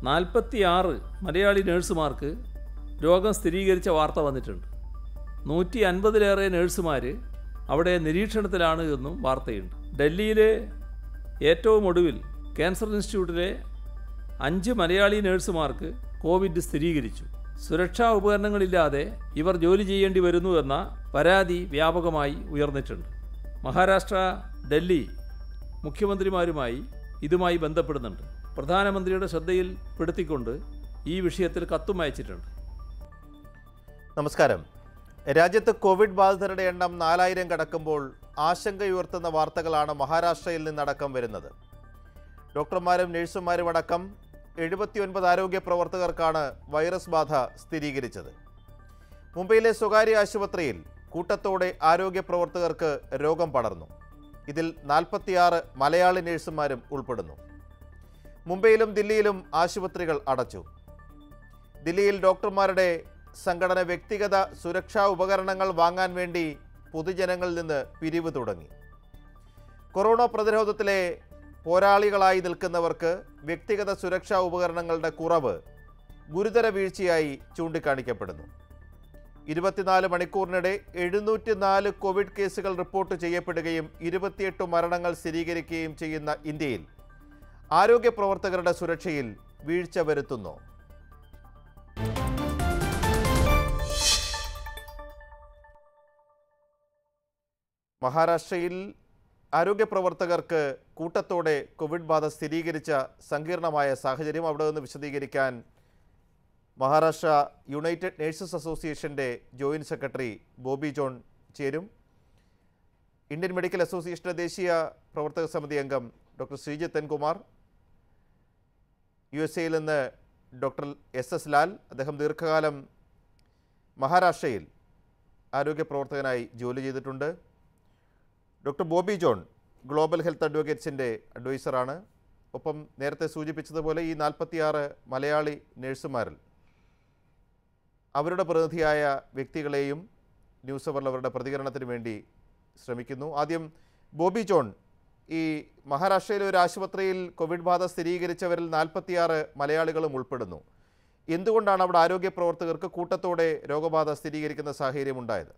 നാൽപ്പത്തിയാറ് മലയാളി നഴ്സുമാർക്ക് രോഗം സ്ഥിരീകരിച്ച വാർത്ത വന്നിട്ടുണ്ട് നൂറ്റി അൻപതിലേറെ നഴ്സുമാർ അവിടെ നിരീക്ഷണത്തിലാണ് എന്നും വാർത്തയുണ്ട് ഡൽഹിയിലെ ഏറ്റവും ഒടുവിൽ ക്യാൻസർ ഇൻസ്റ്റിറ്റ്യൂട്ടിലെ അഞ്ച് മലയാളി നഴ്സുമാർക്ക് കോവിഡ് സ്ഥിരീകരിച്ചു സുരക്ഷാ ഉപകരണങ്ങളില്ലാതെ ഇവർ ജോലി ചെയ്യേണ്ടി വരുന്നു എന്ന പരാതി വ്യാപകമായി ഉയർന്നിട്ടുണ്ട് മഹാരാഷ്ട്ര ഡൽഹി മുഖ്യമന്ത്രിമാരുമായി ഇതുമായി ബന്ധപ്പെടുന്നുണ്ട് പ്രധാനമന്ത്രിയുടെ ശ്രദ്ധയിൽ പെടുത്തിക്കൊണ്ട് ഈ വിഷയത്തിൽ കത്തും അയച്ചിട്ടുണ്ട് നമസ്കാരം രാജ്യത്ത് കോവിഡ് ബാധിതരുടെ എണ്ണം നാലായിരം കടക്കുമ്പോൾ ആശങ്കയുയർത്തുന്ന വാർത്തകളാണ് മഹാരാഷ്ട്രയിൽ നിന്നടക്കം വരുന്നത് ഡോക്ടർമാരും നഴ്സുമാരും അടക്കം എഴുപത്തിയൊൻപത് ആരോഗ്യ പ്രവർത്തകർക്കാണ് വൈറസ് ബാധ സ്ഥിരീകരിച്ചത് മുംബൈയിലെ സ്വകാര്യ ആശുപത്രിയിൽ കൂട്ടത്തോടെ ആരോഗ്യ പ്രവർത്തകർക്ക് രോഗം പടർന്നു ഇതിൽ നാൽപ്പത്തിയാറ് മലയാളി നഴ്സുമാരും ഉൾപ്പെടുന്നു മുംബൈയിലും ദില്ലിയിലും ആശുപത്രികൾ അടച്ചു ദില്ലിയിൽ ഡോക്ടർമാരുടെ സംഘടന വ്യക്തിഗത സുരക്ഷാ ഉപകരണങ്ങൾ വാങ്ങാൻ വേണ്ടി പൊതുജനങ്ങളിൽ നിന്ന് പിരിവ് തുടങ്ങി കൊറോണ പ്രതിരോധത്തിലെ പോരാളികളായി നിൽക്കുന്നവർക്ക് വ്യക്തിഗത സുരക്ഷാ ഉപകരണങ്ങളുടെ കുറവ് ഗുരുതര വീഴ്ചയായി ചൂണ്ടിക്കാണിക്കപ്പെടുന്നു ഇരുപത്തിനാല് മണിക്കൂറിനിടെ എഴുന്നൂറ്റി നാല് കോവിഡ് കേസുകൾ റിപ്പോർട്ട് ചെയ്യപ്പെടുകയും ഇരുപത്തിയെട്ട് മരണങ്ങൾ സ്ഥിരീകരിക്കുകയും ചെയ്യുന്ന ഇന്ത്യയിൽ ആരോഗ്യ പ്രവർത്തകരുടെ സുരക്ഷയിൽ വീഴ്ച വരുത്തുന്നു മഹാരാഷ്ട്രയിൽ ആരോഗ്യ പ്രവർത്തകർക്ക് കൂട്ടത്തോടെ കോവിഡ് ബാധ സ്ഥിരീകരിച്ച സങ്കീർണമായ സാഹചര്യം അവിടെ നിന്ന് വിശദീകരിക്കാൻ മഹാരാഷ്ട്ര യുണൈറ്റഡ് നേഴ്സസ് അസോസിയേഷൻ്റെ ജോയിൻറ്റ് സെക്രട്ടറി ബോബി ജോൺ ചേരും ഇന്ത്യൻ മെഡിക്കൽ അസോസിയേഷൻ്റെ ദേശീയ പ്രവർത്തക സമിതി അംഗം doctor Sreejith N Kumar U S എയിൽ നിന്ന് ഡോക്ടർ എസ് എസ് ലാൽ അദ്ദേഹം ദീർഘകാലം മഹാരാഷ്ട്രയിൽ ആരോഗ്യ പ്രവർത്തകനായി ജോലി ചെയ്തിട്ടുണ്ട് doctor Bobby John global health അഡ്വക്കേറ്റ്സിൻ്റെ അഡ്വൈസറാണ് ഒപ്പം നേരത്തെ സൂചിപ്പിച്ചതുപോലെ ഈ നാൽപ്പത്തിയാറ് മലയാളി നഴ്സുമാരിൽ അവരുടെ പ്രതിനിധിയായ വ്യക്തികളെയും ന്യൂസ് അവറിൽ അവരുടെ പ്രതികരണത്തിന് വേണ്ടി ശ്രമിക്കുന്നു ആദ്യം ബോബി ജോൺ ഈ മഹാരാഷ്ട്രയിലെ ഒരു ആശുപത്രിയിൽ കോവിഡ് ബാധ സ്ഥിരീകരിച്ചവരിൽ നാൽപ്പത്തിയാറ് മലയാളികളും ഉൾപ്പെടുന്നു എന്തുകൊണ്ടാണ് അവിടെ ആരോഗ്യ പ്രവർത്തകർക്ക് കൂട്ടത്തോടെ രോഗബാധ സ്ഥിരീകരിക്കുന്ന സാഹചര്യം ഉണ്ടായത്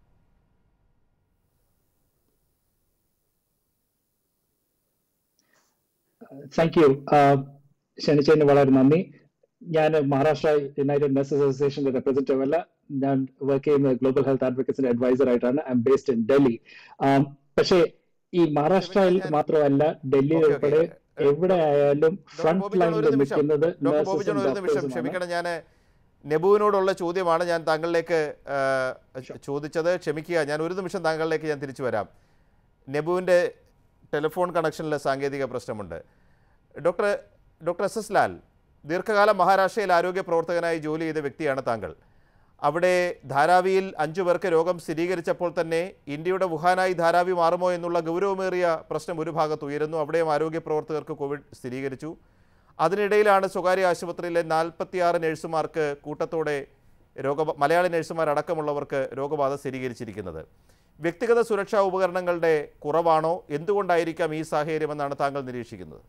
താങ്ക് യു ക്ഷണിച്ചതിന് വളരെ നന്ദി ഞാൻ മഹാരാഷ്ട്ര യുണൈറ്റഡ് നഴ്സസ് അസോസിയേഷന്റെ റെപ്രസെന്റേറ്റീവ് അല്ല ഞാൻ വർക്ക് ചെയ്യുന്ന ഗ്ലോബൽ ഹെൽത്ത് അഡ്വക്കേറ്റ്സിന്റെ അഡ്വൈസർ ആയിട്ടാണ് I am based in Delhi പക്ഷേ ഈ മഹാരാഷ്ട്രയിൽ മാത്രമല്ല ഡൽഹി Okay, okay. ഉൾപ്പെടെ എവിടെ ആയാലും ഡോക്ടർ ഫ്രണ്ട് ബോബി ജോൺ ഒരു ലൈനിൽ നിമിഷം നിൽക്കുന്നത് ഡോക്ടർ ബോബി ജോൺ ഒരു നിമിഷം നഴ്സസും ക്ഷമിക്കണം ഞാൻ നെബുവിനോടുള്ള ചോദ്യമാണ് ഞാൻ താങ്കളിലേക്ക് ആ, ചോദിച്ചത് ക്ഷമിക്കുക ഞാൻ ഒരു നിമിഷം താങ്കളിലേക്ക് ഞാൻ തിരിച്ചു വരാം നെബുവിൻ്റെ ടെലിഫോൺ കണക്ഷനിലെ സാങ്കേതിക പ്രശ്നമുണ്ട് doctor doctor S S Lal ദീർഘകാലം മഹാരാഷ്ട്രയിൽ ആരോഗ്യ പ്രവർത്തകനായി ജോലി ചെയ്ത വ്യക്തിയാണ് താങ്കൾ അവിടെ ധാരാവിയിൽ അഞ്ചു പേർക്ക് രോഗം സ്ഥിരീകരിച്ചപ്പോൾ തന്നെ ഇന്ത്യയുടെ വുഹാനായി ധാരാവി മാറുമോ എന്നുള്ള ഗൗരവമേറിയ പ്രശ്നം ഒരു ഭാഗത്ത് ഉയരുന്നു അവിടെയും ആരോഗ്യ പ്രവർത്തകർക്ക് കോവിഡ് സ്ഥിരീകരിച്ചു അതിനിടയിലാണ് സ്വകാര്യ ആശുപത്രിയിലെ നാൽപ്പത്തിയാറ് നഴ്സുമാർക്ക് കൂട്ടത്തോടെ രോഗ മലയാളി നഴ്സുമാർ അടക്കമുള്ളവർക്ക് രോഗബാധ സ്ഥിരീകരിച്ചിരിക്കുന്നത് വ്യക്തിഗത സുരക്ഷാ ഉപകരണങ്ങളുടെ കുറവാണോ എന്തുകൊണ്ടായിരിക്കാം ഈ സാഹചര്യമെന്നാണ് താങ്കൾ നിരീക്ഷിക്കുന്നത്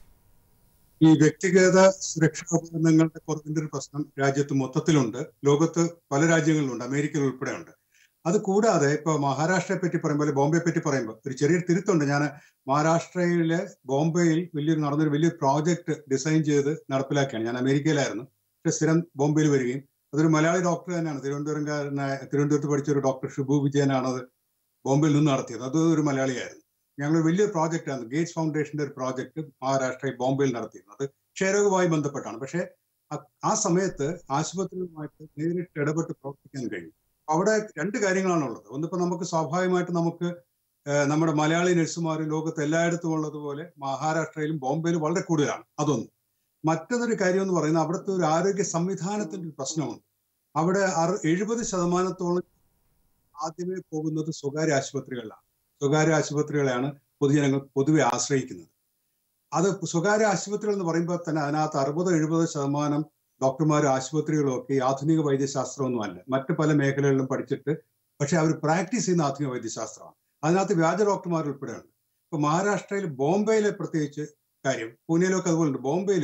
ഈ വ്യക്തിഗത സുരക്ഷാ ഉപകരണങ്ങളുടെ കുറവിന്റെ ഒരു പ്രശ്നം രാജ്യത്ത് മൊത്തത്തിലുണ്ട് ലോകത്ത് പല രാജ്യങ്ങളിലുണ്ട് അമേരിക്കയിൽ ഉൾപ്പെടെ ഉണ്ട് അത് കൂടാതെ ഇപ്പൊ മഹാരാഷ്ട്രയെ പറ്റി പറയുമ്പോൾ ബോംബെയെ പറ്റി പറയുമ്പോൾ ഒരു ചെറിയൊരു തിരുത്തുണ്ട് ഞാൻ മഹാരാഷ്ട്രയിലെ ബോംബെയിൽ വലിയൊരു നടന്നൊരു വലിയൊരു പ്രോജക്റ്റ് ഡിസൈൻ ചെയ്ത് നടപ്പിലാക്കിയാണ് ഞാൻ അമേരിക്കയിലായിരുന്നു പക്ഷെ സ്ഥിരം ബോംബെയിൽ വരികയും അതൊരു മലയാളി ഡോക്ടർ തന്നെയാണ് തിരുവനന്തപുരംകാരനായ തിരുവനന്തപുരത്ത് പഠിച്ച ഒരു ഡോക്ടർ ഷിബു വിജയനാണ് അത് ബോംബെയിൽ നിന്ന് നടത്തിയത് അത് ഒരു മലയാളിയായിരുന്നു ഞങ്ങൾ വലിയൊരു പ്രോജക്റ്റാണ് ഗേറ്റ്സ് ഫൗണ്ടേഷന്റെ ഒരു പ്രോജക്റ്റ് മഹാരാഷ്ട്രയിൽ ബോംബെയിൽ നടത്തിയിരുന്നത് ക്ഷയരോഗവുമായി ബന്ധപ്പെട്ടാണ് പക്ഷേ ആ- ആ സമയത്ത് ആശുപത്രികളുമായിട്ട് നേരിട്ട് ഇടപെട്ട് പ്രവർത്തിക്കാൻ കഴിയും അവിടെ രണ്ട് കാര്യങ്ങളാണുള്ളത് ഒന്നിപ്പോ നമുക്ക് സ്വാഭാവികമായിട്ട് നമുക്ക് ഏഹ്, നമ്മുടെ മലയാളി നഴ്സുമാർ ലോകത്ത് എല്ലായിടത്തും ഉള്ളതുപോലെ മഹാരാഷ്ട്രയിലും ബോംബെയിലും വളരെ കൂടുതലാണ് അതൊന്ന് മറ്റൊരു കാര്യം എന്ന് പറയുന്നത് അവിടുത്തെ ഒരു ആരോഗ്യ സംവിധാനത്തിന്റെ ഒരു പ്രശ്നമുണ്ട് അവിടെ അറു എഴുപത് ശതമാനത്തോളം ആദ്യമേ പോകുന്നത് സ്വകാര്യ ആശുപത്രികളിലാണ് സ്വകാര്യ ആശുപത്രികളെയാണ് പൊതുജനങ്ങൾ പൊതുവെ ആശ്രയിക്കുന്നത് അത് സ്വകാര്യ ആശുപത്രികൾ എന്ന് പറയുമ്പോൾ തന്നെ അതിനകത്ത് അറുപത് എഴുപത് ശതമാനം ഡോക്ടർമാരും ആശുപത്രികളും ഒക്കെ ഈ ആധുനിക വൈദ്യശാസ്ത്രമൊന്നുമല്ല മറ്റു പല മേഖലകളിലും പഠിച്ചിട്ട് പക്ഷെ അവർ പ്രാക്ടീസ് ചെയ്യുന്ന ആധുനിക വൈദ്യശാസ്ത്രമാണ് അതിനകത്ത് വ്യാജ ഡോക്ടർമാർ ഉൾപ്പെടെയുണ്ട് ഇപ്പൊ മഹാരാഷ്ട്രയിൽ ബോംബെയിലെ പ്രത്യേകിച്ച് കാര്യം പൂനെയിലൊക്കെ അതുപോലെ ഉണ്ട് ബോംബെയിൽ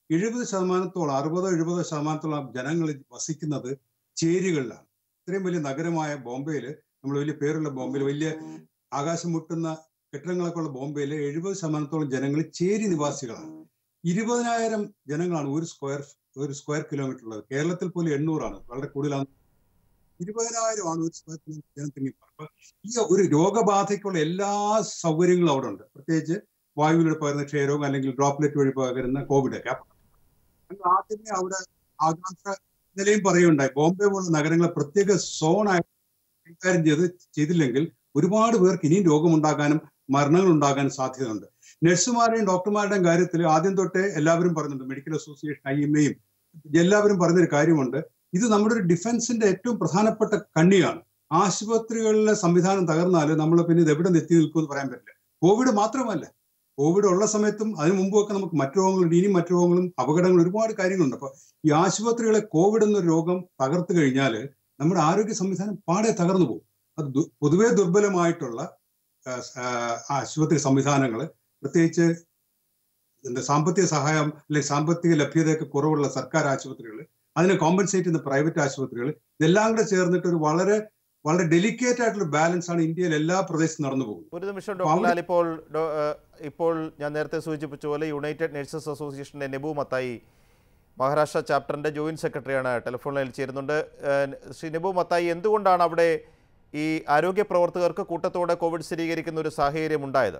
എഴുപത് ശതമാനത്തോളം അറുപതോ എഴുപതോ ശതമാനത്തോളം ജനങ്ങൾ വസിക്കുന്നത് ചേരികളിലാണ് ഇത്രയും വലിയ നഗരമായ ബോംബെയിൽ നമ്മൾ വലിയ പേരുള്ള ബോംബെയിൽ വലിയ ആകാശം മുട്ടുന്ന കെട്ടിടങ്ങളൊക്കെ ഉള്ള ബോംബെയിലെ എഴുപത് ശതമാനത്തോളം ജനങ്ങൾ ചേരി നിവാസികളാണ് ഇരുപതിനായിരം ജനങ്ങളാണ് ഒരു സ്ക്വയർ ഒരു സ്ക്വയർ കിലോമീറ്റർ ഉള്ളത് കേരളത്തിൽ പോലും എണ്ണൂറാണ് വളരെ കൂടുതലാണ് ഇരുപതിനായിരമാണ് ഒരു സ്ക്വയർ കിലോമീറ്റർ ജനത്തിന് അപ്പൊ ഈ ഒരു രോഗബാധയ്ക്കുള്ള എല്ലാ സൗകര്യങ്ങളും അവിടെ ഉണ്ട് പ്രത്യേകിച്ച് വായുവിലൂടെ പകരുന്ന ക്ഷയരോഗം അല്ലെങ്കിൽ ഡ്രോപ്ലെറ്റ് വഴി പകരുന്ന കോവിഡ് ഒക്കെ അപ്പൊ ഞങ്ങൾ ആദ്യമേ അവിടെ ആകാംക്ഷ ഇന്നലെയും പറയുണ്ടായി ബോംബെ പോലുള്ള നഗരങ്ങളെ പ്രത്യേക സോണായി കൈകാര്യം ചെയ്ത് ചെയ്തില്ലെങ്കിൽ ഒരുപാട് പേർക്ക് ഇനിയും രോഗമുണ്ടാകാനും മരണങ്ങൾ ഉണ്ടാകാനും സാധ്യതയുണ്ട് നഴ്സുമാരുടെയും ഡോക്ടർമാരുടെയും കാര്യത്തിൽ ആദ്യം തൊട്ടേ എല്ലാവരും പറയുന്നുണ്ട് മെഡിക്കൽ അസോസിയേഷൻ ഐ എം എയും എല്ലാവരും പറഞ്ഞൊരു കാര്യമുണ്ട് ഇത് നമ്മുടെ ഒരു ഡിഫൻസിന്റെ ഏറ്റവും പ്രധാനപ്പെട്ട കണ്ണിയാണ് ആശുപത്രികളിലെ സംവിധാനം തകർന്നാൽ നമ്മൾ പിന്നെ ഇത് എവിടെ എത്തി നിൽക്കുമെന്ന് പറയാൻ പറ്റില്ല കോവിഡ് മാത്രമല്ല കോവിഡ് ഉള്ള സമയത്തും അതിനു മുമ്പൊക്കെ നമുക്ക് മറ്റു രോഗങ്ങളുണ്ട് ഇനിയും മറ്റു രോഗങ്ങളും അപകടങ്ങളും ഒരുപാട് കാര്യങ്ങളുണ്ട് അപ്പൊ ഈ ആശുപത്രികളെ കോവിഡ് എന്നൊരു രോഗം തകർത്തു കഴിഞ്ഞാൽ നമ്മുടെ ആരോഗ്യ സംവിധാനം പാടെ തകർന്നു പോകും അത് ദു- പൊതുവെ ദുർബലമായിട്ടുള്ള ആ, ആ, ആശുപത്രി സംവിധാനങ്ങൾ പ്രത്യേകിച്ച് എന്താ സാമ്പത്തിക സഹായം അല്ലെങ്കിൽ സാമ്പത്തിക ലഭ്യതയൊക്കെ കുറവുള്ള സർക്കാർ ആശുപത്രികൾ അതിനെ കോമ്പൻസേറ്റ് ചെയ്യുന്ന പ്രൈവറ്റ് ആശുപത്രികൾ ഇതെല്ലാം കൂടെ ചേർന്നിട്ട് ഒരു വളരെ വളരെ ഡെലിക്കേറ്റ് ആയിട്ടുള്ള ബാലൻസ് ആണ് ഇന്ത്യയിൽ എല്ലാ പ്രദേശത്തും നടന്നു പോകുന്നത് ഒരു നിമിഷം അപ്പൊ ഡോക്ടർ അവിടെ- ലാൽ ഇപ്പോൾ ഡോ- ഏഹ് ഇപ്പോൾ ഞാൻ നേരത്തെ സൂചിപ്പിച്ച പോലെ യുണൈറ്റഡ് നഴ്സസ് അസോസിയേഷന്റെ നെബു മത്തായി മഹാരാഷ്ട്ര ചാപ്റ്ററിന്റെ ജോയിന്റ് സെക്രട്ടറിയാണ് ടെലിഫോൺ ലൈനിൽ ചേരുന്നുണ്ട് ഏഹ് ശ്രീ നെബു മത്തായി എന്തുകൊണ്ടാണ് അവിടെ ഈ ആരോഗ്യ പ്രവർത്തകർക്ക് കൂട്ടത്തോടെ കോവിഡ് സ്ഥിരീകരിക്കുന്ന ഒരു സാഹചര്യം ഉണ്ടായത്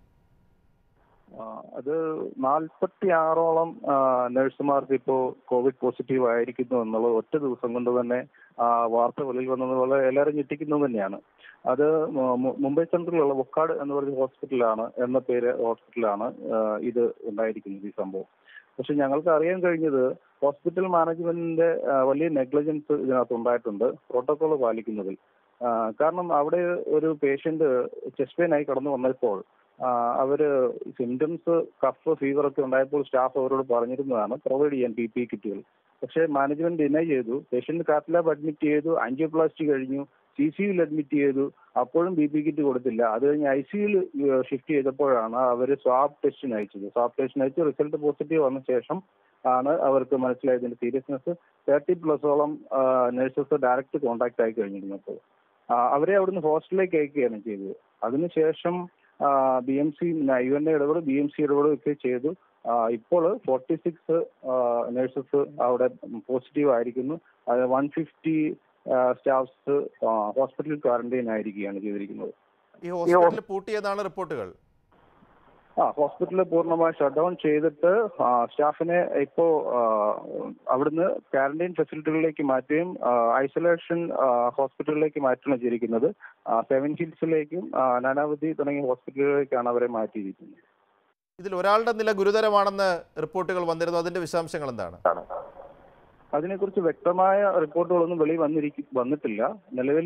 ആ, അത് നാൽപ്പത്തി ആറോളം നഴ്സുമാർക്ക് ഇപ്പോ കോവിഡ് പോസിറ്റീവ് ആയിരിക്കുന്നു എന്നുള്ളത് ഒറ്റ ദിവസം കൊണ്ട് തന്നെ ആ, വാർത്ത വെളിയിൽ വന്നത് വളരെ എല്ലാവരും ഞെട്ടിക്കുന്നത് തന്നെയാണ് അത് മു- മു- മുംബൈ സെൻട്രലിലുള്ള വൊക്കാട് എന്ന് പറയുന്ന ഹോസ്പിറ്റലാണ് എന്ന പേര് ഹോസ്പിറ്റലാണ് ആ, ഇത് ഉണ്ടായിരിക്കുന്നത് ഈ സംഭവം പക്ഷെ ഞങ്ങൾക്ക് അറിയാൻ കഴിഞ്ഞത് ഹോസ്പിറ്റൽ മാനേജ്മെന്റിന്റെ ആ, വലിയ നെഗ്ലിജൻസ് ഇതിനകത്ത് ഉണ്ടായിട്ടുണ്ട് പ്രോട്ടോകോൾ പാലിക്കുന്നതിൽ ആ, കാരണം അവിടെ ഒരു പേഷ്യന്റ് ചെസ്റ്റ് പെയിൻ ആയി കടന്നു വന്നപ്പോൾ ആ, അവര് സിംറ്റംസ് കഫ് ഫീവർ ഒക്കെ ഉണ്ടായപ്പോൾ സ്റ്റാഫ് അവരോട് പറഞ്ഞിരുന്നതാണ് പ്രൊവൈഡ് ചെയ്യാൻ പി പി കിറ്റുകൾ പക്ഷേ മാനേജ്മെന്റ് ഡിനൈ ചെയ്തു പേഷ്യന്റ് കാത്ത് ലാബ് അഡ്മിറ്റ് ചെയ്തു ആൻജിയോപ്ലാസ്റ്റി കഴിഞ്ഞു സി സി യുയിൽ അഡ്മിറ്റ് ചെയ്തു അപ്പോഴും ബി പി കിറ്റ് കൊടുത്തില്ല അത് കഴിഞ്ഞ് ഐ സി യുയിൽ ഷിഫ്റ്റ് ചെയ്തപ്പോഴാണ് അവർ സ്വാബ് ടെസ്റ്റിന് അയച്ചത് സ്വാബ് ടെസ്റ്റിന് അയച്ച് റിസൾട്ട് പോസിറ്റീവ് വന്ന ശേഷം ആണ് അവർക്ക് മനസ്സിലായതിന്റെ സീരിയസ്നെസ് തേർട്ടി പ്ലസോളം നഴ്സസ് ഡയറക്റ്റ് കോൺടാക്ട് ആയി കഴിഞ്ഞിരുന്നപ്പോൾ ആ, അവരെ അവിടുന്ന് ഹോസ്റ്റലിലേക്ക് അയക്കുകയാണ് ചെയ്തത് അതിനുശേഷം B M C U N A ഇടപെടും ബി എം സി ഇടപെടും ഒക്കെ ചെയ്തു ആ, ഇപ്പോൾ ഫോർട്ടി സിക്സ് നഴ്സസ് അവിടെ പോസിറ്റീവ് ആയിരിക്കുന്നു അത് one fifty staffs hospital quarantine ആയിരിക്കുകയാണ് ചെയ്തിരിക്കുന്നത് ഈ ഹോസ്പിറ്റൽ പൂട്ടിയതാണ് റിപ്പോർട്ടുകൾ ആ ഹോസ്പിറ്റൽ പൂർണ്ണമായി ഷട്ട് ഡൗൺ ചെയ്തിട്ട് ആ, സ്റ്റാഫിനെ ഇപ്പോ ആ, അവിടുന്ന് ക്വാറന്റൈൻ ഫെസിലിറ്റികളിലേക്ക് മാറ്റുകയും ഐസൊലേഷൻ ഹോസ്പിറ്റലിലേക്ക് മാറ്റുകയാണ് ചെയ്തിരിക്കുന്നത് ആ, സെവൻ ഹിൽസിലേക്കും ആ, നാനാവതി തുടങ്ങിയ ഹോസ്പിറ്റലുകളിലേക്കാണ് അവരെ മാറ്റിയിരിക്കുന്നത് ഇതിൽ ഒരാളുടെ നില ഗുരുതരമാണെന്ന് റിപ്പോർട്ടുകൾ വന്നിരുന്നു അതിന്റെ വിശദാംശങ്ങൾ എന്താണ് അതിനെക്കുറിച്ച് വ്യക്തമായ റിപ്പോർട്ടുകളൊന്നും വെളി വന്നിരിക്കും വന്നിട്ടില്ല നിലവിൽ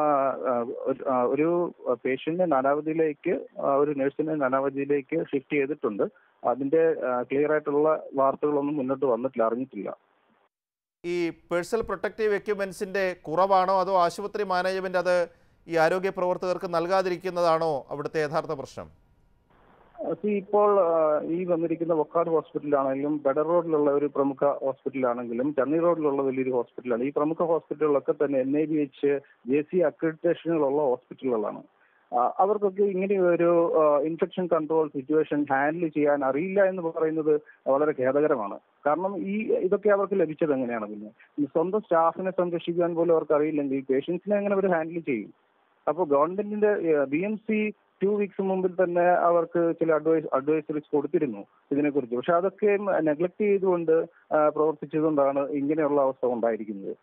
ഒരു പേഷ്യന്റിനെ നാനാവതിയിലേക്ക് ആ, ഒരു നഴ്സിനെ നാനാവതിയിലേക്ക് ഷിഫ്റ്റ് ചെയ്തിട്ടുണ്ട് അതിന്റെ ക്ലിയർ ആയിട്ടുള്ള വാർത്തകളൊന്നും മുന്നോട്ട് വന്നിട്ടില്ല അറിഞ്ഞിട്ടില്ല ഈ പേഴ്സണൽ പ്രൊട്ടക്റ്റീവ് എക്യുപ്മെന്റ്സിന്റെ കുറവാണോ അതോ ആശുപത്രി മാനേജ്മെന്റ് അത് ഈ ആരോഗ്യ പ്രവർത്തകർക്ക് നൽകാതിരിക്കുന്നതാണോ അവിടുത്തെ യഥാർത്ഥ പ്രശ്നം അത് ഇപ്പോൾ ആ, ഈ വന്നിരിക്കുന്ന വൊക്കാട് ഹോസ്പിറ്റലാണെങ്കിലും ബെഡർ റോഡിലുള്ള ഒരു പ്രമുഖ ഹോസ്പിറ്റലാണെങ്കിലും ചന്നി റോഡിലുള്ള വലിയൊരു ഹോസ്പിറ്റലാണ് ഈ പ്രമുഖ ഹോസ്പിറ്റലുകളൊക്കെ തന്നെ N I B H J C അക്രഡിറ്റേഷനുകളുള്ള ഹോസ്പിറ്റലുകളാണ് ആ, അവർക്കൊക്കെ ഇങ്ങനെ ഒരു ഇൻഫെക്ഷൻ കൺട്രോൾ സിറ്റുവേഷൻ ഹാൻഡിൽ ചെയ്യാൻ അറിയില്ല എന്ന് പറയുന്നത് വളരെ ഖേദകരമാണ് കാരണം ഈ ഇതൊക്കെ അവർക്ക് ലഭിച്ചത് എങ്ങനെയാണ് പിന്നെ ഈ സ്വന്തം സ്റ്റാഫിനെ സംരക്ഷിക്കാൻ പോലും അവർക്ക് അറിയില്ലെങ്കിൽ പേഷ്യൻസിനെ എങ്ങനെ അവർ ഹാൻഡിൽ ചെയ്യും അപ്പോൾ ഗവൺമെന്റിന്റെ B M C two weeks മുമ്പിൽ തന്നെ അവർക്ക് ചില അഡ്വൈസ് അഡ്വൈസറീസ് കൊടുത്തിരുന്നു ഇതിനെക്കുറിച്ച് പക്ഷെ അതൊക്കെ നെഗ്ലക്ട് ചെയ്തുകൊണ്ട് ആ, പ്രവർത്തിച്ചതുകൊണ്ടാണ് ഇങ്ങനെയുള്ള അവസ്ഥ ഉണ്ടായിരിക്കുന്നത്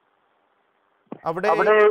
അവിടെ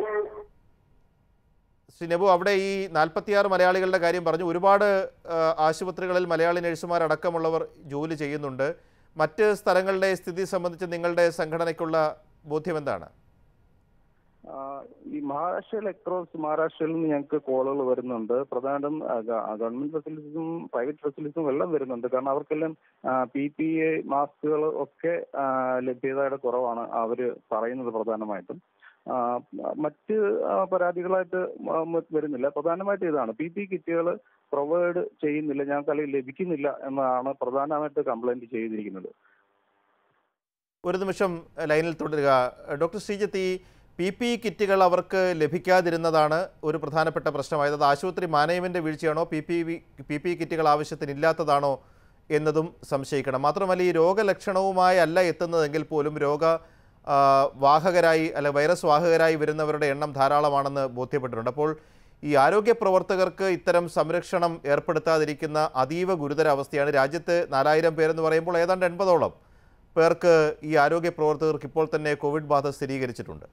ശ്രീ നെബു അവിടെ ഈ നാൽപ്പത്തിയാറ് മലയാളികളുടെ കാര്യം പറഞ്ഞു ഒരുപാട് ആ, ആശുപത്രികളിൽ മലയാളി നഴ്സുമാർ അടക്കമുള്ളവർ ജോലി ചെയ്യുന്നുണ്ട് മറ്റ് സ്ഥലങ്ങളുടെ സ്ഥിതി സംബന്ധിച്ച് നിങ്ങളുടെ സംഘടനയ്ക്കുള്ള ബോധ്യം എന്താണ് ആ, ഈ മഹാരാഷ്ട്രയിൽ അക്രോസ് മഹാരാഷ്ട്രയിൽ നിന്ന് ഞങ്ങൾക്ക് കോളുകൾ വരുന്നുണ്ട് പ്രധാനം ഗവൺമെന്റ് ഫെസിലിറ്റീസും പ്രൈവറ്റ് ഫെസിലിറ്റീസും എല്ലാം വരുന്നുണ്ട് കാരണം അവർക്കെല്ലാം പി പി എ മാസ്കുകൾ ഒക്കെ ആ, ലഭ്യതയുടെ കുറവാണ് അവര് പറയുന്നത് പ്രധാനമായിട്ടും ആ, മറ്റ് ആ, പരാതികളായിട്ട് മ- മ- വരുന്നില്ല പ്രധാനമായിട്ട് ഇതാണ് പി പി കിറ്റുകൾ പ്രൊവൈഡ് ചെയ്യുന്നില്ല ഞങ്ങൾക്ക് അല്ലെങ്കിൽ ലഭിക്കുന്നില്ല എന്നാണ് പ്രധാനമായിട്ട് കംപ്ലൈന്റ് ചെയ്തിരിക്കുന്നത് ഒരു നിമിഷം ലൈനിൽ തുടരുക ഡോക്ടർ ശ്രീജിത്ത് ഈ പി പി കിറ്റുകൾ അവർക്ക് ലഭിക്കാതിരുന്നതാണ് ഒരു പ്രധാനപ്പെട്ട പ്രശ്നമായത് അത് ആശുപത്രി മാനേജ്മെൻറ്റ് വീഴ്ചയാണോ പി പി പി പി കിറ്റുകൾ ആവശ്യത്തിനില്ലാത്തതാണോ എന്നതും സംശയിക്കണം മാത്രമല്ല ഈ രോഗലക്ഷണവുമായി അല്ല എത്തുന്നതെങ്കിൽ പോലും രോഗ ആ, വാഹകരായി അല്ലെ വൈറസ് വാഹകരായി വരുന്നവരുടെ എണ്ണം ധാരാളമാണെന്ന് ബോധ്യപ്പെട്ടിട്ടുണ്ട് അപ്പോൾ ഈ ആരോഗ്യ പ്രവർത്തകർക്ക് ഇത്തരം സംരക്ഷണം ഏർപ്പെടുത്താതിരിക്കുന്ന അതീവ ഗുരുതര അവസ്ഥയാണ് രാജ്യത്ത് നാലായിരം പേരെന്ന് പറയുമ്പോൾ ഏതാണ്ട് എൺപതോളം പേർക്ക് ഈ ആരോഗ്യ പ്രവർത്തകർക്ക് ഇപ്പോൾ തന്നെ കോവിഡ് ബാധ സ്ഥിരീകരിച്ചിട്ടുണ്ട്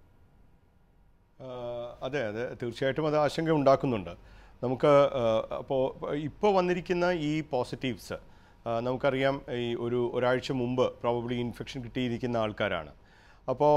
ആ, അതെ അതെ തീർച്ചയായിട്ടും അത് ആശങ്ക ഉണ്ടാക്കുന്നുണ്ട് നമുക്ക് അപ്പോൾ ഇപ്പോൾ വന്നിരിക്കുന്ന ഈ പോസിറ്റീവ്സ് നമുക്കറിയാം ഈ ഒരു ഒരാഴ്ച മുമ്പ് പ്രോബബ്ലി ഇൻഫെക്ഷൻ കിട്ടിയിരിക്കുന്ന ആൾക്കാരാണ് അപ്പോൾ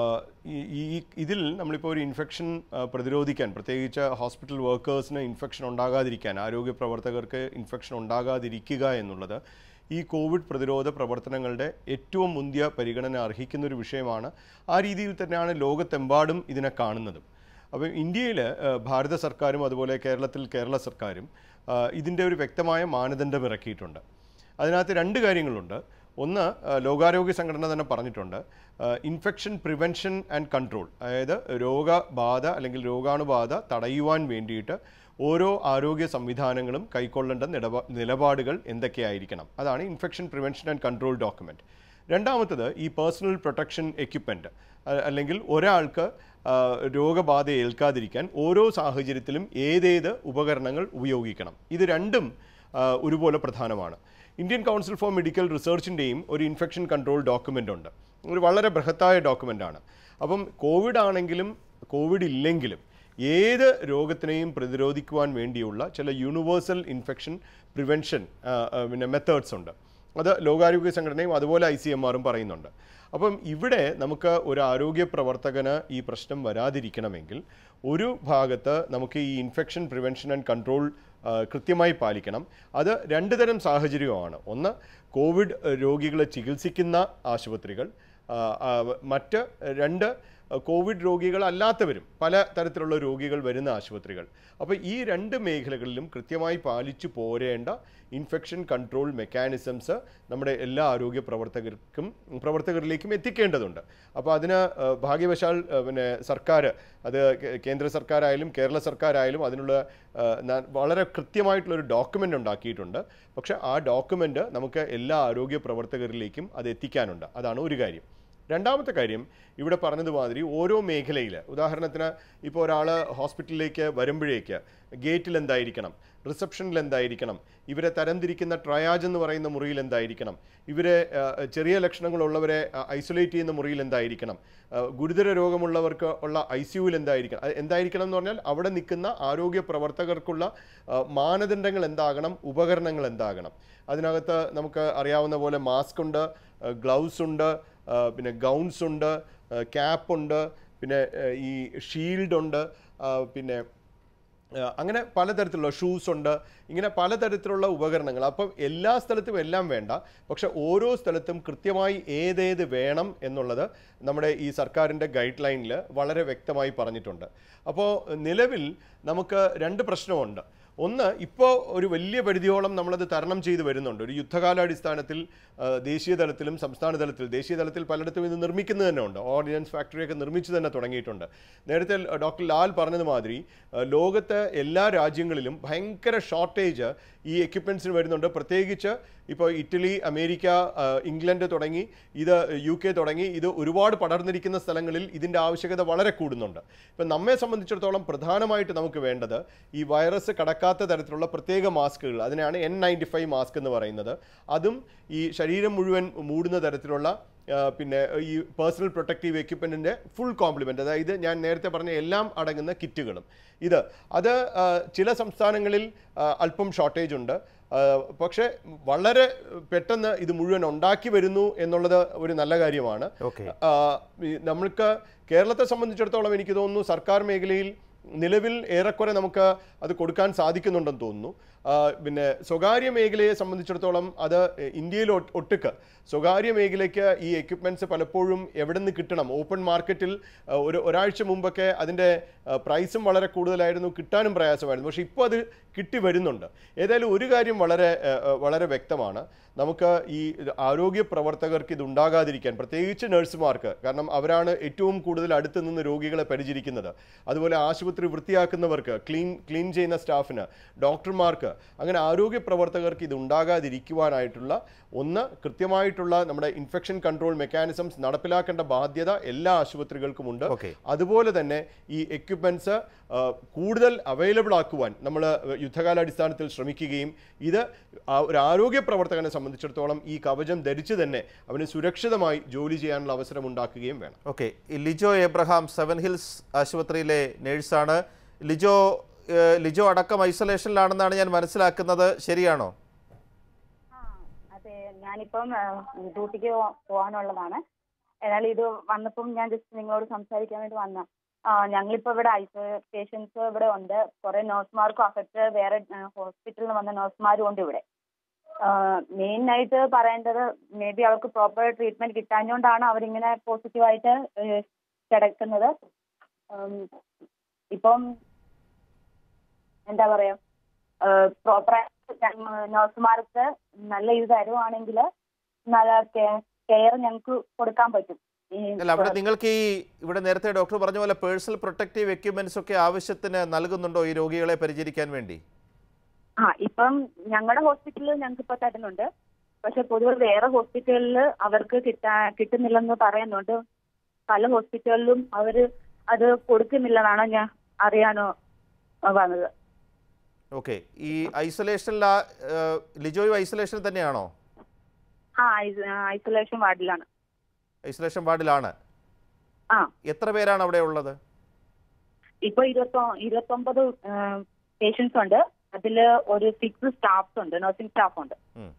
ഈ ഈ- ഇതിൽ നമ്മളിപ്പോൾ ഒരു ഇൻഫെക്ഷൻ പ്രതിരോധിക്കാൻ പ്രത്യേകിച്ച് ഹോസ്പിറ്റൽ വർക്കേഴ്സിന് ഇൻഫെക്ഷൻ ഉണ്ടാകാതിരിക്കാൻ ആരോഗ്യ പ്രവർത്തകർക്ക് ഇൻഫെക്ഷൻ ഉണ്ടാകാതിരിക്കുക എന്നുള്ളത് ഈ കോവിഡ് പ്രതിരോധ പ്രവർത്തനങ്ങളുടെ ഏറ്റവും മുന്തിയ പരിഗണന അർഹിക്കുന്ന ഒരു വിഷയമാണ് ആ രീതിയിൽ തന്നെയാണ് ലോകത്തെമ്പാടും ഇതിനെ കാണുന്നതും അപ്പോൾ ഇന്ത്യയിൽ ഭാരത സർക്കാരും അതുപോലെ കേരളത്തിൽ കേരള സർക്കാരും ആ, ഇതിൻ്റെ ഒരു വ്യക്തമായ മാനദണ്ഡം ഇറക്കിയിട്ടുണ്ട് അതിനകത്ത് രണ്ട് കാര്യങ്ങളുണ്ട് ഒന്ന് ആ, ലോകാരോഗ്യ സംഘടന തന്നെ പറഞ്ഞിട്ടുണ്ട് ഇൻഫെക്ഷൻ പ്രിവെൻഷൻ ആൻഡ് കൺട്രോൾ അതായത് രോഗബാധ അല്ലെങ്കിൽ രോഗാണുബാധ തടയുവാൻ വേണ്ടിയിട്ട് ഓരോ ആരോഗ്യ സംവിധാനങ്ങളും കൈക്കൊള്ളേണ്ട നിലപാ നിലപാടുകൾ എന്തൊക്കെയായിരിക്കണം അതാണ് infection prevention and control document രണ്ടാമത്തത് ഈ പേഴ്സണൽ പ്രൊട്ടക്ഷൻ എക്യുപ്മെൻറ്റ് അല്ലെങ്കിൽ ഒരാൾക്ക് ആ, രോഗബാധ ഏൽക്കാതിരിക്കാൻ ഓരോ സാഹചര്യത്തിലും ഏതേത് ഉപകരണങ്ങൾ ഉപയോഗിക്കണം ഇത് രണ്ടും ആ, ഒരുപോലെ പ്രധാനമാണ് ഇന്ത്യൻ കൗൺസിൽ ഫോർ മെഡിക്കൽ റിസർച്ചിൻ്റെയും ഒരു ഇൻഫെക്ഷൻ കൺട്രോൾ ഡോക്യുമെൻ്റ് ഉണ്ട് ഒരു വളരെ ബൃഹത്തായ ഡോക്യുമെൻ്റ് ആണ് അപ്പം കോവിഡ് ആണെങ്കിലും കോവിഡ് ഇല്ലെങ്കിലും ഏത് രോഗത്തിനെയും പ്രതിരോധിക്കുവാൻ വേണ്ടിയുള്ള ചില യൂണിവേഴ്സൽ ഇൻഫെക്ഷൻ പ്രിവെൻഷൻ പിന്നെ മെത്തേഡ്സ് ഉണ്ട് അത് ലോകാരോഗ്യ സംഘടനയും അതുപോലെ ഐ സി എം ആറും പറയുന്നുണ്ട് അപ്പം ഇവിടെ നമുക്ക് ഒരു ആരോഗ്യ പ്രവർത്തകന് ഈ പ്രശ്നം വരാതിരിക്കണമെങ്കിൽ ഒരു ഭാഗത്ത് നമുക്ക് ഈ ഇൻഫെക്ഷൻ പ്രിവെൻഷൻ ആൻഡ് കൺട്രോൾ കൃത്യമായി പാലിക്കണം അത് രണ്ട് തരം സാഹചര്യമാണ് ഒന്ന് കോവിഡ് രോഗികളെ ചികിത്സിക്കുന്ന ആശുപത്രികൾ ആ, ആ, മറ്റ് രണ്ട് കോവിഡ് രോഗികളല്ലാത്തവരും പല തരത്തിലുള്ള രോഗികൾ വരുന്ന ആശുപത്രികൾ അപ്പോൾ ഈ രണ്ട് മേഖലകളിലും കൃത്യമായി പാലിച്ചു പോരേണ്ട ഇൻഫെക്ഷൻ കൺട്രോൾ മെക്കാനിസംസ് നമ്മുടെ എല്ലാ ആരോഗ്യ പ്രവർത്തകർക്കും പ്രവർത്തകരിലേക്കും എത്തിക്കേണ്ടതുണ്ട് അപ്പോൾ അതിന് ആ, ഭാഗ്യവശാൽ ആ, പിന്നെ സർക്കാർ അത് കേ- കേന്ദ്ര സർക്കാരായാലും കേരള സർക്കാരായാലും അതിനുള്ള ആ, ന- വളരെ കൃത്യമായിട്ടുള്ളൊരു ഡോക്യുമെൻ്റ് ഉണ്ടാക്കിയിട്ടുണ്ട് പക്ഷേ ആ ഡോക്യുമെൻ്റ് നമുക്ക് എല്ലാ ആരോഗ്യ പ്രവർത്തകരിലേക്കും അത് എത്തിക്കാനുണ്ട് അതാണ് ഒരു കാര്യം രണ്ടാമത്തെ കാര്യം ഇവിടെ പറഞ്ഞതുമാതിരി ഓരോ മേഖലയിൽ ഉദാഹരണത്തിന് ഇപ്പോൾ ഒരാൾ ഹോസ്പിറ്റലിലേക്ക് വരുമ്പോഴേക്ക് ഗേറ്റിൽ എന്തായിരിക്കണം റിസപ്ഷനിൽ എന്തായിരിക്കണം ഇവരെ തരംതിരിക്കുന്ന ട്രയാജ് എന്ന് പറയുന്ന മുറിയിൽ എന്തായിരിക്കണം ഇവരെ ആ, ചെറിയ ലക്ഷണങ്ങളുള്ളവരെ ഐസൊലേറ്റ് ചെയ്യുന്ന മുറിയിൽ എന്തായിരിക്കണം ആ, ഗുരുതര രോഗമുള്ളവർക്ക് ഉള്ള ഐ സിയുവിൽ എന്തായിരിക്കണം അത് എന്തായിരിക്കണം എന്ന് പറഞ്ഞാൽ അവിടെ നിൽക്കുന്ന ആരോഗ്യ പ്രവർത്തകർക്കുള്ള ആ, മാനദണ്ഡങ്ങൾ എന്താകണം ഉപകരണങ്ങൾ എന്താകണം അതിനകത്ത് നമുക്ക് അറിയാവുന്ന പോലെ മാസ്ക് ഉണ്ട് ഗ്ലൗസ് ഉണ്ട് ആ, പിന്നെ ഗൗൺസ് ഉണ്ട് ക്യാപ്പ് ഉണ്ട് പിന്നെ ആ, ഈ ഷീൽഡ് ഉണ്ട് ആ, പിന്നെ ആ, അങ്ങനെ പലതരത്തിലുള്ള ഷൂസ് ഉണ്ട് ഇങ്ങനെ പലതരത്തിലുള്ള ഉപകരണങ്ങൾ അപ്പം എല്ലാ സ്ഥലത്തും എല്ലാം വേണ്ട പക്ഷെ ഓരോ സ്ഥലത്തും കൃത്യമായി ഏതേത് വേണം എന്നുള്ളത് നമ്മുടെ ഈ സർക്കാരിൻ്റെ ഗൈഡ് ലൈനിൽ വളരെ വ്യക്തമായി പറഞ്ഞിട്ടുണ്ട് അപ്പോൾ നിലവിൽ നമുക്ക് രണ്ട് പ്രശ്നമുണ്ട് ഒന്ന് ഇപ്പോൾ ഒരു വലിയ പരിധിയോളം നമ്മളത് തരണം ചെയ്ത് വരുന്നുണ്ട് ഒരു യുദ്ധകാലാടിസ്ഥാനത്തിൽ ആ, ദേശീയ തലത്തിലും സംസ്ഥാന തലത്തിൽ ദേശീയ തലത്തിൽ പലയിടത്തും ഇത് നിർമ്മിക്കുന്നത് തന്നെ ഉണ്ട് ഓർഡിനൻസ് ഫാക്ടറിയൊക്കെ നിർമ്മിച്ചു തന്നെ തുടങ്ങിയിട്ടുണ്ട് നേരത്തെ ഡോക്ടർ ലാൽ പറഞ്ഞതുമാതിരി ആ, ലോകത്തെ എല്ലാ രാജ്യങ്ങളിലും ഭയങ്കര ഷോർട്ടേജ് ഈ എക്യുപ്മെൻറ്റ്സിന് വരുന്നുണ്ട് പ്രത്യേകിച്ച് ഇപ്പോൾ ഇറ്റലി അമേരിക്ക ആ, ഇംഗ്ലണ്ട് തുടങ്ങി ഇത് യു കെ തുടങ്ങി ഇത് ഒരുപാട് പടർന്നിരിക്കുന്ന സ്ഥലങ്ങളിൽ ഇതിൻ്റെ ആവശ്യകത വളരെ കൂടുന്നുണ്ട് ഇപ്പം നമ്മെ സംബന്ധിച്ചിടത്തോളം പ്രധാനമായിട്ട് നമുക്ക് വേണ്ടത് ഈ വൈറസ് കടക്കാത്ത തരത്തിലുള്ള പ്രത്യേക മാസ്കുകൾ അതിനാണ് എൻ നയൻറ്റി ഫൈവ് മാസ്ക് എന്ന് പറയുന്നത് അതും ഈ ശരീരം മുഴുവൻ മൂടുന്ന തരത്തിലുള്ള ആ, പിന്നെ ഈ പേഴ്സണൽ പ്രൊട്ടക്റ്റീവ് എക്യുപ്മെൻറ്റിൻ്റെ ഫുൾ കോംപ്ലിമെൻ്റ് അതായത് ഞാൻ നേരത്തെ പറഞ്ഞ എല്ലാം അടങ്ങുന്ന കിറ്റുകളും ഇത് അത് ആ, ചില സംസ്ഥാനങ്ങളിൽ ആ, അല്പം ഷോർട്ടേജ് ഉണ്ട് ആ, പക്ഷേ വളരെ പെട്ടെന്ന് ഇത് മുഴുവൻ ഉണ്ടാക്കി വരുന്നു എന്നുള്ളത് ഒരു നല്ല കാര്യമാണ് ഓക്കെ ആ, ഈ നമ്മൾക്ക് കേരളത്തെ സംബന്ധിച്ചിടത്തോളം എനിക്ക് തോന്നുന്നു സർക്കാർ മേഖലയിൽ നിലവിൽ ഏറെക്കുറെ നമുക്ക് അത് കൊടുക്കാൻ സാധിക്കുന്നുണ്ടെന്ന് തോന്നുന്നു ആ, പിന്നെ സ്വകാര്യ മേഖലയെ സംബന്ധിച്ചിടത്തോളം അത് ഇന്ത്യയിൽ ഒട്ട് ഒട്ടുക്ക് സ്വകാര്യ മേഖലയ്ക്ക് ഈ എക്യുപ്മെൻറ്റ്സ് പലപ്പോഴും എവിടെ നിന്ന് കിട്ടണം ഓപ്പൺ മാർക്കറ്റിൽ ആ, ഒരു ഒരാഴ്ച മുമ്പൊക്കെ അതിൻ്റെ ആ, പ്രൈസും വളരെ കൂടുതലായിരുന്നു കിട്ടാനും പ്രയാസമായിരുന്നു പക്ഷേ ഇപ്പോൾ അത് കിട്ടി വരുന്നുണ്ട് ഏതായാലും ഒരു കാര്യം വളരെ ആ, ആ, വളരെ വ്യക്തമാണ് നമുക്ക് ഈ ആരോഗ്യ പ്രവർത്തകർക്ക് ഇത് ഉണ്ടാകാതിരിക്കാൻ പ്രത്യേകിച്ച് നഴ്സുമാർക്ക് കാരണം അവരാണ് ഏറ്റവും കൂടുതൽ അടുത്ത് നിന്ന് രോഗികളെ പരിചരിക്കുന്നത് അതുപോലെ ആശുപത്രി വൃത്തിയാക്കുന്നവർക്ക് ക്ലീൻ ക്ലീൻ ചെയ്യുന്ന സ്റ്റാഫിന് ഡോക്ടർമാർക്ക് അങ്ങനെ ആരോഗ്യ പ്രവർത്തകർക്ക് ഇത് ഉണ്ടാകാതിരിക്കുവാനായിട്ടുള്ള ഒന്ന് കൃത്യമായിട്ടുള്ള നമ്മുടെ ഇൻഫെക്ഷൻ കൺട്രോൾ മെക്കാനിസംസ് നടപ്പിലാക്കേണ്ട ബാധ്യത എല്ലാ ആശുപത്രികൾക്കുമുണ്ട് Okay. അതുപോലെ തന്നെ ഈ എക്യുപ്മെൻറ്റ്സ് കൂടുതൽ അവൈലബിൾ ആക്കുവാൻ നമ്മൾ യുദ്ധകാലാടിസ്ഥാനത്തിൽ ശ്രമിക്കുകയും ഇത് ആ- ഒരു ആരോഗ്യ പ്രവർത്തകനെ സംബന്ധിച്ചിടത്തോളം ഈ കവചം ധരിച്ച് തന്നെ അവന് സുരക്ഷിതമായി ജോലി ചെയ്യാനുള്ള അവസരം ഉണ്ടാക്കുകയും വേണം ഓക്കെ ഈ ലിജോ എബ്രഹാം സെവൻ ഹിൽസ് ആശുപത്രിയിലെ നേഴ്സാണ് ലിജോ ഏഹ്, ലിജോ അടക്കം ഐസൊലേഷനിലാണെന്നാണ് ഞാൻ മനസ്സിലാക്കുന്നത് ശരിയാണോ ആ, അതെ ഞാനിപ്പം ആ, ഡ്യൂട്ടിക്ക് പോ- പോകാനുള്ളതാണ് എന്നാൽ ഇത് വന്നപ്പം ഞാൻ ജസ്റ്റ് നിങ്ങളോട് സംസാരിക്കാൻ വേണ്ടി വന്ന ഞങ്ങളിപ്പോ ഇവിടെ ഐസോ പേഷ്യൻസ് ഇവിടെ ഉണ്ട് കുറെ നഴ്സുമാർക്കും അഫക്റ്റ് വേറെ ഹോസ്പിറ്റലിൽ നിന്ന് വന്ന നഴ്സുമാരും ഉണ്ട് ഇവിടെ മെയിൻ ആയിട്ട് പറയേണ്ടത് മേ ബി അവർക്ക് പ്രോപ്പർ ട്രീറ്റ്മെന്റ് കിട്ടാഞ്ഞുകൊണ്ടാണ് അവരിങ്ങനെ പോസിറ്റീവായിട്ട് കിടക്കുന്നത് ഉം, ഇപ്പം എന്താ പറയാ പ്രോപ്പറായിട്ട് നഴ്സുമാർക്ക് നല്ല ഇത് തരുവാണെങ്കിൽ നല്ല കെയർ ഞങ്ങൾക്ക് കൊടുക്കാൻ പറ്റും ഈ അല്ല അവിടെ നിങ്ങൾക്ക് ഈ ഇവിടെ നേരത്തെ ഡോക്ടർ പറഞ്ഞ പോലെ പേഴ്സണൽ പ്രൊട്ടക്റ്റീവ് എക്യുപ്മെന്റ്സ് ഒക്കെ ആവശ്യത്തിന് നൽകുന്നുണ്ടോ ഈ രോഗികളെ പരിചരിക്കാൻ വേണ്ടി ആ ഇപ്പം ഞങ്ങളുടെ ഹോസ്പിറ്റലിൽ ഞങ്ങൾക്ക് ഇപ്പൊ തരുന്നുണ്ട് പക്ഷെ പൊതുവെ വേറെ ഹോസ്പിറ്റലിൽ അവർക്ക് കിട്ടാ കിട്ടുന്നില്ലെന്ന് പറയുന്നുണ്ട് പല ഹോസ്പിറ്റലിലും അവര് അത് കൊടുക്കുന്നില്ലെന്നാണ് ഞാൻ അറിയാനോ വന്നത് ഓക്കെ ഈ ഐസൊലേഷനിൽ ലിജോയും ഐസൊലേഷനിൽ തന്നെയാണോ ആ ഐസൊലേഷൻ വാർഡിലാണ് ഐസൊലേഷൻ വാർഡിലാണ് ആ എത്ര പേരാണ് അവിടെ ഉള്ളത് ഇപ്പൊ ഇരുപത്തി ഇരുപത്തൊമ്പത് പേഷ്യൻസ് ഉണ്ട് അതില് ഒരു സിക്സ് സ്റ്റാഫ്സ് ഉണ്ട് നഴ്സിംഗ് സ്റ്റാഫ് ഉണ്ട് ഉം.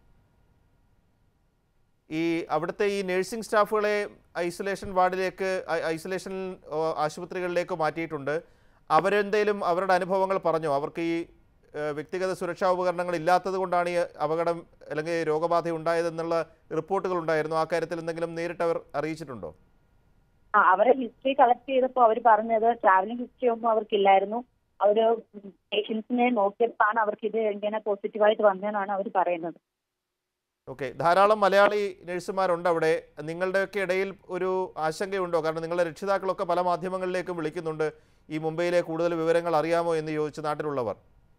ഈ അവിടുത്തെ ഈ നഴ്സിംഗ് സ്റ്റാഫുകളെ ഐസൊലേഷൻ വാർഡിലേക്ക് ഐ- ഐസൊലേഷൻ ഓ, ആശുപത്രികളിലേക്ക് മാറ്റിയിട്ടുണ്ട് അവരെന്തേലും അവരുടെ അനുഭവങ്ങൾ പറഞ്ഞോ അവർക്ക് ഈ ഏഹ്, വ്യക്തിഗത സുരക്ഷാ ഉപകരണങ്ങൾ ഇല്ലാത്തത് കൊണ്ടാണ് ഈ അപകടം അല്ലെങ്കിൽ രോഗബാധ ഉണ്ടായതെന്നുള്ള റിപ്പോർട്ടുകൾ ഉണ്ടായിരുന്നു ആ കാര്യത്തിൽ എന്തെങ്കിലും നേരിട്ട് അവർ അറിയിച്ചിട്ടുണ്ടോ ആ അവരെ ഹിസ്റ്ററി കളക്ട് ചെയ്തപ്പോൾ അവർ പറഞ്ഞത് ട്രാവലിംഗ് ഹിസ്റ്ററി ഒന്നും അവർക്കില്ലായിരുന്നു അവര് പേഷ്യൻസിനെ നോക്കിയപ്പോഴാണ് അവർക്ക് ഇത് ഇങ്ങനെ പോസിറ്റീവായിട്ട് വന്നതെന്നാണ് അവർ പറയുന്നത് ഓക്കെ ധാരാളം മലയാളി നഴ്സുമാരുണ്ട് അവിടെ നിങ്ങളുടെയൊക്കെ ഇടയിൽ ഒരു ആശങ്കയുണ്ടോ കാരണം നിങ്ങളുടെ രക്ഷിതാക്കളൊക്കെ പല മാധ്യമങ്ങളിലേക്കും വിളിക്കുന്നുണ്ട് ഈ മുംബൈയിലെ കൂടുതൽ വിവരങ്ങൾ അറിയാമോ എന്ന് ചോദിച്ച് നാട്ടിലുള്ളവർ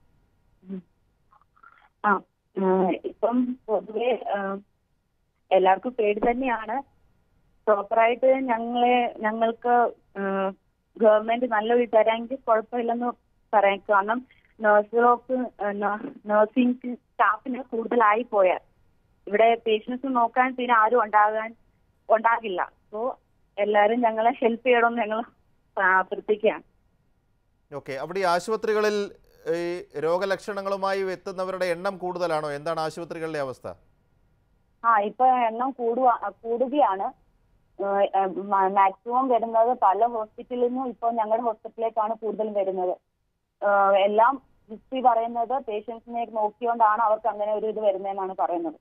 ആ ആ, ഇപ്പം പൊതുവെ ആ, എല്ലാവർക്കും പേടി തന്നെയാണ് പ്രോപ്പറായിട്ട് ഞങ്ങളെ ഞങ്ങൾക്ക് ഗവൺമെന്റ് നല്ലൊരു തരാമെങ്കിൽ കുഴപ്പമില്ലെന്ന് പറയാം കാരണം നഴ്സുകൾക്ക് നഴ്സിംഗ് സ്റ്റാഫിന് കൂടുതലായി പോയാൽ ഇവിടെ പേഷ്യൻസ് നോക്കാൻ പിന്നെ ആരും ഉണ്ടാകാൻ ഉണ്ടാകില്ല സോ എല്ലാവരും ഞങ്ങളെ ഹെൽപ്പ് ചെയ്യണമെന്ന് ഞങ്ങൾ അഭ്യർത്ഥിക്കുകയാണ് ഓക്കെ അവിടെ ഈ ആശുപത്രികളിൽ ഈ രോഗലക്ഷണങ്ങളുമായി എത്തുന്നവരുടെ എണ്ണം കൂടുതലാണോ എന്താണ് ആശുപത്രികളിലെ അവസ്ഥ ആ ഇപ്പൊ എണ്ണം കൂടുക കൂടുകയാണ് മാക്സിമം വരുന്നത് പല ഹോസ്പിറ്റലിൽ നിന്നും ഇപ്പോൾ ഞങ്ങളുടെ ഹോസ്പിറ്റലിലേക്കാണ് കൂടുതലും വരുന്നത് ഏഹ് എല്ലാം ഹിസ്റ്ററി പറയുന്നത് പേഷ്യൻസിനെ നോക്കിയോണ്ടാണ് അവർക്ക് അങ്ങനെ ഒരു ഇത് വരുന്നതെന്നാണ് പറയുന്നത്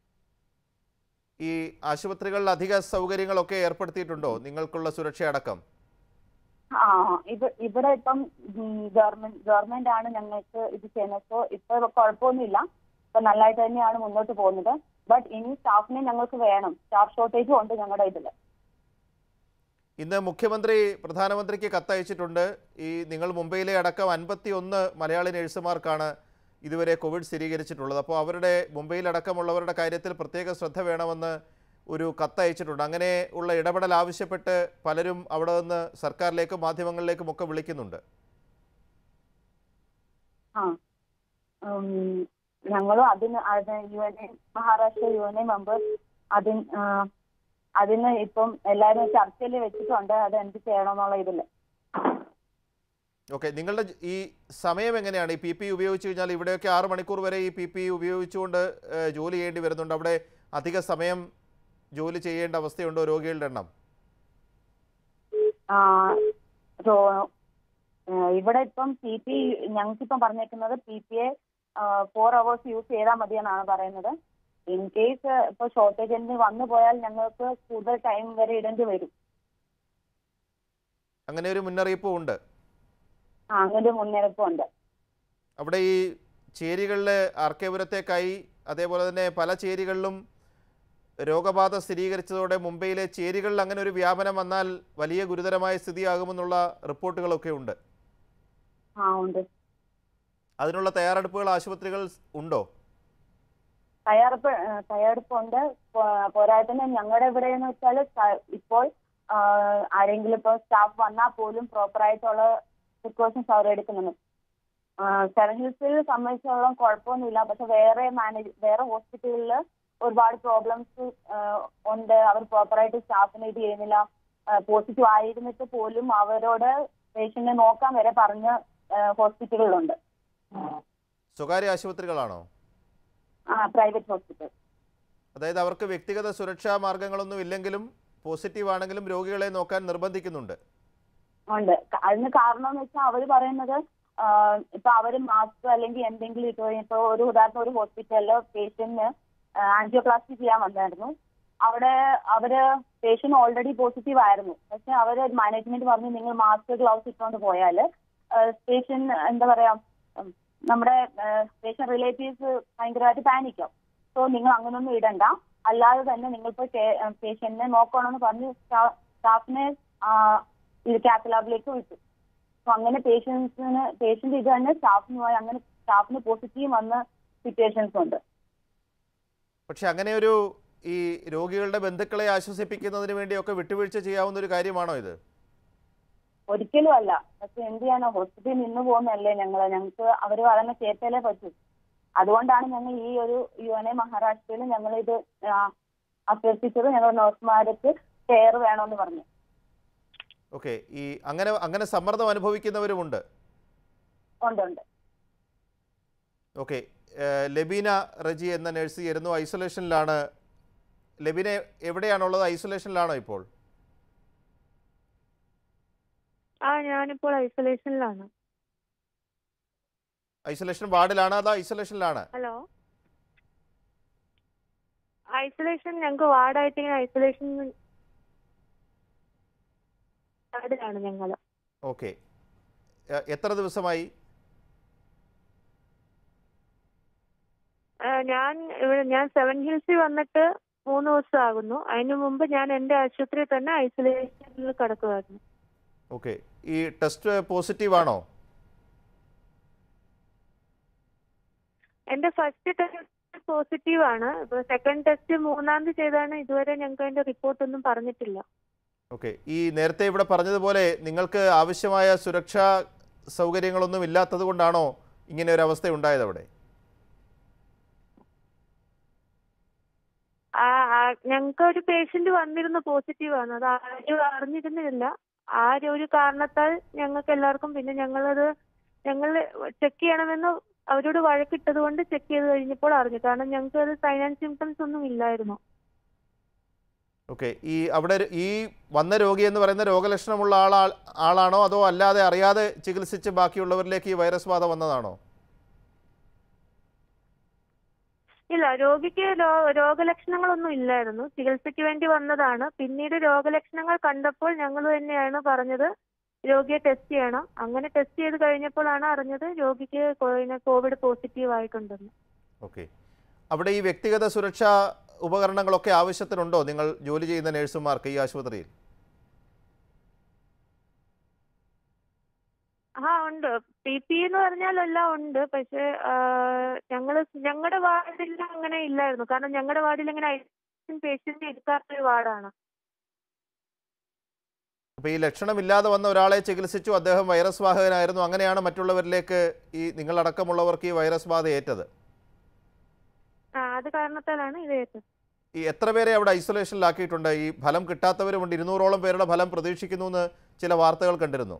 ഈ ആശുപത്രികളിൽ അധിക സൗകര്യങ്ങളൊക്കെ ഏർപ്പെടുത്തിയിട്ടുണ്ടോ നിങ്ങൾക്കുള്ള സുരക്ഷ അടക്കം ആ ഇവ ഇവിടെ ഇപ്പം ഗവൺമെന്റ് ഗവൺമെന്റ് ആണ് ഞങ്ങൾക്ക് ഇത് ചെയ്യുന്നത് സോ ഇപ്പൊ കുഴപ്പമൊന്നുമില്ല ഇപ്പൊ നല്ലതായിട്ട് തന്നെയാണ് മുന്നോട്ട് പോകുന്നത് ബട്ട് ഇനി സ്റ്റാഫിനെ ഞങ്ങൾക്ക് വേണം സ്റ്റാഫ് ഷോർട്ടേജും ഉണ്ട് ഞങ്ങളുടെ ഇതില് ഇന്ന് മുഖ്യമന്ത്രി പ്രധാനമന്ത്രിക്ക് കത്തയച്ചിട്ടുണ്ട് ഈ നിങ്ങൾ മുംബൈയിലെ അടക്കം അൻപത്തി ഒന്ന് മലയാളി നഴ്സുമാർക്കാണ് ഇതുവരെ കോവിഡ് സ്ഥിരീകരിച്ചിട്ടുള്ളത് അപ്പോൾ അവരുടെ മുംബൈയിലടക്കമുള്ളവരുടെ കാര്യത്തിൽ പ്രത്യേക ശ്രദ്ധ വേണമെന്ന് ഒരു കത്തയച്ചിട്ടുണ്ട് അങ്ങനെ ഉള്ള ഇടപെടൽ ആവശ്യപ്പെട്ട് പലരും അവിടെ നിന്ന് സർക്കാരിലേക്കും മാധ്യമങ്ങളിലേക്കും ഒക്കെ വിളിക്കുന്നുണ്ട് ആ ഉം, ഞങ്ങളും അതിന് അത് U N A Maharashtra U N A member അതിന് ആ, അതിന് ഇപ്പം എല്ലാവരും ചർച്ചയിൽ വെച്ചിട്ടുണ്ട് അത് എന്ത് ചെയ്യണമെന്നുള്ള ഇതില് ഓക്കെ നിങ്ങളുടെ ജ- ഈ സമയം എങ്ങനെയാണ് ഈ പി പി ഉപയോഗിച്ച് കഴിഞ്ഞാൽ ഇവിടെയൊക്കെ ആറ് മണിക്കൂർ വരെ ഈ പി പി ഉപയോഗിച്ചുകൊണ്ട് ഏഹ്, ജോലി ചെയ്യേണ്ടി വരുന്നുണ്ട് അവിടെ അധിക സമയം ജോലി ചെയ്യേണ്ട അവസ്ഥയുണ്ടോ രോഗികളുടെ എണ്ണം ആ, സോ ഇവിടെ ഇപ്പം പി പി ഞങ്ങൾക്ക് ഇപ്പം പറഞ്ഞേക്കുന്നത് P P A four hours use ചെയ്താൽ മതി എന്നാണ് പറയുന്നത് ഇൻ കേസ് ഇപ്പൊ ഷോർട്ടേജ് എന്ത് വന്നു പോയാൽ ഞങ്ങൾക്ക് കൂടുതൽ ടൈം വരെ ഇടേണ്ടി വരും അങ്ങനെ ഒരു മുന്നറിയിപ്പും ഉണ്ട് ആ അങ്ങനെ ഒരു മുന്നറിയിപ്പുണ്ട് അവിടെ ഈ ചേരികളിലെ ആർക്കേപുരത്തേക്കായി അതേപോലെ തന്നെ പല ചേരികളിലും രോഗബാധ സ്ഥിരീകരിച്ചതോടെ മുംബൈയിലെ ചേരികളിൽ അങ്ങനെ ഒരു വ്യാപനം വന്നാൽ വലിയ ഗുരുതരമായ സ്ഥിതിയാകുമെന്നുള്ള റിപ്പോർട്ടുകളൊക്കെ ഉണ്ട് ആ ഉണ്ട് അതിനുള്ള തയ്യാറെടുപ്പുകൾ ആശുപത്രികൾ ഉണ്ടോ തയ്യാറെടുപ്പ് ഏഹ് തയ്യാറെടുപ്പുണ്ട് പോ- പോരാത്തതിന് ഞങ്ങളുടെ ഇവിടെ എന്ന് വെച്ചാൽ ഇപ്പോൾ ആഹ് ആരെങ്കിലും ഇപ്പോൾ സ്റ്റാഫ് വന്നാൽ പോലും പ്രോപ്പർ ആയിട്ടുള്ള പ്രിക്കോഷൻസ് അവർ എടുക്കുന്നുണ്ട് സെവൻ ഹിൽസിൽ സംബന്ധിച്ചോളം കുഴപ്പമൊന്നുമില്ല പക്ഷെ വേറെ മാനേജ് വേറെ ഹോസ്പിറ്റലിൽ ഒരുപാട് പ്രോബ്ലംസ് ഉണ്ട് അവർ പ്രോപ്പറായിട്ട് സ്റ്റാഫിനെ ഇത് ചെയ്യുന്നില്ല പോസിറ്റീവ് ആയിരുന്നിട്ട് പോലും അവരോട് പേഷ്യന്റിനെ നോക്കാൻ വരെ പറഞ്ഞ ഹോസ്പിറ്റലുകളുണ്ട് സ്വകാര്യ ആശുപത്രികളാണോ ആ പ്രൈവറ്റ് ഹോസ്പിറ്റൽ അതായത് അവർക്ക് വ്യക്തിഗത സുരക്ഷാ മാർഗങ്ങളൊന്നും ഇല്ലെങ്കിലും പോസിറ്റീവ് ആണെങ്കിലും രോഗികളെ നോക്കാൻ നിർബന്ധിക്കുന്നുണ്ട് ഉണ്ട് ക- അതിന് കാരണം എന്ന് വെച്ചാൽ അവര് പറയുന്നത് ആഹ് ഇപ്പൊ അവര് മാസ്ക് അല്ലെങ്കിൽ എന്തെങ്കിലും ഇട്ട് ഇപ്പൊ ഒരു ഉദാഹരണം ഒരു ഹോസ്പിറ്റലില് പേഷ്യന്റിന് ആൻജിയോപ്ലാസ്റ്റി ചെയ്യാൻ വന്നായിരുന്നു അവിടെ അവര് പേഷ്യന്റ് ഓൾറെഡി പോസിറ്റീവ് ആയിരുന്നു പക്ഷെ അവര് മാനേജ്മെന്റ് പറഞ്ഞു നിങ്ങൾ മാസ്ക് ഗ്ലൗസ് ഇട്ടുകൊണ്ട് പോയാല് പേഷ്യന്റ് എന്താ പറയാ ഉം, നമ്മുടെ പേഷ്യന്റ് റിലേറ്റീവ്സ് ഭയങ്കരമായിട്ട് പാനിക്കും സോ നിങ്ങൾ അങ്ങനൊന്നും ഇടണ്ട അല്ലാതെ തന്നെ നിങ്ങളിപ്പോ പേഷ്യന്റിനെ നോക്കണമെന്ന് പറഞ്ഞ് സ്റ്റാഫിനെ ഇത് കാത്ത് ലാബിലേക്ക് വിട്ടു സോ അങ്ങനെ പേഷ്യൻസിന് പേഷ്യന്റ് ഇത് തന്നെ സ്റ്റാഫിന് പോയി അങ്ങനെ സ്റ്റാഫിന് പോസിറ്റീവ് വന്ന സിറ്റുവേഷൻസ് ഉണ്ട് പക്ഷെ അങ്ങനെ ഒരു ഈ രോഗികളുടെ ബന്ധുക്കളെ ആശ്വസിപ്പിക്കുന്നതിന് വേണ്ടിയൊക്കെ വിട്ടുവീഴ്ച ചെയ്യാവുന്ന ഒരു കാര്യമാണോ ഇത് ഒരിക്കലും അല്ല പക്ഷെ എന്ത് ചെയ്യാനോ ഹോസ്പിറ്റലിൽ നിന്ന് പോകുന്നതല്ലേ ഞങ്ങള് ഞങ്ങൾക്ക് അവര് പറയുന്ന കേട്ടല്ലേ പറ്റൂ അതുകൊണ്ടാണ് ഞങ്ങൾ ഈ ഒരു യു എൻ എ മഹാരാഷ്ട്രയിൽ ഞങ്ങൾ ഇത് അഭ്യർത്ഥിച്ചത് ഞങ്ങൾ നഴ്സുമാർക്ക് കെയർ വേണമെന്ന് പറഞ്ഞു ഓക്കെ ഈ അങ്ങനെ അങ്ങനെ സമ്മർദ്ദം അനുഭവിക്കുന്നവരുമുണ്ട് ഉണ്ട് ഉണ്ട് ഓക്കെ ലബീന റജി എന്ന നഴ്സ് ആയിരുന്നു ഐസൊലേഷനിലാണ് ലബീന എവിടെയാണുള്ളത് ഐസൊലേഷനിലാണോ ഇപ്പോൾ ആ ഞാനിപ്പോൾ ഐസൊലേഷനിലാണ് ഐസൊലേഷൻ വാർഡിലാണ് അതോ ഐസൊലേഷനിലാണ് ഹലോ ഐസൊലേഷൻ ഞങ്ങൾക്ക് വാർഡായിട്ട് ഇങ്ങനെ ഐസൊലേഷൻ വാർഡിലാണ് ഞങ്ങള് ഓക്കെ എത്ര ദിവസമായി ആ, ഞാൻ ഇവിടെ ഞാൻ സെവൻ ഹിൽസിൽ വന്നിട്ട് മൂന്ന് ദിവസം ആകുന്നു അതിനു മുമ്പ് ഞാൻ എന്റെ ആശുപത്രിയിൽ തന്നെ ഐസൊലേഷനിൽ കിടക്കുമായിരുന്നു ഓക്കെ ഈ ടെസ്റ്റ് പോസിറ്റീവ് ആണോ എന്റെ ഫസ്റ്റ് ടെസ്റ്റ് പോസിറ്റീവ് ആണ് ഇപ്പൊ സെക്കൻഡ് ടെസ്റ്റ് മൂന്നാം തീയതി ചെയ്താണ് ഇതുവരെ ഞങ്ങൾക്ക് അതിന്റെ റിപ്പോർട്ട് ഒന്നും പറഞ്ഞിട്ടില്ല ഓക്കെ ഈ നേരത്തെ ഇവിടെ പറഞ്ഞതുപോലെ നിങ്ങൾക്ക് ആവശ്യമായ സുരക്ഷാ സൗകര്യങ്ങളൊന്നും ഇല്ലാത്തത് കൊണ്ടാണോ ഇങ്ങനെ ഒരു അവസ്ഥ ഉണ്ടായത് അവിടെ ആ ഞങ്ങൾക്ക് ഒരു പേഷ്യന്റ് വന്നിരുന്നു പോസിറ്റീവ് ആണ് അത് ആരും അറിഞ്ഞിരുന്നില്ല ആ ഒരു കാരണത്താൽ ഞങ്ങൾക്ക് എല്ലാവർക്കും പിന്നെ ഞങ്ങളത് ഞങ്ങൾ ചെക്ക് ചെയ്യണമെന്ന് അവരോട് വഴക്കിട്ടത് കൊണ്ട് ചെക്ക് ചെയ്ത് കഴിഞ്ഞപ്പോൾ അറിഞ്ഞു കാരണം ഞങ്ങൾക്ക് അത് സൈൻ ആൻഡ് സിംറ്റംസ് ഒന്നും ഇല്ലായിരുന്നു ഓക്കെ ഈ അവിടെ ഒരു- ഈ വന്ന രോഗി എന്ന് പറയുന്ന രോഗലക്ഷണമുള്ള ആളാ ആളാണോ അതോ അല്ലാതെ അറിയാതെ ചികിത്സിച്ച് ബാക്കിയുള്ളവരിലേക്ക് ഈ വൈറസ് ബാധ വന്നതാണോ ഇല്ല രോഗിക്ക് രോ- രോഗലക്ഷണങ്ങളൊന്നും ഇല്ലായിരുന്നു ചികിത്സയ്ക്ക് വേണ്ടി വന്നതാണ് പിന്നീട് രോഗലക്ഷണങ്ങൾ കണ്ടപ്പോൾ ഞങ്ങൾ തന്നെയാണ് പറഞ്ഞത് രോഗിയെ ടെസ്റ്റ് ചെയ്യണം അങ്ങനെ ടെസ്റ്റ് ചെയ്ത് കഴിഞ്ഞപ്പോഴാണ് അറിഞ്ഞത് രോഗിക്ക് കോ- പിന്നെ കോവിഡ് പോസിറ്റീവ് ആയിട്ടുണ്ടെന്ന് ഓക്കെ അവിടെ ഈ വ്യക്തിഗത സുരക്ഷാ ഉപകരണങ്ങളൊക്കെ ആവശ്യത്തിനുണ്ടോ നിങ്ങൾ ജോലി ചെയ്യുന്ന നഴ്സുമാർക്ക് ഈ ആശുപത്രിയിൽ ആ ഉണ്ട് പി പി എന്ന് പറഞ്ഞാൽ എല്ലാം ഉണ്ട് പക്ഷെ ഞങ്ങൾ ഞങ്ങളുടെ വാർഡിൽ അങ്ങനെ ഇല്ലായിരുന്നു കാരണം ഞങ്ങളുടെ വാർഡിൽ അങ്ങനെ ഐസിൻ പേഷ്യന്റ് എടുക്കാത്തൊരു വാർഡാണ് അപ്പോൾ ഈ ലക്ഷണമില്ലാതെ വന്ന ഒരാളെ ചികിത്സിച്ചു അദ്ദേഹം വൈറസ് വാഹകനായിരുന്നു അങ്ങനെയാണ് മറ്റുള്ളവരിലേക്ക് ഈ നിങ്ങളടക്കമുള്ളവർക്ക് ഈ വൈറസ് ബാധ ഏറ്റത് ആ അത് കാരണത്താലാണ് ഇത് ഏറ്റത് ഈ എത്ര പേരെ അവിടെ ഐസൊലേഷനിലാക്കിയിട്ടുണ്ട് ഈ ഫലം കിട്ടാത്തവരുമുണ്ട് ഇരുന്നൂറോളം പേരുടെ ഫലം പ്രതീക്ഷിക്കുന്നു എന്ന് ചില വാർത്തകൾ കണ്ടിരുന്നു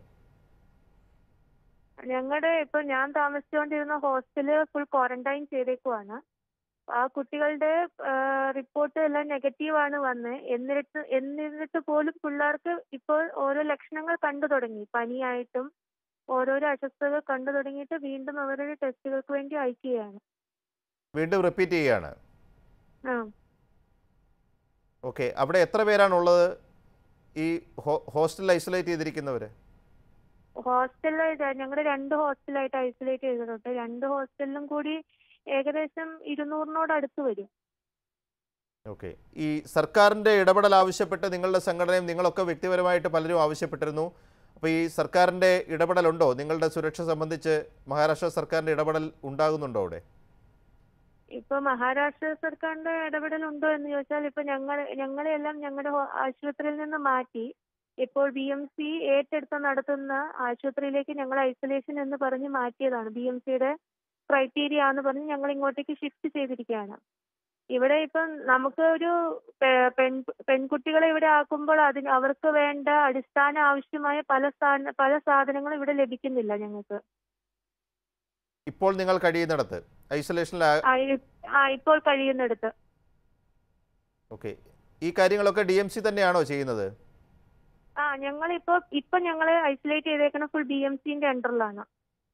ഞങ്ങളുടെ ഇപ്പൊ ഞാൻ താമസിച്ചുകൊണ്ടിരുന്ന ഹോസ്റ്റല് ഫുൾ ക്വാറന്റൈൻ ചെയ്തേക്കുവാണ് ആ കുട്ടികളുടെ റിപ്പോർട്ട് എല്ലാം നെഗറ്റീവ് ആണ് വന്നത് എന്നിട്ട് എന്നിരുന്നിട്ട് പോലും പിള്ളേർക്ക് ഇപ്പോൾ ഓരോ ലക്ഷണങ്ങൾ കണ്ടു തുടങ്ങി പനിയായിട്ടും ഓരോരോ അസ്വസ്ഥത കണ്ടു തുടങ്ങിയിട്ട് വീണ്ടും അവരുടെ ടെസ്റ്റുകൾക്ക് വേണ്ടി അയക്കുകയാണ് വീണ്ടും റിപ്പീറ്റ് ചെയ്യുകയാണ് ആ ഓക്കെ അവിടെ എത്ര പേരാണുള്ളത് ഈ ഹോ- ഹോസ്റ്റലിൽ ഐസൊലേറ്റ് ചെയ്തിരിക്കുന്നവർ ഹോസ്റ്റലിലായിട്ട് ഞങ്ങളുടെ രണ്ട് ഹോസ്റ്റലായിട്ട് ഐസൊലേറ്റ് ചെയ്തിട്ടുണ്ട് രണ്ട് ഹോസ്റ്റലിലും കൂടി ഏകദേശം ഇരുന്നൂറിനോട് അടുത്ത് വരും ഓക്കെ ഈ സർക്കാരിൻ്റെ ഇടപെടൽ ആവശ്യപ്പെട്ട് നിങ്ങളുടെ സംഘടനയും നിങ്ങളൊക്കെ വ്യക്തിപരമായിട്ട് പലരും ആവശ്യപ്പെട്ടിരുന്നു അപ്പോൾ ഈ സർക്കാരിൻ്റെ ഇടപെടലുണ്ടോ നിങ്ങളുടെ സുരക്ഷ സംബന്ധിച്ച് മഹാരാഷ്ട്ര സർക്കാരിൻ്റെ ഇടപെടൽ ഉണ്ടാകുന്നുണ്ടോ അവിടെ ഇപ്പൊ മഹാരാഷ്ട്ര സർക്കാരിന്റെ ഇടപെടൽ ഉണ്ടോ എന്ന് ചോദിച്ചാൽ ഇപ്പൊ ഞങ്ങൾ ഞങ്ങളെല്ലാം ഞങ്ങളുടെ ഹോ- ആശുപത്രിയിൽ നിന്ന് മാറ്റി ഇപ്പോൾ ബി എം സി ഏറ്റെടുത്ത് നടത്തുന്ന ആശുപത്രിയിലേക്ക് ഞങ്ങൾ ഐസൊലേഷൻ എന്ന് പറഞ്ഞ് മാറ്റിയതാണ് ബി എം സിയുടെ ക്രൈറ്റീരിയ എന്ന് പറഞ്ഞ് ഞങ്ങൾ ഇങ്ങോട്ടേക്ക് ഷിഫ്റ്റ് ചെയ്തിരിക്കുകയാണ് ഇവിടെ ഇപ്പം നമുക്ക് ഒരു പെ- പെൺ പെൺകുട്ടികളെ ഇവിടെ ആക്കുമ്പോൾ അതിന് അവർക്ക് വേണ്ട അടിസ്ഥാന ആവശ്യമായ പല സ്ഥാന പല സാധനങ്ങളും ഇവിടെ ലഭിക്കുന്നില്ല ഞങ്ങൾക്ക് ഇപ്പോൾ നിങ്ങൾ കഴിയുന്നിടത്ത് ഐസൊലേഷനിൽ ആ, ഇ- ആ ഇപ്പോൾ കഴിയുന്നിടത്ത് ഓക്കെ ഈ കാര്യങ്ങളൊക്കെ ഡി എം സി തന്നെയാണോ ചെയ്യുന്നത് ആ ഞങ്ങളിപ്പോ ഇപ്പൊ ഞങ്ങള് ഐസൊലേറ്റ് ചെയ്തേക്കുന്ന ഫുൾ ബി എം സിന്റെ അണ്ടറിലാണ്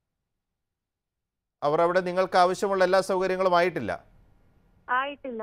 അവർ അവിടെ നിങ്ങൾക്ക് ആവശ്യമുള്ള എല്ലാ സൗകര്യങ്ങളും ആയിട്ടില്ല ആയിട്ടില്ല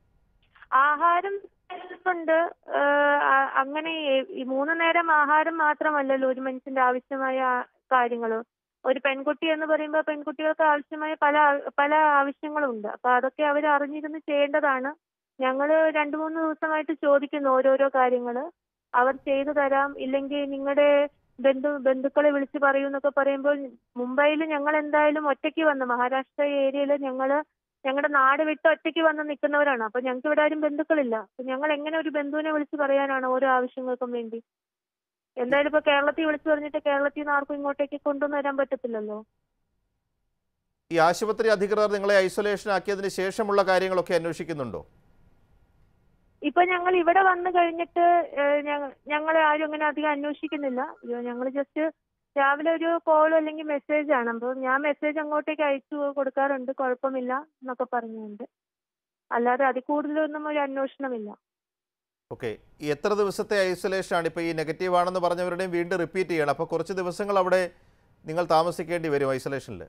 ആഹാരം ഉണ്ട് അങ്ങനെ ഈ- ഈ മൂന്ന് നേരം ആഹാരം മാത്രമല്ലല്ലോ ഒരു മനുഷ്യന്റെ ആവശ്യമായ കാര്യങ്ങൾ ഒരു പെൺകുട്ടി എന്ന് പറയുമ്പോൾ പെൺകുട്ടികൾക്ക് ആവശ്യമായ പല ആ- പല ആവശ്യങ്ങളുണ്ട് അപ്പൊ അതൊക്കെ അവർ അറിഞ്ഞിരുന്ന് ചെയ്യേണ്ടതാണ് ഞങ്ങള് രണ്ടു മൂന്ന് ദിവസമായിട്ട് ചോദിക്കുന്നു ഓരോരോ കാര്യങ്ങള് അവർ ചെയ്തു തരാം ഇല്ലെങ്കിൽ നിങ്ങളുടെ ബന്ധു ബന്ധുക്കളെ വിളിച്ച് പറയൂ എന്നൊക്കെ പറയുമ്പോൾ മുംബൈയിൽ ഞങ്ങൾ എന്തായാലും ഒറ്റയ്ക്ക് വന്നു മഹാരാഷ്ട്ര ഏരിയയിൽ ഞങ്ങള് ഞങ്ങളുടെ നാട് വിട്ട് ഒറ്റയ്ക്ക് വന്ന് നിൽക്കുന്നവരാണ് അപ്പൊ ഞങ്ങൾക്ക് ഇവിടെ ആരും ബന്ധുക്കളില്ല അപ്പൊ ഞങ്ങൾ എങ്ങനെ ഒരു ബന്ധുവിനെ വിളിച്ച് പറയാനാണ് ഓരോ ആവശ്യങ്ങൾക്കും വേണ്ടി എന്തായാലും ഇപ്പൊ കേരളത്തിൽ വിളിച്ചു പറഞ്ഞിട്ട് കേരളത്തിൽ നിന്ന് ആർക്കും ഇങ്ങോട്ടേക്ക് കൊണ്ടുവന്ന് വരാൻ പറ്റത്തില്ലല്ലോ ഈ ആശുപത്രി അധികൃതർ നിങ്ങളെ ഐസൊലേഷൻ ആക്കിയതിന് ശേഷമുള്ള കാര്യങ്ങളൊക്കെ അന്വേഷിക്കുന്നുണ്ടോ ഇപ്പൊ ഞങ്ങൾ ഇവിടെ വന്നു കഴിഞ്ഞിട്ട് ഏഹ്, ഞങ്ങ- ഞങ്ങളെ ആരും അങ്ങനെ അധികം അന്വേഷിക്കുന്നില്ല ഞങ്ങൾ ജസ്റ്റ് രാവിലെ ഒരു കോൾ അല്ലെങ്കിൽ മെസ്സേജ് ആണ് അപ്പോൾ ഞാൻ മെസ്സേജ് അങ്ങോട്ടേക്ക് അയച്ചു കൊടുക്കാറുണ്ട് കുഴപ്പമില്ല എന്നൊക്കെ പറഞ്ഞുകൊണ്ട് അല്ലാതെ അതിൽ കൂടുതലൊന്നും ഒരു അന്വേഷണമില്ല ഓക്കെ ഈ എത്ര ദിവസത്തെ ഐസൊലേഷൻ ആണ് ഇപ്പോൾ ഈ നെഗറ്റീവ് ആണെന്ന് പറഞ്ഞവരുടെയും വീണ്ടും റിപ്പീറ്റ് ചെയ്യണം അപ്പോൾ കുറച്ച് ദിവസങ്ങൾ അവിടെ നിങ്ങൾ താമസിക്കേണ്ടി വരും ഐസൊലേഷനിൽ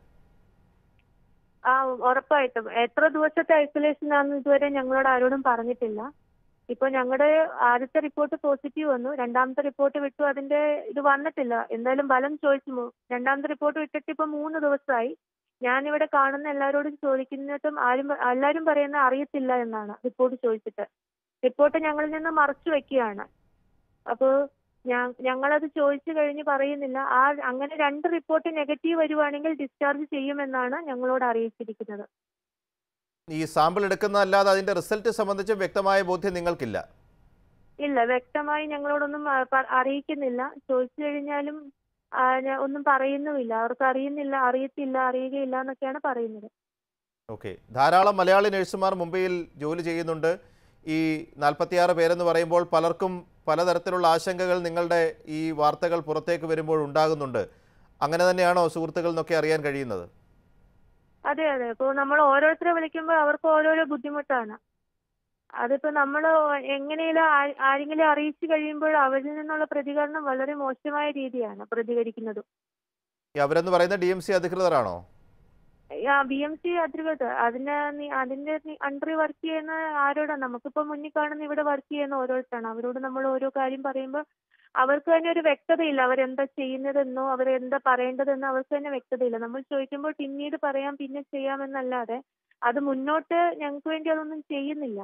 ആ ഉറപ്പായിട്ടും എത്ര ദിവസത്തെ ഐസൊലേഷൻ ആണെന്ന് ഇതുവരെ ഞങ്ങളോട് ആരോടും പറഞ്ഞിട്ടില്ല ഇപ്പൊ ഞങ്ങളുടെ ആദ്യത്തെ റിപ്പോർട്ട് പോസിറ്റീവ് വന്നു രണ്ടാമത്തെ റിപ്പോർട്ട് വിട്ടു അതിന്റെ ഇത് വന്നിട്ടില്ല എന്തായാലും ഫലം ചോദിച്ചു മു- രണ്ടാമത്തെ റിപ്പോർട്ട് വിട്ടിട്ട് ഇപ്പൊ മൂന്ന് ദിവസമായി ഞാനിവിടെ കാണുന്ന എല്ലാവരോടും ചോദിക്കുന്നതും ആരും പ- എല്ലാവരും പറയുന്ന അറിയത്തില്ല എന്നാണ് റിപ്പോർട്ട് ചോദിച്ചിട്ട് റിപ്പോർട്ട് ഞങ്ങളിൽ നിന്ന് മറച്ചു വെക്കുകയാണ് അപ്പോൾ ഞാ- ഞങ്ങളത് ചോദിച്ചു കഴിഞ്ഞ് പറയുന്നില്ല ആ അങ്ങനെ രണ്ട് റിപ്പോർട്ട് നെഗറ്റീവ് വരുവാണെങ്കിൽ ഡിസ്ചാർജ് ചെയ്യുമെന്നാണ് ഞങ്ങളോട് അറിയിച്ചിരിക്കുന്നത് ഈ സാമ്പിൾ എടുക്കുന്നതല്ലാതെ അതിൻ്റെ റിസൾട്ട് സംബന്ധിച്ച് വ്യക്തമായ ബോധ്യം നിങ്ങൾക്കില്ല ഇല്ല വ്യക്തമായി ഞങ്ങളോടൊന്നും ആ, പ- അറിയിക്കുന്നില്ല ചോദിച്ചു കഴിഞ്ഞാലും ആ, ഞ- ഒന്നും പറയുന്നുമില്ല അവർക്ക് അറിയുന്നില്ല അറിയത്തില്ല അറിയുകയില്ല എന്നൊക്കെയാണ് പറയുന്നത് ഓക്കെ ധാരാളം മലയാളി നഴ്സുമാർ മുംബൈയിൽ ജോലി ചെയ്യുന്നുണ്ട് ഈ നാൽപ്പത്തിയാറ് പേരെന്ന് പറയുമ്പോൾ പലർക്കും പലതരത്തിലുള്ള ആശങ്കകൾ നിങ്ങളുടെ ഈ വാർത്തകൾ പുറത്തേക്ക് വരുമ്പോൾ ഉണ്ടാകുന്നുണ്ട് അങ്ങനെ തന്നെയാണോ സുഹൃത്തുക്കൾ എന്നൊക്കെ അറിയാൻ കഴിയുന്നത് അതെ അതെ ഇപ്പോൾ നമ്മൾ ഓരോരുത്തരെ വിളിക്കുമ്പോൾ അവർക്ക് ഓരോരോ ബുദ്ധിമുട്ടാണ് അതിപ്പോ നമ്മൾ എങ്ങനെയും ആരെങ്കിലും അറിയിച്ചു കഴിയുമ്പോൾ അവരിൽ നിന്നുള്ള പ്രതികരണം വളരെ മോശമായ രീതിയാണ് പ്രതികരിക്കുന്നത് ഈ അവരെന്ന് പറയുന്ന ഡി എം സി അധികൃതരാണോ ബി എം സി അധികൃതർ അതിന്റെ നി- അതിന്റെ അണ്ടറിൽ വർക്ക് ചെയ്യുന്ന ആരോടാണ് നമുക്കിപ്പോ മുന്നിൽ കാണുന്ന ഇവിടെ വർക്ക് ചെയ്യുന്ന ഓരോരുത്തരാണ് അവരോട് നമ്മൾ ഓരോ കാര്യം പറയുമ്പോൾ അവർക്ക് തന്നെ ഒരു വ്യക്തതയില്ല അവരെന്താ ചെയ്യുന്നതെന്നോ അവരെന്താ പറയേണ്ടതെന്നോ അവർക്ക് തന്നെ വ്യക്തതയില്ല നമ്മൾ ചോദിക്കുമ്പോൾ പിന്നീട് പറയാം പിന്നെ ചെയ്യാമെന്നല്ലാതെ അത് മുന്നോട്ട് ഞങ്ങൾക്ക് വേണ്ടി അതൊന്നും ചെയ്യുന്നില്ല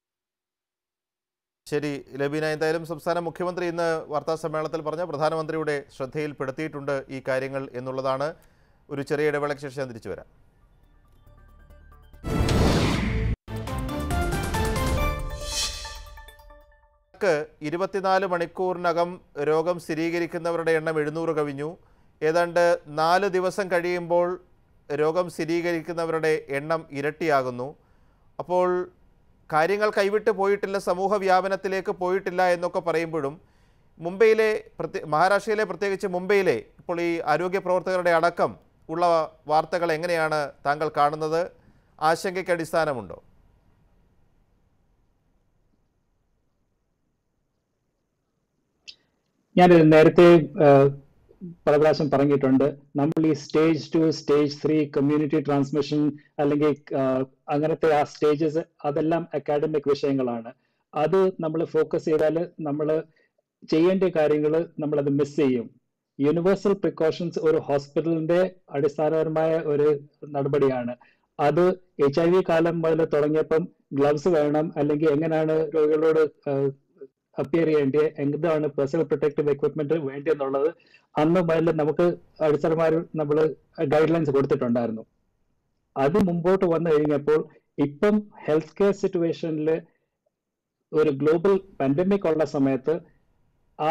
ശരി ലബീന എന്തായാലും സംസ്ഥാന മുഖ്യമന്ത്രി ഇന്ന് വാർത്താ സമ്മേളനത്തിൽ പറഞ്ഞ പ്രധാനമന്ത്രിയുടെ ശ്രദ്ധയിൽപ്പെടുത്തിയിട്ടുണ്ട് ഈ കാര്യങ്ങൾ എന്നുള്ളതാണ് ഒരു ചെറിയ ഇടവേളയ്ക്ക് ശേഷം ഞാൻ തിരിച്ചു വരാം ക്ക് ഇരുപത്തിനാല് മണിക്കൂറിനകം രോഗം സ്ഥിരീകരിക്കുന്നവരുടെ എണ്ണം എഴുന്നൂറ് കവിഞ്ഞു ഏതാണ്ട് നാല് ദിവസം കഴിയുമ്പോൾ രോഗം സ്ഥിരീകരിക്കുന്നവരുടെ എണ്ണം ഇരട്ടിയാകുന്നു അപ്പോൾ കാര്യങ്ങൾ കൈവിട്ട് പോയിട്ടില്ല സമൂഹ വ്യാപനത്തിലേക്ക് പോയിട്ടില്ല എന്നൊക്കെ പറയുമ്പോഴും മുംബൈയിലെ പ്രത്യേ മഹാരാഷ്ട്രയിലെ പ്രത്യേകിച്ച് മുംബൈയിലെ ഇപ്പോൾ ഈ ആരോഗ്യ പ്രവർത്തകരുടെ അടക്കം ഉള്ള വാർത്തകൾ എങ്ങനെയാണ് താങ്കൾ കാണുന്നത് ആശങ്കയ്ക്ക് അടിസ്ഥാനമുണ്ടോ ഞാൻ നേരത്തെ പല പ്രാവശ്യം പറഞ്ഞിട്ടുണ്ട് നമ്മൾ ഈ stage two stage three community transmission അല്ലെങ്കിൽ ആ, അങ്ങനത്തെ ആ സ്റ്റേജസ് അതെല്ലാം അക്കാഡമിക് വിഷയങ്ങളാണ് അത് നമ്മൾ ഫോക്കസ് ചെയ്താൽ നമ്മൾ ചെയ്യേണ്ട കാര്യങ്ങൾ നമ്മളത് മിസ് ചെയ്യും യൂണിവേഴ്സൽ പ്രിക്കോഷൻസ് ഒരു ഹോസ്പിറ്റലിന്റെ അടിസ്ഥാനപരമായ ഒരു നടപടിയാണ് അത് എച്ച് ഐ വി കാലം മുതൽ തുടങ്ങിയപ്പം ഗ്ലവ്സ് വേണം അല്ലെങ്കിൽ എങ്ങനെയാണ് രോഗികളോട് അപ്പിയർ ചെയ്യേണ്ടത് എന്താണ് പേഴ്സണൽ പ്രൊട്ടക്റ്റീവ് എക്വിപ്മെന്റ് വേണ്ടിയെന്നുള്ളത് അന്ന് മുതൽ നമുക്ക് അടിസ്ഥാനമാർ നമ്മൾ ഗൈഡ് ലൈൻസ് കൊടുത്തിട്ടുണ്ടായിരുന്നു അത് മുമ്പോട്ട് വന്നു കഴിഞ്ഞപ്പോൾ ഇപ്പം ഹെൽത്ത് കെയർ സിറ്റുവേഷനിൽ ഒരു ഗ്ലോബൽ പാൻഡമിക് ഉള്ള സമയത്ത് ആ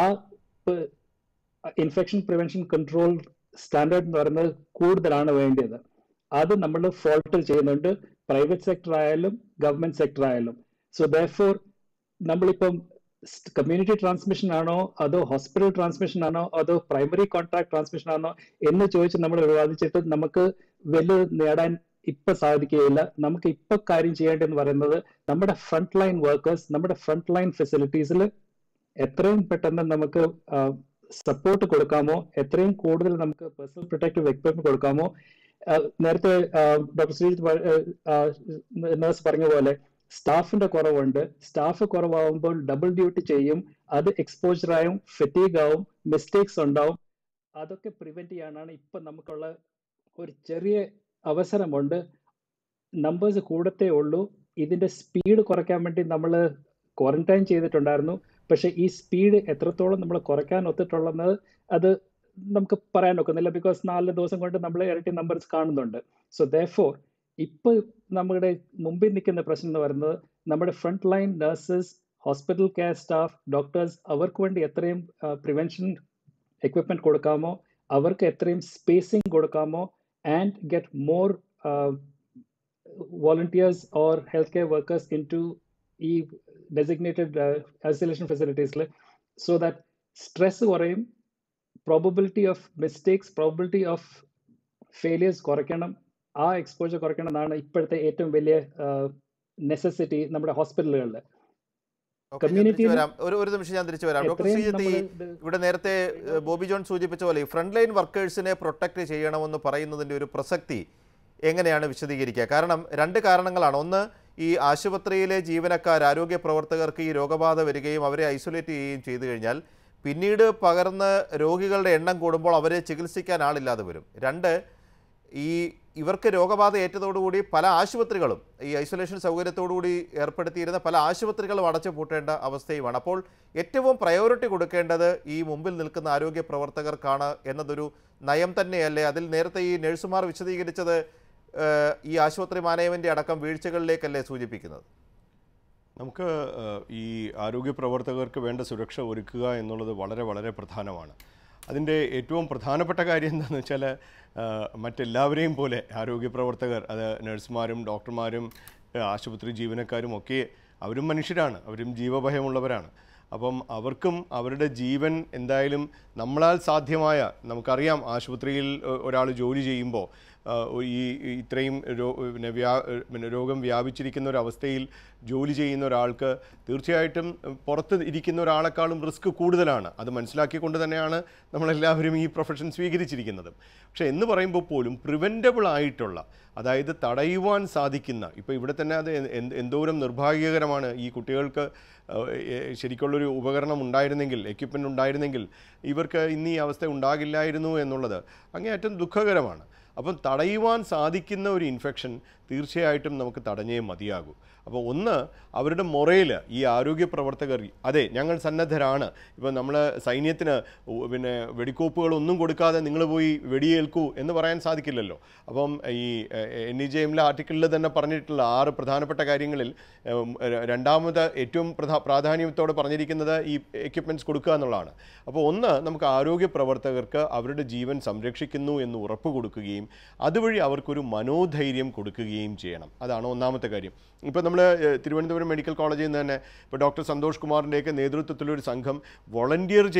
ഇൻഫെക്ഷൻ പ്രിവെൻഷൻ കൺട്രോൾ സ്റ്റാൻഡേർഡ് എന്ന് പറയുന്നത് കൂടുതലാണ് വേണ്ടത് അത് നമ്മൾ ഫോൾട്ടിൽ ചെയ്യുന്നുണ്ട് പ്രൈവറ്റ് സെക്ടർ ആയാലും ഗവൺമെന്റ് സെക്ടർ ആയാലും സോ ദോർ നമ്മളിപ്പം കമ്മ്യൂണിറ്റി ട്രാൻസ്മിഷൻ ആണോ അതോ ഹോസ്പിറ്റൽ ട്രാൻസ്മിഷൻ ആണോ അതോ പ്രൈമറി കോൺടാക്ട് ട്രാൻസ്മിഷൻ ആണോ എന്ന് ചോദിച്ച് നമ്മൾ വിവാദിച്ചിട്ട് നമുക്ക് വലിയ നേടാൻ ഇപ്പൊ സാധിക്കുകയില്ല നമുക്ക് ഇപ്പൊ കാര്യം ചെയ്യേണ്ടതെന്ന് പറയുന്നത് നമ്മുടെ ഫ്രണ്ട് ലൈൻ വർക്കേഴ്സ് നമ്മുടെ ഫ്രണ്ട് ലൈൻ ഫെസിലിറ്റീസിൽ എത്രയും പെട്ടെന്ന് നമുക്ക് സപ്പോർട്ട് കൊടുക്കാമോ എത്രയും കൂടുതൽ നമുക്ക് പേഴ്സണൽ പ്രൊട്ടക്റ്റീവ് എക്വിപ്മെന്റ് കൊടുക്കാമോ ആ, നേരത്തെ ഡോക്ടർ ശ്രീജിത്ത് നഴ്സ് പറഞ്ഞ പോലെ സ്റ്റാഫിന്റെ കുറവുണ്ട് സ്റ്റാഫ് കുറവാകുമ്പോൾ ഡബിൾ ഡ്യൂട്ടി ചെയ്യും അത് എക്സ്പോജർ ആയും ഫെറ്റീഗ് ആവും മിസ്റ്റേക്സ് ഉണ്ടാവും അതൊക്കെ പ്രിവെന്റ് ചെയ്യാനാണ് ഇപ്പൊ നമുക്കുള്ള ഒരു ചെറിയ അവസരമുണ്ട് നമ്പേഴ്സ് കൂടത്തേ ഉള്ളൂ ഇതിന്റെ സ്പീഡ് കുറയ്ക്കാൻ വേണ്ടി നമ്മൾ ക്വാറന്റൈൻ ചെയ്തിട്ടുണ്ടായിരുന്നു പക്ഷെ ഈ സ്പീഡ് എത്രത്തോളം നമ്മൾ കുറയ്ക്കാൻ ഒത്തിട്ടുള്ളത് അത് നമുക്ക് പറയാൻ ഒക്കുന്നില്ല ബിക്കോസ് നാല് ദിവസം കൊണ്ട് നമ്മൾ ഇരട്ടി നമ്പേഴ്സ് കാണുന്നുണ്ട് സോ ദോർ ഇപ്പൊ നമ്മുടെ മുമ്പിൽ നിൽക്കുന്ന പ്രശ്നം എന്ന് പറയുന്നത് നമ്മുടെ front line nurses hospital care staff doctors അവർക്ക് വേണ്ടി എത്രയും പ്രിവെൻഷൻ എക്വിപ്മെന്റ് കൊടുക്കാമോ അവർക്ക് എത്രയും സ്പേസിംഗ് കൊടുക്കാമോ and get more volunteers or health care workers into ഈ ഡെസിഗ്നേറ്റഡ് ഐസൊലേഷൻ ഫെസിലിറ്റീസിൽ സോ ദാറ്റ് സ്ട്രെസ് കുറയും probability of mistakes probability of failures കുറയ്ക്കണം ആ എക്സ്പോജർ കുറയ്ക്കണം എന്നാണ് ഇപ്പോഴത്തെ ഏറ്റവും വലിയ നെസസിറ്റി നമ്മുടെ ഹോസ്പിറ്റലുകളിൽ ഓക്കേ, ഞാൻ Community തിരിച്ചു ന് വരാം ഒരു ഒരു നിമിഷം ഞാൻ തിരിച്ചു വരാം ഡോക്ടർ എത്രയും ശ്രീജിത്ത് ഈ നമ്മള് ഇത് ഇവിടെ നേരത്തെ ഏഹ്, ബോബി ജോൺ സൂചിപ്പിച്ച പോലെ ഈ ഫ്രണ്ട് ലൈൻ വർക്കേഴ്സിനെ പ്രൊട്ടക്ട് ചെയ്യണമെന്ന് പറയുന്നതിൻ്റെ ഒരു പ്രസക്തി എങ്ങനെയാണ് വിശദീകരിക്കുക കാരണം രണ്ട് കാരണങ്ങളാണ് ഒന്ന് ഈ ആശുപത്രിയിലെ ജീവനക്കാർ ആരോഗ്യ പ്രവർത്തകർക്ക് ഈ രോഗബാധ വരികയും അവരെ ഐസൊലേറ്റ് ചെയ്യുകയും ചെയ്തു കഴിഞ്ഞാൽ പിന്നീട് പകർന്ന് രോഗികളുടെ എണ്ണം കൂടുമ്പോൾ അവരെ ചികിത്സിക്കാൻ ആളില്ലാതെ വരും രണ്ട് ഈ ഇവർക്ക് രോഗബാധ ഏറ്റതോടുകൂടി പല ആശുപത്രികളും ഈ ഐസൊലേഷൻ സൗകര്യത്തോടുകൂടി ഏർപ്പെടുത്തിയിരുന്ന പല ആശുപത്രികളും അടച്ചു പൂട്ടേണ്ട അവസ്ഥയുമാണ് അപ്പോൾ ഏറ്റവും പ്രയോറിറ്റി കൊടുക്കേണ്ടത് ഈ മുമ്പിൽ നിൽക്കുന്ന ആരോഗ്യ പ്രവർത്തകർക്കാണ് എന്നതൊരു നയം തന്നെയല്ലേ അതിൽ നേരത്തെ ഈ നഴ്സുമാർ വിശദീകരിച്ചത് ഏഹ്, ഈ ആശുപത്രി മാനേജ്മെൻ്റ് അടക്കം വീഴ്ചകളിലേക്കല്ലേ സൂചിപ്പിക്കുന്നത് നമുക്ക് ഏഹ്, ഈ ആരോഗ്യ പ്രവർത്തകർക്ക് വേണ്ട സുരക്ഷ ഒരുക്കുക എന്നുള്ളത് വളരെ വളരെ പ്രധാനമാണ് അതിൻ്റെ ഏറ്റവും പ്രധാനപ്പെട്ട കാര്യം എന്താണെന്ന് വെച്ചാൽ ഏഹ്, മറ്റെല്ലാവരെയും പോലെ ആരോഗ്യ പ്രവർത്തകർ അത് നഴ്സുമാരും ഡോക്ടർമാരും ഏഹ്, ആശുപത്രി ജീവനക്കാരും ഒക്കെ അവരും മനുഷ്യരാണ് അവരും ജീവഭയമുള്ളവരാണ് അപ്പം അവർക്കും അവരുടെ ജീവൻ എന്തായാലും നമ്മളാൽ സാധ്യമായ നമുക്കറിയാം ആശുപത്രിയിൽ ഒരാൾ ജോലി ചെയ്യുമ്പോൾ ഈ ഈ ഇത്രയും രോ പിന്നെ വ്യാ പിന്നെ രോഗം വ്യാപിച്ചിരിക്കുന്ന ഒരു അവസ്ഥയിൽ ജോലി ചെയ്യുന്ന ഒരാൾക്ക് തീർച്ചയായിട്ടും പുറത്ത് ഇരിക്കുന്ന ഒരാളെക്കാളും റിസ്ക് കൂടുതലാണ് അത് മനസ്സിലാക്കിക്കൊണ്ട് തന്നെയാണ് നമ്മളെല്ലാവരും ഈ പ്രൊഫഷൻ സ്വീകരിച്ചിരിക്കുന്നത് പക്ഷേ എന്ന് പറയുമ്പോൾ പോലും പ്രിവെൻറ്റബിൾ ആയിട്ടുള്ള അതായത് തടയുവാൻ സാധിക്കുന്ന ഇപ്പോൾ ഇവിടെ തന്നെ അത് എന്ത് എന്തോരം നിർഭാഗ്യകരമാണ് ഈ കുട്ടികൾക്ക് ഏഹ്, ഏഹ്, ശരിക്കുള്ളൊരു ഉപകരണം ഉണ്ടായിരുന്നെങ്കിൽ എക്യുപ്മെൻ്റ് ഉണ്ടായിരുന്നെങ്കിൽ ഇവർക്ക് ഇന്ന് ഈ അവസ്ഥ ഉണ്ടാകില്ലായിരുന്നു എന്നുള്ളത് അങ്ങേയറ്റം ദുഃഖകരമാണ് അപ്പം തടയുവാൻ സാധിക്കുന്ന ഒരു ഇൻഫെക്ഷൻ തീർച്ചയായിട്ടും നമുക്ക് തടഞ്ഞേ മതിയാകൂ അപ്പോൾ ഒന്ന് അവരുടെ മൊറയിൽ ഈ ആരോഗ്യ പ്രവർത്തകർ അതെ ഞങ്ങൾ സന്നദ്ധരാണ് ഇപ്പോൾ നമ്മൾ സൈന്യത്തിന് ഉ- പിന്നെ വെടിക്കോപ്പുകളൊന്നും കൊടുക്കാതെ നിങ്ങൾ പോയി വെടിയേൽക്കൂ എന്ന് പറയാൻ സാധിക്കില്ലല്ലോ അപ്പം ഈ എൻ ഇ ജെ എമ്മിലെ ആർട്ടിക്കിളിൽ തന്നെ പറഞ്ഞിട്ടുള്ള ആറ് പ്രധാനപ്പെട്ട കാര്യങ്ങളിൽ ഉം, ര- രണ്ടാമത് ഏറ്റവും പ്രധാ പ്രാധാന്യത്തോടെ പറഞ്ഞിരിക്കുന്നത് ഈ എക്യുപ്മെൻറ്റ്സ് കൊടുക്കുക എന്നുള്ളതാണ് അപ്പോൾ ഒന്ന് നമുക്ക് ആരോഗ്യ പ്രവർത്തകർക്ക് അവരുടെ ജീവൻ സംരക്ഷിക്കുന്നു എന്ന് ഉറപ്പ് കൊടുക്കുകയും അതുവഴി അവർക്കൊരു മനോധൈര്യം കൊടുക്കുകയും ചെയ്യണം അതാണ് ഒന്നാമത്തെ കാര്യം ഇപ്പോൾ നമ്മൾ തിരുവനന്തപുരം മെഡിക്കൽ കോളേജിൽ നിന്ന് തന്നെ ഇപ്പോൾ ഡോക്ടർ സന്തോഷ് കുമാറിൻ്റെയൊക്കെ നേതൃത്വത്തിലൊരു സംഘം വോളണ്ടിയർ ചെയ്ത്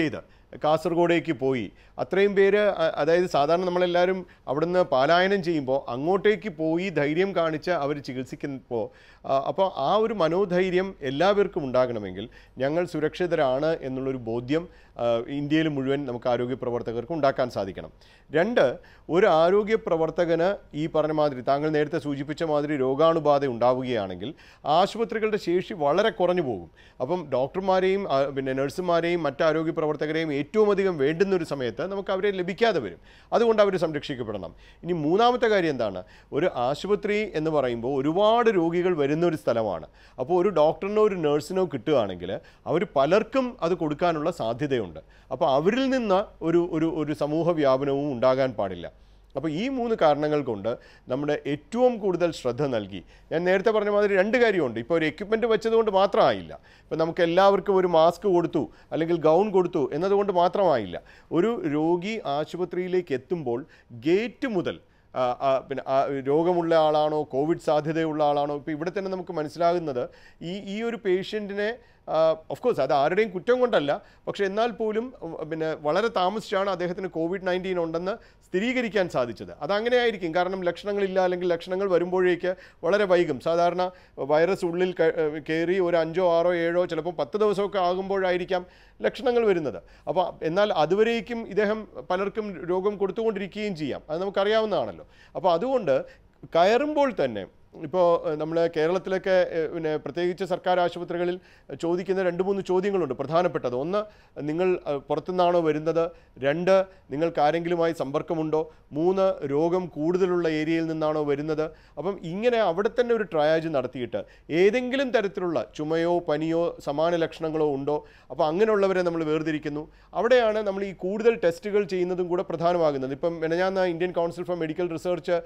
കാസർഗോഡേക്ക് പോയി അത്രയും പേര് അ- അതായത് സാധാരണ നമ്മളെല്ലാവരും അവിടുന്ന് പാലായനം ചെയ്യുമ്പോൾ അങ്ങോട്ടേക്ക് പോയി ധൈര്യം കാണിച്ച് അവർ ചികിത്സിക്കുമ്പോൾ അപ്പോൾ ആ ഒരു മനോധൈര്യം എല്ലാവർക്കും ഉണ്ടാകണമെങ്കിൽ ഞങ്ങൾ സുരക്ഷിതരാണ് എന്നുള്ളൊരു ബോധ്യം ആ, ഇന്ത്യയിൽ മുഴുവൻ നമുക്ക് ആരോഗ്യ പ്രവർത്തകർക്ക് ഉണ്ടാക്കാൻ സാധിക്കണം രണ്ട് ഒരു ആരോഗ്യ പ്രവർത്തകന് ഈ പറഞ്ഞ മാതിരി താങ്കൾ നേരത്തെ സൂചിപ്പിച്ച മാതിരി രോഗാണുബാധ ഉണ്ടാവുകയാണെങ്കിൽ ആശുപത്രികളുടെ ശേഷി വളരെ കുറഞ്ഞു പോകും അപ്പം ഡോക്ടർമാരെയും ആ, പിന്നെ നഴ്സുമാരെയും മറ്റ് ആരോഗ്യ പ്രവർത്തകരെയും ഏറ്റവും അധികം വേണ്ടുന്ന ഒരു സമയത്ത് നമുക്ക് അവരെ ലഭിക്കാതെ വരും അതുകൊണ്ട് അവർ സംരക്ഷിക്കപ്പെടണം ഇനി മൂന്നാമത്തെ കാര്യം എന്താണ് ഒരു ആശുപത്രി എന്ന് പറയുമ്പോൾ ഒരുപാട് രോഗികൾ വരുന്ന ഒരു സ്ഥലമാണ് അപ്പോൾ ഒരു ഡോക്ടറിനോ ഒരു നഴ്സിനോ കിട്ടുകയാണെങ്കിൽ അവർ പലർക്കും അത് കൊടുക്കാനുള്ള സാധ്യതയുണ്ട് അപ്പോൾ അവരിൽ നിന്ന് ഒരു ഒരു ഒരു സമൂഹ വ്യാപനവും ഉണ്ടാകാൻ പാടില്ല അപ്പോൾ ഈ മൂന്ന് കാരണങ്ങൾ കൊണ്ട് നമ്മുടെ ഏറ്റവും കൂടുതൽ ശ്രദ്ധ നൽകി ഞാൻ നേരത്തെ പറഞ്ഞ മാതിരി രണ്ട് കാര്യമുണ്ട് ഇപ്പോൾ ഒരു എക്യുപ്മെൻറ്റ് വെച്ചതുകൊണ്ട് മാത്രമായില്ല ഇപ്പോൾ നമുക്ക് എല്ലാവർക്കും ഒരു മാസ്ക് കൊടുത്തു അല്ലെങ്കിൽ ഗൗൺ കൊടുത്തു എന്നതുകൊണ്ട് മാത്രമായില്ല ഒരു രോഗി ആശുപത്രിയിലേക്ക് എത്തുമ്പോൾ ഗേറ്റ് മുതൽ ആ, ആ, പിന്നെ ആ, രോഗമുള്ള ആളാണോ കോവിഡ് സാധ്യതയുള്ള ആളാണോ ഇപ്പോൾ ഇവിടെ തന്നെ നമുക്ക് മനസ്സിലാകുന്നത് ഈ ഈ ഒരു പേഷ്യൻറ്റിനെ ഓഫ് കോഴ്സ് അത് ആരുടെയും കുറ്റം കൊണ്ടല്ല പക്ഷേ എന്നാൽ പോലും ഉം, പിന്നെ വളരെ താമസിച്ചാണ് അദ്ദേഹത്തിന് കോവിഡ് നയൻറ്റീൻ ഉണ്ടെന്ന് സ്ഥിരീകരിക്കാൻ സാധിച്ചത് അതങ്ങനെ ആയിരിക്കും കാരണം ലക്ഷണങ്ങളില്ല അല്ലെങ്കിൽ ലക്ഷണങ്ങൾ വരുമ്പോഴേക്ക് വളരെ വൈകും സാധാരണ വൈറസ് ഉള്ളിൽ ക- ഏഹ് കയറി ഒരു അഞ്ചോ ആറോ ഏഴോ ചിലപ്പോൾ പത്ത് ദിവസമൊക്കെ ആകുമ്പോഴായിരിക്കാം ലക്ഷണങ്ങൾ വരുന്നത് അപ്പോൾ എന്നാൽ അതുവരേക്കും ഇദ്ദേഹം പലർക്കും രോഗം കൊടുത്തുകൊണ്ടിരിക്കുകയും ചെയ്യാം അത് നമുക്കറിയാവുന്നതാണല്ലോ അപ്പോൾ അതുകൊണ്ട് കയറുമ്പോൾ തന്നെ ഇപ്പോൾ നമ്മൾ കേരളത്തിലൊക്കെ ഏഹ്, പിന്നെ പ്രത്യേകിച്ച് സർക്കാർ ആശുപത്രികളിൽ ചോദിക്കുന്ന രണ്ട് മൂന്ന് ചോദ്യങ്ങളുണ്ട് പ്രധാനപ്പെട്ടത് ഒന്ന് നിങ്ങൾ ഏഹ്, പുറത്തുനിന്നാണോ വരുന്നത് രണ്ട് നിങ്ങൾക്ക് ആരെങ്കിലുമായി സമ്പർക്കമുണ്ടോ മൂന്ന് രോഗം കൂടുതലുള്ള ഏരിയയിൽ നിന്നാണോ വരുന്നത് അപ്പം ഇങ്ങനെ അവിടെ തന്നെ ഒരു ട്രയാജ് നടത്തിയിട്ട് ഏതെങ്കിലും തരത്തിലുള്ള ചുമയോ പനിയോ സമാന ലക്ഷണങ്ങളോ ഉണ്ടോ അപ്പോൾ അങ്ങനെയുള്ളവരെ നമ്മൾ വേർതിരിക്കുന്നു അവിടെയാണ് നമ്മൾ ഈ കൂടുതൽ ടെസ്റ്റുകൾ ചെയ്യുന്നതും കൂടെ പ്രധാനമാകുന്നത് ഇപ്പം മെനഞ്ഞാന്ന് Indian council for medical research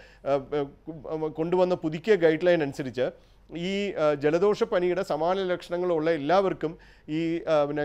കൊണ്ടുവന്ന പുതുക്കിയ ഗൈഡ് ലൈൻ അനുസരിച്ച് ഈ ആ, ജലദോഷ പനിയുടെ സമാന ലക്ഷണങ്ങളുള്ള എല്ലാവർക്കും ഈ ആ, പിന്നെ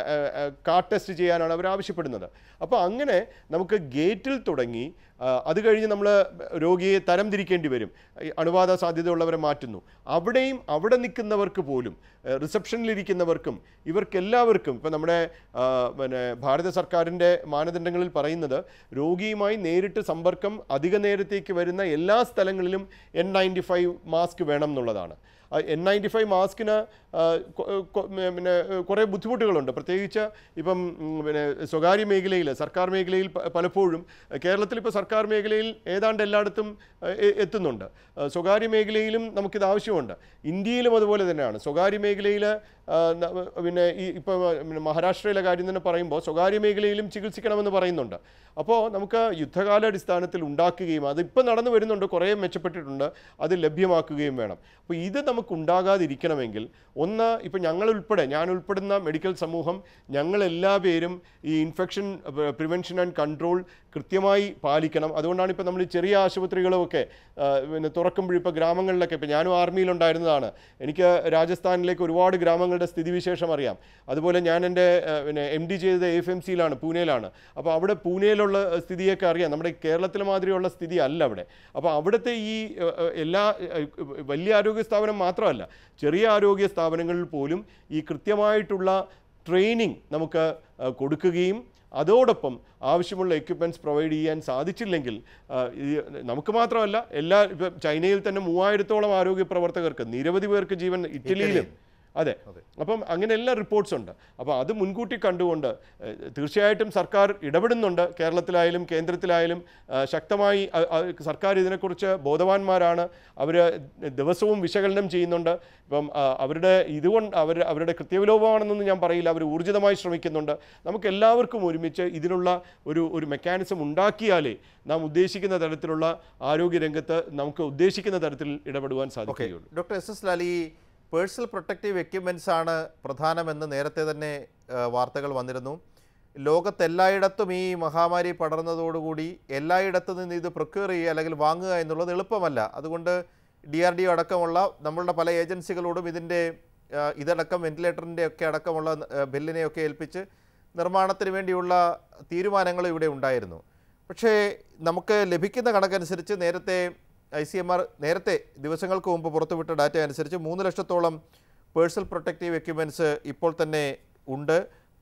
കാർഡ് ടെസ്റ്റ് ചെയ്യാനാണ് അവർ ആവശ്യപ്പെടുന്നത് അപ്പോൾ അങ്ങനെ നമുക്ക് ഗേറ്റിൽ തുടങ്ങി ആ, അത് കഴിഞ്ഞ് നമ്മൾ രോഗിയെ തരംതിരിക്കേണ്ടി വരും ഈ അണുബാധ സാധ്യതയുള്ളവരെ മാറ്റുന്നു അവിടെയും അവിടെ നിൽക്കുന്നവർക്ക് പോലും ഏഹ്, റിസപ്ഷനിലിരിക്കുന്നവർക്കും ഇവർക്കെല്ലാവർക്കും ഇപ്പം നമ്മുടെ ആ, പിന്നെ ഭാരത സർക്കാരിൻ്റെ മാനദണ്ഡങ്ങളിൽ പറയുന്നത് രോഗിയുമായി നേരിട്ട് സമ്പർക്കം അധിക നേരത്തേക്ക് വരുന്ന എല്ലാ സ്ഥലങ്ങളിലും എൻ നയൻറ്റി ഫൈവ് മാസ്ക് വേണം എന്നുള്ളതാണ് എൻ നയൻറ്റി ഫൈവ് മാസ്കിന് ആ, കൊ- കൊ- പിന്നെ കുറേ ബുദ്ധിമുട്ടുകളുണ്ട് പ്രത്യേകിച്ച് ഇപ്പം ഉം, പിന്നെ സ്വകാര്യ മേഖലയിൽ സർക്കാർ മേഖലയിൽ പ- പലപ്പോഴും കേരളത്തിൽ ഇപ്പോൾ സർക്കാർ മേഖലയിൽ ഏതാണ്ട് എല്ലായിടത്തും എ- എ- എത്തുന്നുണ്ട് ആ, സ്വകാര്യ മേഖലയിലും നമുക്കിത് ആവശ്യമുണ്ട് ഇന്ത്യയിലും അതുപോലെ തന്നെയാണ് സ്വകാര്യ മേഖലയിൽ ആ, ന- പിന്നെ ഈ ഇപ്പോൾ പിന്നെ മഹാരാഷ്ട്രയിലെ കാര്യം തന്നെ പറയുമ്പോൾ സ്വകാര്യ മേഖലയിലും ചികിത്സിക്കണമെന്ന് പറയുന്നുണ്ട് അപ്പോൾ നമുക്ക് യുദ്ധകാലാടിസ്ഥാനത്തിൽ ഉണ്ടാക്കുകയും അതിപ്പോൾ നടന്നു വരുന്നുണ്ട് കുറേ മെച്ചപ്പെട്ടിട്ടുണ്ട് അത് ലഭ്യമാക്കുകയും വേണം അപ്പോൾ ഇത് നമുക്ക് ഉണ്ടാകാതിരിക്കണമെങ്കിൽ ഒന്ന് ഇപ്പോൾ ഞങ്ങൾ ഉൾപ്പെടെ ഞാൻ ഉൾപ്പെടുന്ന മെഡിക്കൽ സമൂഹം ഞങ്ങളെല്ലാ പേരും ഈ ഇൻഫെക്ഷൻ പ്രിവെൻഷൻ ആൻഡ് കൺട്രോൾ കൃത്യമായി പാലിക്കണം അതുകൊണ്ടാണ് ഇപ്പോൾ നമ്മൾ ഈ ചെറിയ ആശുപത്രികളുമൊക്കെ ആ, പിന്നെ തുറക്കുമ്പോൾ ഇപ്പോൾ ഗ്രാമങ്ങളിലൊക്കെ ഇപ്പോൾ ഞാനും ആർമിയിലുണ്ടായിരുന്നതാണ് എനിക്ക് രാജസ്ഥാനിലേക്ക് ഒരുപാട് ഗ്രാമങ്ങളുടെ സ്ഥിതിവിശേഷം അറിയാം അതുപോലെ ഞാൻ എൻ്റെ ആ, പിന്നെ എം ഡി ചെയ്തത് എഫ് എം സിയിലാണ് പൂനെയിലാണ് അപ്പോൾ അവിടെ പൂനെയിലുള്ള സ്ഥിതിയൊക്കെ അറിയാം നമ്മുടെ കേരളത്തിലെ മാതിരിയുള്ള സ്ഥിതി അല്ല അവിടെ അപ്പോൾ അവിടുത്തെ ഈ ആ, ആ, എല്ലാ ആ, വലിയ ആരോഗ്യ സ്ഥാപനം മാത്രമല്ല ചെറിയ ആരോഗ്യ സ്ഥാപനങ്ങളിൽ പോലും ഈ കൃത്യമായിട്ടുള്ള ട്രെയിനിങ് നമുക്ക് ആ, കൊടുക്കുകയും അതോടൊപ്പം ആവശ്യമുള്ള എക്യുപ്മെൻറ്റ്സ് പ്രൊവൈഡ് ചെയ്യാൻ സാധിച്ചില്ലെങ്കിൽ ആ, ഈ നമുക്ക് മാത്രമല്ല എല്ലാ ഇപ്പം ചൈനയിൽ തന്നെ മൂവായിരത്തോളം ആരോഗ്യ പ്രവർത്തകർക്ക് നിരവധി പേർക്ക് ജീവൻ ഇറ്റലിയിലും അതെ അപ്പം അങ്ങനെ എല്ലാ റിപ്പോർട്ട്സ് ഉണ്ട് അപ്പോൾ അത് മുൻകൂട്ടി കണ്ടുകൊണ്ട് ഏഹ്, തീർച്ചയായിട്ടും സർക്കാർ ഇടപെടുന്നുണ്ട് കേരളത്തിലായാലും കേന്ദ്രത്തിലായാലും ആ, ശക്തമായി അ- അ- സർക്കാർ ഇതിനെക്കുറിച്ച് ബോധവാന്മാരാണ് അവർ ദിവസവും വിശകലനം ചെയ്യുന്നുണ്ട് ഇപ്പം ആ, അവരുടെ ഇതുകൊണ്ട് അവർ അവരുടെ കൃത്യവിലോപമാണെന്നൊന്നും ഞാൻ പറയില്ല അവർ ഊർജിതമായി ശ്രമിക്കുന്നുണ്ട് നമുക്ക് എല്ലാവർക്കും ഒരുമിച്ച് ഇതിനുള്ള ഒരു ഒരു മെക്കാനിസം ഉണ്ടാക്കിയാലേ നാം ഉദ്ദേശിക്കുന്ന തരത്തിലുള്ള ആരോഗ്യരംഗത്ത് നമുക്ക് ഉദ്ദേശിക്കുന്ന തരത്തിൽ ഇടപെടുവാൻ ഓക്കെ സാധിക്കുകയുള്ളൂ ഡോക്ടർ എസ് എസ് ലാൽ ഈ പേഴ്സണൽ പ്രൊട്ടക്റ്റീവ് എക്യുപ്മെൻറ്റ്സ് ആണ് പ്രധാനമെന്ന് നേരത്തെ തന്നെ ആ, വാർത്തകൾ വന്നിരുന്നു ലോകത്തെല്ലായിടത്തും ഈ മഹാമാരി പടർന്നതോടുകൂടി എല്ലായിടത്തു നിന്ന് ഇത് പ്രൊക്യൂർ ചെയ്യുക അല്ലെങ്കിൽ വാങ്ങുക എന്നുള്ളത് എളുപ്പമല്ല അതുകൊണ്ട് ഡി ആർ ഡി ഒ അടക്കമുള്ള നമ്മളുടെ പല ഏജൻസികളോടും ഇതിൻ്റെ ആ, ഇതടക്കം വെന്റിലേറ്ററിൻ്റെ ഒക്കെ അടക്കമുള്ള ആ, ബില്ലിനെയൊക്കെ ഏൽപ്പിച്ച് നിർമ്മാണത്തിന് വേണ്ടിയുള്ള തീരുമാനങ്ങൾ ഇവിടെ ഉണ്ടായിരുന്നു പക്ഷേ നമുക്ക് ലഭിക്കുന്ന കണക്കനുസരിച്ച് നേരത്തെ ഐ സി എം ആർ നേരത്തെ ദിവസങ്ങൾക്ക് മുമ്പ് പുറത്തുവിട്ട ഡാറ്റ അനുസരിച്ച് മൂന്ന് ലക്ഷത്തോളം പേഴ്സണൽ പ്രൊട്ടക്റ്റീവ് എക്യുപ്മെൻറ്റ്സ് ഇപ്പോൾ തന്നെ ഉണ്ട്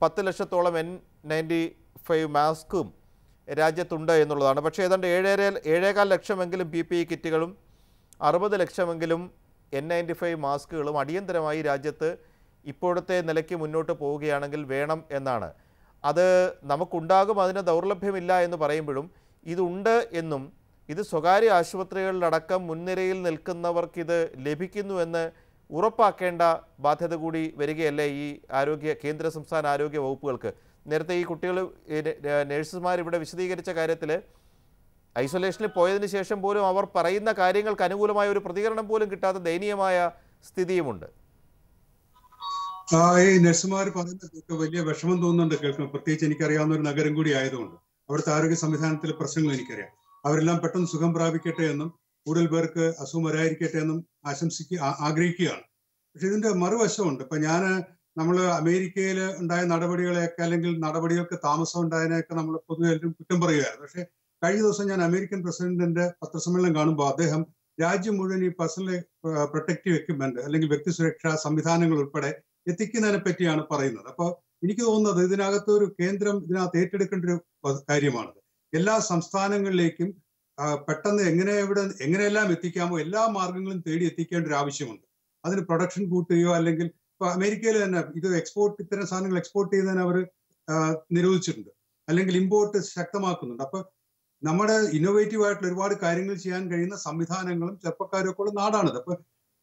പത്ത് ലക്ഷത്തോളം എൻ നയൻറ്റി ഫൈവ് മാസ്കും രാജ്യത്തുണ്ട് എന്നുള്ളതാണ് പക്ഷേ ഏതാണ്ട് ഏഴര ഏഴേകാൽ ലക്ഷമെങ്കിലും പി പി ഇ കിറ്റുകളും അറുപത് ലക്ഷമെങ്കിലും എൻ നയൻറ്റി ഫൈവ് മാസ്കുകളും അടിയന്തരമായി രാജ്യത്ത് ഇപ്പോഴത്തെ നിലയ്ക്ക് മുന്നോട്ട് പോവുകയാണെങ്കിൽ വേണം എന്നാണ് അത് നമുക്കുണ്ടാകും അതിന് ദൗർലഭ്യമില്ല എന്ന് പറയുമ്പോഴും ഇതുണ്ട് എന്നും ഇത് സ്വകാര്യ ആശുപത്രികളിലടക്കം മുൻനിരയിൽ നിൽക്കുന്നവർക്കിത് ലഭിക്കുന്നുവെന്ന് ഉറപ്പാക്കേണ്ട ബാധ്യത കൂടി വരികയല്ലേ ഈ ആരോഗ്യ കേന്ദ്ര സംസ്ഥാന ആരോഗ്യ വകുപ്പുകൾക്ക് നേരത്തെ ഈ കുട്ടികൾ നഴ്സുമാർ ഇവിടെ വിശദീകരിച്ച കാര്യത്തിൽ ഐസൊലേഷനിൽ പോയതിന് ശേഷം പോലും അവർ പറയുന്ന കാര്യങ്ങൾക്ക് അനുകൂലമായ ഒരു പ്രതികരണം പോലും കിട്ടാത്ത ദയനീയമായ സ്ഥിതിയുമുണ്ട് ആ ഈ നഴ്സുമാർ പറയുന്നതൊക്കെ വലിയ വിഷമം തോന്നുന്നുണ്ട് കേൾക്കുമ്പോൾ പ്രത്യേകിച്ച് എനിക്കറിയാവുന്ന ഒരു നഗരം കൂടി ആയതുകൊണ്ട് അവിടുത്തെ ആരോഗ്യ സംവിധാനത്തിലെ പ്രശ്നങ്ങൾ എനിക്കറിയാം അവരെല്ലാം പെട്ടെന്ന് സുഖം പ്രാപിക്കട്ടെ എന്നും കൂടുതൽ പേർക്ക് അസുഖം വരാതിരിക്കട്ടെ എന്നും ആശംസിക്കുക ആ- ആഗ്രഹിക്കുകയാണ് പക്ഷെ ഇതിന്റെ മറുവശമുണ്ട് ഇപ്പൊ ഞാൻ നമ്മൾ അമേരിക്കയിൽ ഉണ്ടായ നടപടികളെയൊക്കെ അല്ലെങ്കിൽ നടപടികൾക്ക് താമസം ഉണ്ടായതിനെയൊക്കെ നമ്മൾ പൊതുവെ എല്ലാവരും കുറ്റം പറയുകയായിരുന്നു പക്ഷെ കഴിഞ്ഞ ദിവസം ഞാൻ അമേരിക്കൻ പ്രസിഡന്റിന്റെ പത്രസമ്മേളനം കാണുമ്പോൾ അദ്ദേഹം രാജ്യം മുഴുവൻ ഈ പേഴ്സണൽ പ്രൊട്ടക്റ്റീവ് എക്യുപ്മെന്റ് അല്ലെങ്കിൽ വ്യക്തി സുരക്ഷാ സംവിധാനങ്ങൾ ഉൾപ്പെടെ എത്തിക്കുന്നതിനെ പറ്റിയാണ് പറയുന്നത് അപ്പോൾ എനിക്ക് തോന്നുന്നത് ഇതിനകത്ത് ഒരു കേന്ദ്രം ഇതിനകത്ത് ഏറ്റെടുക്കേണ്ട ഒരു പ- കാര്യമാണത് എല്ലാ സംസ്ഥാനങ്ങളിലേക്കും ആ, പെട്ടെന്ന് എങ്ങനെ എവിടെ എങ്ങനെയെല്ലാം എത്തിക്കാമോ എല്ലാ മാർഗങ്ങളും തേടി എത്തിക്കേണ്ട ഒരു ആവശ്യമുണ്ട് അതിന് പ്രൊഡക്ഷൻ കൂട്ടുകയോ അല്ലെങ്കിൽ ഇപ്പൊ അമേരിക്കയിൽ തന്നെ ഇത് എക്സ്പോർട്ട് ഇത്തരം സാധനങ്ങൾ എക്സ്പോർട്ട് ചെയ്യുന്നതിന് അവർ നിരോധിച്ചിട്ടുണ്ട് അല്ലെങ്കിൽ ഇമ്പോർട്ട് ശക്തമാക്കുന്നുണ്ട് അപ്പൊ നമ്മുടെ ഇന്നോവേറ്റീവ് ആയിട്ടുള്ള ഒരുപാട് കാര്യങ്ങൾ ചെയ്യാൻ കഴിയുന്ന സംവിധാനങ്ങളും ചെറുപ്പക്കാരൊക്കെ ഉള്ള നാടാണിത് അപ്പൊ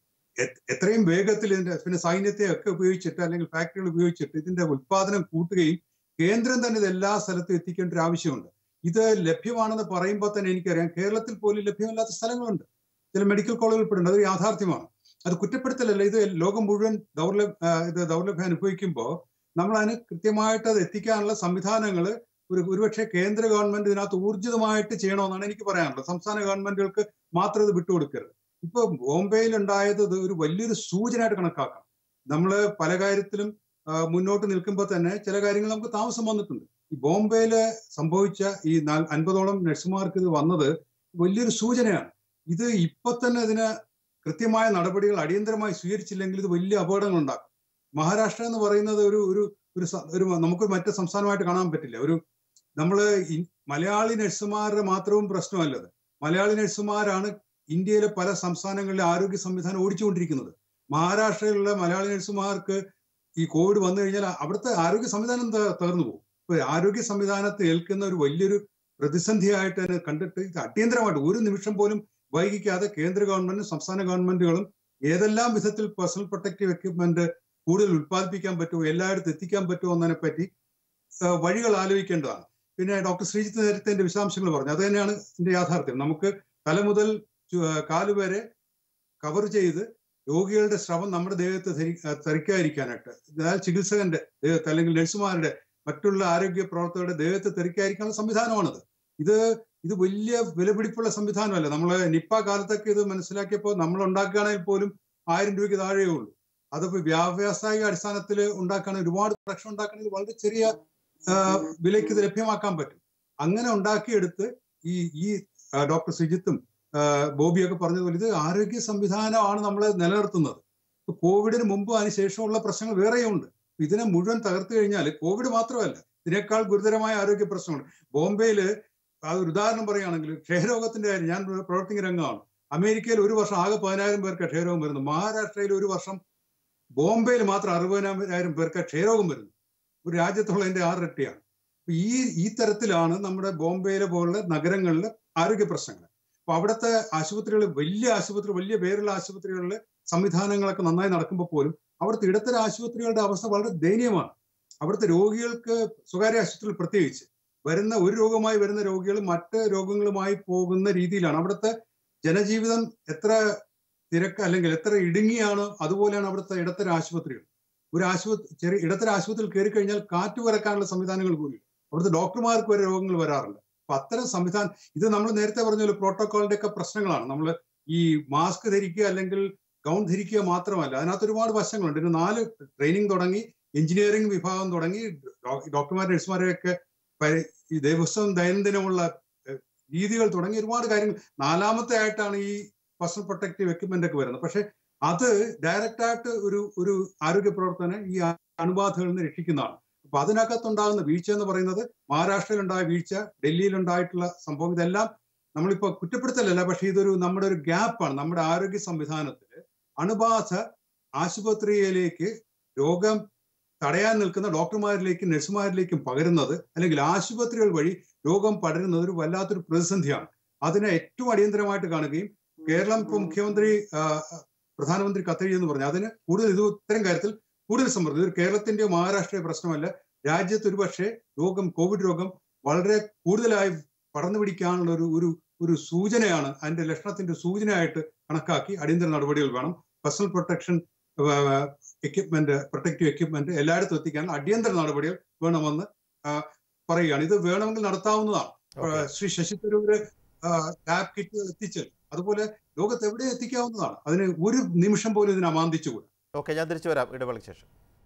എ- എത്രയും വേഗത്തിൽ ഇതിന്റെ പിന്നെ സൈന്യത്തെ ഒക്കെ ഉപയോഗിച്ചിട്ട് അല്ലെങ്കിൽ ഫാക്ടറികൾ ഉപയോഗിച്ചിട്ട് ഇതിന്റെ ഉത്പാദനം കൂട്ടുകയും കേന്ദ്രം തന്നെ ഇത് എല്ലാ സ്ഥലത്തും എത്തിക്കേണ്ട ഒരു ആവശ്യമുണ്ട് ഇത് ലഭ്യമാണെന്ന് പറയുമ്പോൾ തന്നെ എനിക്കറിയാം കേരളത്തിൽ പോലും ലഭ്യമല്ലാത്ത സ്ഥലങ്ങളുണ്ട് ചില മെഡിക്കൽ കോളേജുകൾ ഉൾപ്പെടുന്നുണ്ട് അത് യാഥാർത്ഥ്യമാണ് അത് കുറ്റപ്പെടുത്തലല്ല ഇത് ലോകം മുഴുവൻ ദൗർലഭ്യ ആ, ഇത് ദൗർലഭ്യം അനുഭവിക്കുമ്പോൾ നമ്മൾ അതിന് കൃത്യമായിട്ട് അത് എത്തിക്കാനുള്ള സംവിധാനങ്ങൾ ഒരു ഒരുപക്ഷെ കേന്ദ്ര ഗവൺമെന്റ് ഇതിനകത്ത് ഊർജിതമായിട്ട് ചെയ്യണമെന്നാണ് എനിക്ക് പറയാനുള്ളത് സംസ്ഥാന ഗവൺമെന്റുകൾക്ക് മാത്രം ഇത് വിട്ടുകൊടുക്കരുത് ഇപ്പൊ ബോംബെയിൽ ഉണ്ടായത് ഇത് ഒരു വലിയൊരു സൂചനയായിട്ട് കണക്കാക്കാം നമ്മൾ പല കാര്യത്തിലും ആ, മുന്നോട്ട് നിൽക്കുമ്പോൾ തന്നെ ചില കാര്യങ്ങൾ നമുക്ക് താമസം വന്നിട്ടുണ്ട് ഈ ബോംബെയില് സംഭവിച്ച ഈ നാൽ അൻപതോളം നഴ്സുമാർക്ക് ഇത് വന്നത് വലിയൊരു സൂചനയാണ് ഇത് ഇപ്പൊ തന്നെ ഇതിന് കൃത്യമായ നടപടികൾ അടിയന്തരമായി സ്വീകരിച്ചില്ലെങ്കിൽ ഇത് വലിയ അപകടങ്ങൾ ഉണ്ടാക്കും മഹാരാഷ്ട്ര എന്ന് പറയുന്നത് ഒരു ഒരു ഒരു സ- ഒരു നമുക്ക് മറ്റു സംസ്ഥാനമായിട്ട് കാണാൻ പറ്റില്ല ഒരു നമ്മള് ഈ മലയാളി നഴ്സുമാരുടെ മാത്രവും പ്രശ്നമല്ലത് മലയാളി നഴ്സുമാരാണ് ഇന്ത്യയിലെ പല സംസ്ഥാനങ്ങളിലെ ആരോഗ്യ സംവിധാനം ഓടിച്ചുകൊണ്ടിരിക്കുന്നത് മഹാരാഷ്ട്രയിലുള്ള മലയാളി നഴ്സുമാർക്ക് ഈ കോവിഡ് വന്നു കഴിഞ്ഞാൽ അവിടുത്തെ ആരോഗ്യ സംവിധാനം ത- തകർന്നു പോകും ഇപ്പൊ ആരോഗ്യ സംവിധാനത്തെ ഏൽക്കുന്ന ഒരു വലിയൊരു പ്രതിസന്ധിയായിട്ട് തന്നെ കണ്ടിട്ട് ഇത് അടിയന്തരമായിട്ട് ഒരു നിമിഷം പോലും വൈകിക്കാതെ കേന്ദ്ര ഗവൺമെന്റും സംസ്ഥാന ഗവൺമെന്റുകളും ഏതെല്ലാം വിധത്തിൽ പേഴ്സണൽ പ്രൊട്ടക്റ്റീവ് എക്യുപ്മെന്റ് കൂടുതൽ ഉത്പാദിപ്പിക്കാൻ പറ്റുമോ എല്ലായിടത്തും എത്തിക്കാൻ പറ്റുമോ എന്നതിനെ പറ്റി ആ, വഴികൾ ആലോചിക്കേണ്ടതാണ് പിന്നെ ഡോക്ടർ ശ്രീജിത്ത് നേരത്തെ എന്റെ വിശദാംശങ്ങൾ പറഞ്ഞു അത് തന്നെയാണ് ഇതിന്റെ യാഥാർത്ഥ്യം നമുക്ക് തല മുതൽ ചു- ആ, കാല് വരെ കവർ ചെയ്ത് രോഗികളുടെ ശ്രവം നമ്മുടെ ദേഹത്ത് ധരി- ആ, തെറിക്കാതിരിക്കാനായിട്ട് അതായത് ചികിത്സകന്റെ ദേഹത്ത് അല്ലെങ്കിൽ നഴ്സുമാരുടെ മറ്റുള്ള ആരോഗ്യ പ്രവർത്തകരുടെ ദേഹത്ത് തെറിക്കാതിരിക്കാനുള്ള സംവിധാനമാണത് ഇത് ഇത് വലിയ വിലപിടിപ്പുള്ള സംവിധാനമല്ല നമ്മള് നിപ്പ കാലത്തൊക്കെ ഇത് മനസ്സിലാക്കിയപ്പോൾ നമ്മൾ ഉണ്ടാക്കുകയാണെങ്കിൽ പോലും ആയിരം രൂപയ്ക്ക് താഴെയേ ഉള്ളൂ അതിപ്പോ വ്യാവസായിക അടിസ്ഥാനത്തിൽ ഉണ്ടാക്കുകയാണെങ്കിൽ ഒരുപാട് പ്രൊഡക്ഷൻ ഉണ്ടാക്കണമെങ്കിൽ വളരെ ചെറിയ ആ, വിലയ്ക്ക് ഇത് ലഭ്യമാക്കാൻ പറ്റും അങ്ങനെ ഉണ്ടാക്കിയെടുത്ത് ഈ ഈ ആ, ഡോക്ടർ സുജിത്തും ആ, ബോബിയൊക്കെ പറഞ്ഞതുപോലെ ഇത് ആരോഗ്യ സംവിധാനമാണ് നമ്മളെ നിലനിർത്തുന്നത് ഇപ്പൊ കോവിഡിന് മുമ്പ് അതിന് ശേഷമുള്ള പ്രശ്നങ്ങൾ വേറെയുണ്ട് ഇതിനെ മുഴുവൻ തകർത്തു കഴിഞ്ഞാൽ കോവിഡ് മാത്രമല്ല ഇതിനേക്കാൾ ഗുരുതരമായ ആരോഗ്യ പ്രശ്നമുണ്ട് ബോംബെയില് ആ ഒരു ഉദാഹരണം പറയുകയാണെങ്കിൽ ക്ഷയരോഗത്തിന്റെ കാര്യം ഞാൻ പ്രവർത്തിക്കുന്ന രംഗമാണ് അമേരിക്കയിൽ ഒരു വർഷം ആകെ പതിനായിരം പേർക്ക് ക്ഷയരോഗം വരുന്നു മഹാരാഷ്ട്രയിൽ ഒരു വർഷം ബോംബെയിൽ മാത്രം അറുപതിനായിരം പേർക്ക് ക്ഷയരോഗം വരുന്നു ഒരു രാജ്യത്തുള്ളതിന്റെ ആറിരട്ടിയാണ് അപ്പൊ ഈ ഈ തരത്തിലാണ് നമ്മുടെ ബോംബെയിലെ പോലുള്ള നഗരങ്ങളിലെ ആരോഗ്യ പ്രശ്നങ്ങൾ അപ്പൊ അവിടുത്തെ ആശുപത്രികൾ വലിയ ആശുപത്രി വലിയ പേരുള്ള ആശുപത്രികളിലെ സംവിധാനങ്ങളൊക്കെ നന്നായി നടക്കുമ്പോൾ പോലും അവിടുത്തെ ഇടത്തരം ആശുപത്രികളുടെ അവസ്ഥ വളരെ ദയനീയമാണ് അവിടുത്തെ രോഗികൾക്ക് സ്വകാര്യ ആശുപത്രിയിൽ പ്രത്യേകിച്ച് വരുന്ന ഒരു രോഗമായി വരുന്ന രോഗികൾ മറ്റ് രോഗങ്ങളുമായി പോകുന്ന രീതിയിലാണ് അവിടുത്തെ ജനജീവിതം എത്ര തിരക്ക് അല്ലെങ്കിൽ എത്ര ഇടുങ്ങിയാണ് അതുപോലെയാണ് അവിടുത്തെ ഇടത്തരം ആശുപത്രികൾ ഒരു ആശുപത്രി ചെറിയ ഇടത്തരം ആശുപത്രിയിൽ കയറി കഴിഞ്ഞാൽ കാറ്റ് വരക്കാനുള്ള സംവിധാനങ്ങൾ കൂടി അവിടുത്തെ ഡോക്ടർമാർക്ക് വരെ രോഗങ്ങൾ വരാറുണ്ട് അപ്പൊ അത്തരം സംവിധാനം ഇത് നമ്മൾ നേരത്തെ പറഞ്ഞ പോലെ പ്രോട്ടോകോളിന്റെ ഒക്കെ പ്രശ്നങ്ങളാണ് നമ്മൾ ഈ മാസ്ക് ധരിക്കുക അല്ലെങ്കിൽ ഗൗൺ ധരിക്കുക മാത്രമല്ല അതിനകത്ത് ഒരുപാട് വശങ്ങളുണ്ട് ഇതിന് നാല് ട്രെയിനിങ് തുടങ്ങി എഞ്ചിനീയറിംഗ് വിഭാഗം തുടങ്ങി ഡോക്ടർമാർ നഴ്സുമാരെയൊക്കെ പരി- ഈ ദിവസവും ദൈനംദിനമുള്ള ഏഹ്, രീതികൾ തുടങ്ങി ഒരുപാട് കാര്യങ്ങൾ നാലാമത്തെ ആയിട്ടാണ് ഈ പേഴ്സണൽ പ്രൊട്ടക്റ്റീവ് എക്യുപ്മെന്റ് ഒക്കെ വരുന്നത് പക്ഷെ അത് ഡയറക്റ്റ് ആയിട്ട് ഒരു ഒരു ആരോഗ്യ പ്രവർത്തനം ഈ അണുബാധകളിൽ നിന്ന് രക്ഷിക്കുന്നതാണ് അപ്പൊ അതിനകത്തുണ്ടാകുന്ന വീഴ്ച എന്ന് പറയുന്നത് മഹാരാഷ്ട്രയിലുണ്ടായ വീഴ്ച ഡൽഹിയിലുണ്ടായിട്ടുള്ള സംഭവം ഇതെല്ലാം നമ്മളിപ്പോ കുറ്റപ്പെടുത്തലല്ല പക്ഷെ ഇതൊരു നമ്മുടെ ഒരു ഗ്യാപ്പാണ് നമ്മുടെ ആരോഗ്യ സംവിധാനത്തിൽ അണുബാധ ആശുപത്രിയിലേക്ക് രോഗം തടയാൻ നിൽക്കുന്ന ഡോക്ടർമാരിലേക്കും നഴ്സുമാരിലേക്കും പകരുന്നത് അല്ലെങ്കിൽ ആശുപത്രികൾ വഴി രോഗം പടരുന്നത് ഒരു വല്ലാത്തൊരു പ്രതിസന്ധിയാണ് അതിനെ ഏറ്റവും അടിയന്തരമായിട്ട് കാണുകയും കേരളം ഇപ്പൊ മുഖ്യമന്ത്രി ആ, പ്രധാനമന്ത്രി കത്തെഴുതി എന്ന് പറഞ്ഞു അതിന് കൂടുതൽ ഇത് ഇത്തരം കാര്യത്തിൽ കൂടുതൽ സമ്മർദ്ദം ഇത് കേരളത്തിന്റെയോ മഹാരാഷ്ട്രയോ പ്രശ്നമല്ല രാജ്യത്ത് ഒരുപക്ഷെ രോഗം കോവിഡ് രോഗം വളരെ കൂടുതലായി പടർന്നു പിടിക്കാനുള്ള ഒരു ഒരു ഒരു സൂചനയാണ് അതിന്റെ ലക്ഷണത്തിന്റെ സൂചനയായിട്ട് കണക്കാക്കി അടിയന്തര നടപടികൾ വേണം personal protection equipment protective equipment എല്ലായിടത്തും എത്തിക്കാൻ അടിയന്തര നടപടികൾ വേണമെന്ന് ആ, പറയുകയാണ് ഇത് വേണമെങ്കിൽ നടത്താവുന്നതാണ് Okay. ശ്രീ ശശി തരൂര് ലാബ് കിറ്റുകൾ എത്തിച്ചൽ അതുപോലെ ലോകത്ത് എവിടെ എത്തിക്കാവുന്നതാണ് അതിന് ഒരു നിമിഷം പോലും ഇതിനെ അമാന്തിച്ചുകൂടാ ഓക്കെ ഞാൻ തിരിച്ചു വരാം ഇടവേളയ്ക്ക് ശേഷം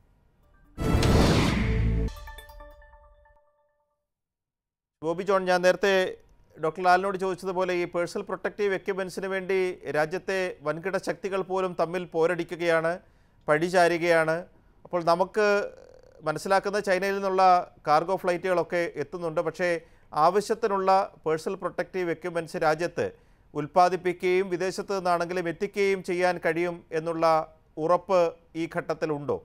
ഗോപി ജോൺ ഞാൻ നേരത്തെ ഡോക്ടർ ലാലിനോട് ചോദിച്ചതുപോലെ ഈ പേഴ്സണൽ പ്രൊട്ടക്റ്റീവ് എക്യുപ്മെൻസിന് വേണ്ടി രാജ്യത്തെ വൻകിട ശക്തികൾ പോലും തമ്മിൽ പോരടിക്കുകയാണ് പഴിചാരുകയാണ് അപ്പോൾ നമുക്ക് മനസ്സിലാക്കുന്ന ചൈനയിൽ നിന്നുള്ള കാർഗോ ഫ്ലൈറ്റുകളൊക്കെ എത്തുന്നുണ്ട് പക്ഷേ ആവശ്യത്തിനുള്ള പേഴ്സണൽ പ്രൊട്ടക്റ്റീവ് എക്യുപ്മെൻറ്റ്സ് രാജ്യത്ത് ഉൽപ്പാദിപ്പിക്കുകയും വിദേശത്ത് നിന്നാണെങ്കിലും എത്തിക്കുകയും ചെയ്യാൻ കഴിയും എന്നുള്ള ഉറപ്പ് ഈ ഘട്ടത്തിലുണ്ടോ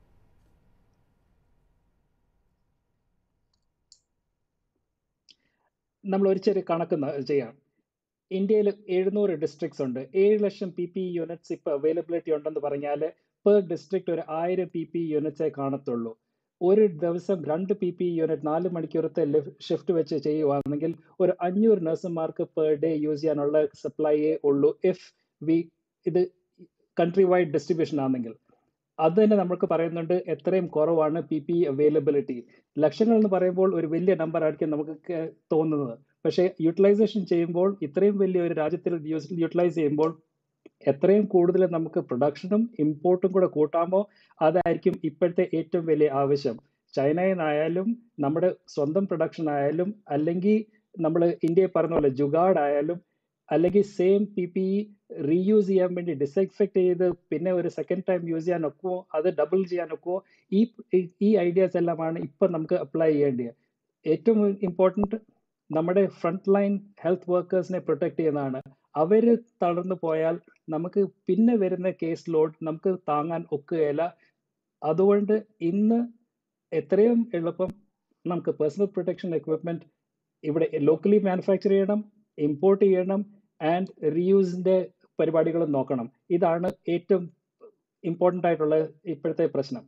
നമ്മൾ ഒരു ചെറിയ കണക്ക് ന- ചെയ്യാം ഇന്ത്യയിൽ എഴുന്നൂറ് ഡിസ്ട്രിക്ട്സ് ഉണ്ട് ഏഴ് ലക്ഷം പി പി യൂണിറ്റ്സ് ഇപ്പൊ അവൈലബിലിറ്റി ഉണ്ടെന്ന് പറഞ്ഞാൽ പെർ ഡിസ്ട്രിക്ട് ഒരു ആയിരം പി പി യൂണിറ്റ്സേ കാണത്തുള്ളൂ ഒരു ദിവസം രണ്ട് പി പി യൂണിറ്റ് നാല് മണിക്കൂറത്തെ ഷിഫ്റ്റ് വെച്ച് ചെയ്യുവാണെങ്കിൽ ഒരു അഞ്ഞൂറ് നഴ്സുമാർക്ക് പെർ ഡേ യൂസ് ചെയ്യാനുള്ള സപ്ലൈയേ ഉള്ളൂ ഇഫ് വി ഇത് കൺട്രി വൈഡ് ഡിസ്ട്രിബ്യൂഷൻ ആണെങ്കിൽ അത് തന്നെ നമുക്ക് പറയുന്നുണ്ട് എത്രയും കുറവാണ് പി പി അവൈലബിലിറ്റി ലക്ഷങ്ങൾ എന്ന് പറയുമ്പോൾ ഒരു വലിയ നമ്പർ ആയിരിക്കും നമുക്ക് കേ- തോന്നുന്നത് പക്ഷേ യൂട്ടിലൈസേഷൻ ചെയ്യുമ്പോൾ ഇത്രയും വലിയ ഒരു രാജ്യത്തിൽ യൂട്ടിലൈസ് ചെയ്യുമ്പോൾ എത്രയും കൂടുതൽ നമുക്ക് പ്രൊഡക്ഷനും ഇമ്പോർട്ടും കൂടെ കൂട്ടാമോ അതായിരിക്കും ഇപ്പോഴത്തെ ഏറ്റവും വലിയ ആവശ്യം ചൈനയിൽ നിന്നായാലും നമ്മുടെ സ്വന്തം പ്രൊഡക്ഷൻ ആയാലും അല്ലെങ്കിൽ നമ്മൾ ഇന്ത്യയിൽ പറഞ്ഞ പോലെ ജുഗാഡ് ആയാലും അല്ലെങ്കിൽ സെയിം പി പി റീയൂസ് ചെയ്യാൻ വേണ്ടി ഡിസെക്ഫെക്ട് ചെയ്ത് പിന്നെ ഒരു സെക്കൻഡ് ടൈം യൂസ് ചെയ്യാൻ ഒക്കുമോ അത് ഡബിൾ ചെയ്യാൻ ഒക്കുമോ ഈ ഈ ഐഡിയാസ് എല്ലാമാണ് ഇപ്പം നമുക്ക് അപ്ലൈ ചെയ്യേണ്ടത് ഏറ്റവും ഇമ്പോർട്ടൻറ്റ് നമ്മുടെ ഫ്രണ്ട് ലൈൻ ഹെൽത്ത് വർക്കേഴ്സിനെ പ്രൊട്ടക്ട് ചെയ്യുന്നതാണ് അവർ തളർന്നു പോയാൽ നമുക്ക് പിന്നെ വരുന്ന കേസ് ലോഡ് നമുക്ക് താങ്ങാൻ ഒക്കുകയില്ല അതുകൊണ്ട് ഇന്ന് എത്രയും എളുപ്പം നമുക്ക് പേഴ്സണൽ പ്രൊട്ടക്ഷൻ എക്വിപ്മെന്റ് ഇവിടെ ലോക്കലി മാനുഫാക്ചർ ചെയ്യണം ഇമ്പോർട്ട് ചെയ്യണം ആൻഡ് റീയൂസിന്റെ പരിപാടികൾ നോക്കണം ഇതാണ് ഏറ്റവും ഇമ്പോർട്ടൻ്റ് ആയിട്ടുള്ള ഇപ്പോഴത്തെ പ്രശ്നം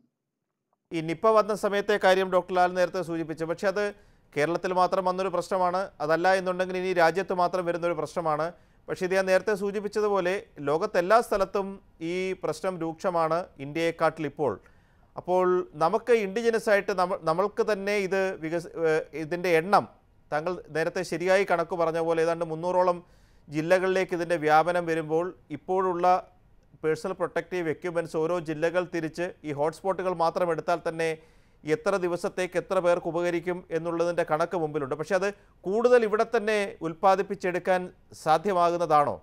ഈ നിപ്പ വന്ന സമയത്തെ കാര്യം ഡോക്ടർ ലാൽ നേരത്തെ സൂചിപ്പിച്ചു പക്ഷേ അത് കേരളത്തിൽ മാത്രം വന്നൊരു പ്രശ്നമാണ് അതല്ല എന്നുണ്ടെങ്കിൽ ഇനി രാജ്യത്ത് മാത്രം വരുന്നൊരു പ്രശ്നമാണ് പക്ഷേ ഇത് ഞാൻ നേരത്തെ സൂചിപ്പിച്ചതുപോലെ ലോകത്തെല്ലാ സ്ഥലത്തും ഈ പ്രശ്നം രൂക്ഷമാണ് ഇന്ത്യയെക്കാട്ടിൽ ഇപ്പോൾ അപ്പോൾ നമുക്ക് ഇൻഡിജിനസ് ആയിട്ട് നമ്മൾ നമ്മൾക്ക് തന്നെ ഇത് വികസ ഏഹ് ഇതിൻ്റെ എണ്ണം താങ്കൾ നേരത്തെ ശരിയായി കണക്ക് പറഞ്ഞ പോലെ ഏതാണ്ട് മുന്നൂറോളം ജില്ലകളിലേക്ക് ഇതിൻ്റെ വ്യാപനം വരുമ്പോൾ ഇപ്പോഴുള്ള പേഴ്സണൽ പ്രൊട്ടക്റ്റീവ് എക്യുപ്മെൻറ്റ്സ് ഓരോ ജില്ലകൾ തിരിച്ച് ഈ ഹോട്ട്സ്പോട്ടുകൾ മാത്രം എടുത്താൽ തന്നെ എത്ര ദിവസത്തേക്ക് എത്ര പേർക്ക് ഉപകരിക്കും എന്നുള്ളതിൻ്റെ കണക്ക് മുമ്പിലുണ്ട് പക്ഷേ അത് കൂടുതൽ ഇവിടെ തന്നെ ഉൽപ്പാദിപ്പിച്ചെടുക്കാൻ സാധ്യമാകുന്നതാണോ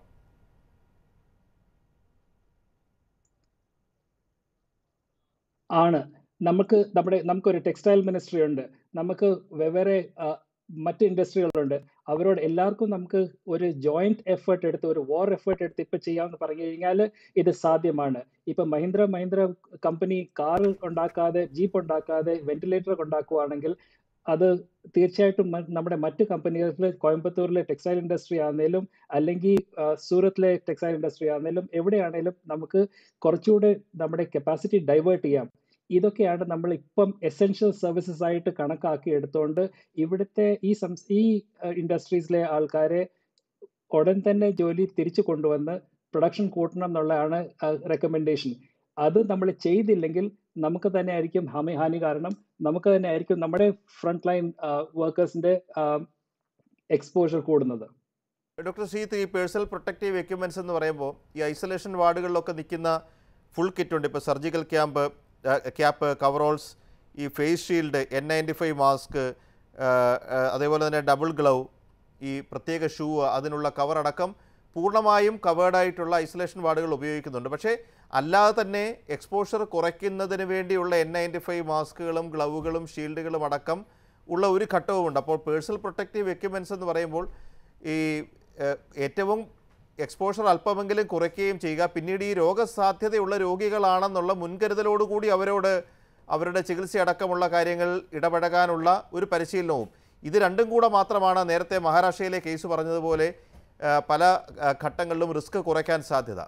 ആണ് നമുക്ക് നമ്മുടെ നമുക്കൊരു ടെക്സ്റ്റൈൽ മിനിസ്ട്രി ഉണ്ട് നമുക്ക് വെവ്വേറെ ആ, മറ്റ് ഇൻഡസ്ട്രികളുണ്ട് അവരോട് എല്ലാവർക്കും നമുക്ക് ഒരു ജോയിന്റ് എഫേർട്ട് എടുത്ത് ഒരു വാർ എഫേർട്ട് എടുത്ത് ഇപ്പൊ ചെയ്യാമെന്ന് പറഞ്ഞു കഴിഞ്ഞാൽ ഇത് സാധ്യമാണ് ഇപ്പൊ മഹീന്ദ്ര മഹീന്ദ്ര കമ്പനി കാർ ഉണ്ടാക്കാതെ ജീപ്പ് ഉണ്ടാക്കാതെ വെന്റിലേറ്റർ ഉണ്ടാക്കുവാണെങ്കിൽ അത് തീർച്ചയായിട്ടും മ- നമ്മുടെ മറ്റ് കമ്പനികളിൽ കോയമ്പത്തൂരിലെ ടെക്സ്റ്റൈൽ ഇൻഡസ്ട്രി ആണെങ്കിലും അല്ലെങ്കിൽ ആ, സൂറത്തിലെ ടെക്സ്റ്റൈൽ ഇൻഡസ്ട്രി ആണെങ്കിലും എവിടെയാണെങ്കിലും നമുക്ക് കുറച്ചുകൂടെ നമ്മുടെ കപ്പാസിറ്റി ഡൈവേർട്ട് ചെയ്യാം ഇതൊക്കെയാണ് നമ്മൾ ഇപ്പം എസെൻഷ്യൽ സർവീസസ് ആയിട്ട് കണക്കാക്കി എടുത്തുകൊണ്ട് ഇവിടുത്തെ ഈ സംസ് ഈ ഇൻഡസ്ട്രീസിലെ ആൾക്കാരെ ഉടൻ തന്നെ ജോലി തിരിച്ചു കൊണ്ടുവന്ന് പ്രൊഡക്ഷൻ കൂട്ടണം എന്നുള്ളതാണ് റെക്കമെൻഡേഷൻ അത് നമ്മൾ ചെയ്തില്ലെങ്കിൽ നമുക്ക് തന്നെ ആയിരിക്കും ഹാനി ഹാനി കാരണം നമുക്ക് തന്നെ ആയിരിക്കും നമ്മുടെ ഫ്രണ്ട് ലൈൻ വർക്കേഴ്സിന്റെ എക്സ്പോഷർ കൂടുന്നത് ഡോക്ടർ ശ്രീത്ത് ഈ പേഴ്സണൽ പ്രൊട്ടക്റ്റീവ് എക്യുപ്മെൻറ്റ്സ് എന്ന് പറയുമ്പോൾ ഈ ഐസൊലേഷൻ വാർഡുകളിലൊക്കെ നിൽക്കുന്ന ഫുൾ കിറ്റ് ഉണ്ട് ഇപ്പോൾ സർജിക്കൽ ക്യാമ്പ് ക്യാപ്പ് കവറോൾസ് ഈ face shield N ninety five mask അതേപോലെ തന്നെ ഡബിൾ ഗ്ലൗ ഈ പ്രത്യേക ഷൂ അതിനുള്ള കവർ അടക്കം പൂർണ്ണമായും കവേർഡായിട്ടുള്ള ഐസൊലേഷൻ വാർഡുകൾ ഉപയോഗിക്കുന്നുണ്ട് പക്ഷേ അല്ലാതെ തന്നെ എക്സ്പോഷർ കുറയ്ക്കുന്നതിന് വേണ്ടിയുള്ള എൻ നയൻറ്റി ഫൈവ് മാസ്കുകളും ഗ്ലൗകളും ഷീൽഡുകളും അടക്കം ഉള്ള ഒരു ഘട്ടവുമുണ്ട് അപ്പോൾ പേഴ്സണൽ പ്രൊട്ടക്റ്റീവ് എക്യുപ്മെൻറ്റ്സ് എന്ന് പറയുമ്പോൾ ഈ ഏഹ്, ഏറ്റവും എക്സ്പോഷർ അല്പമെങ്കിലും കുറയ്ക്കുകയും ചെയ്യുക പിന്നീട് ഈ രോഗസാധ്യതയുള്ള രോഗികളാണെന്നുള്ള മുൻകരുതലോടുകൂടി അവരോട് അവരുടെ ചികിത്സയടക്കമുള്ള കാര്യങ്ങൾ ഇടപഴകാനുള്ള ഒരു പരിശീലനവും ഇത് രണ്ടും കൂടെ മാത്രമാണ് നേരത്തെ മഹാരാഷ്ട്രയിലെ കേസ് പറഞ്ഞതുപോലെ ആ, പല ആ, ഘട്ടങ്ങളിലും റിസ്ക് കുറയ്ക്കാൻ സാധ്യത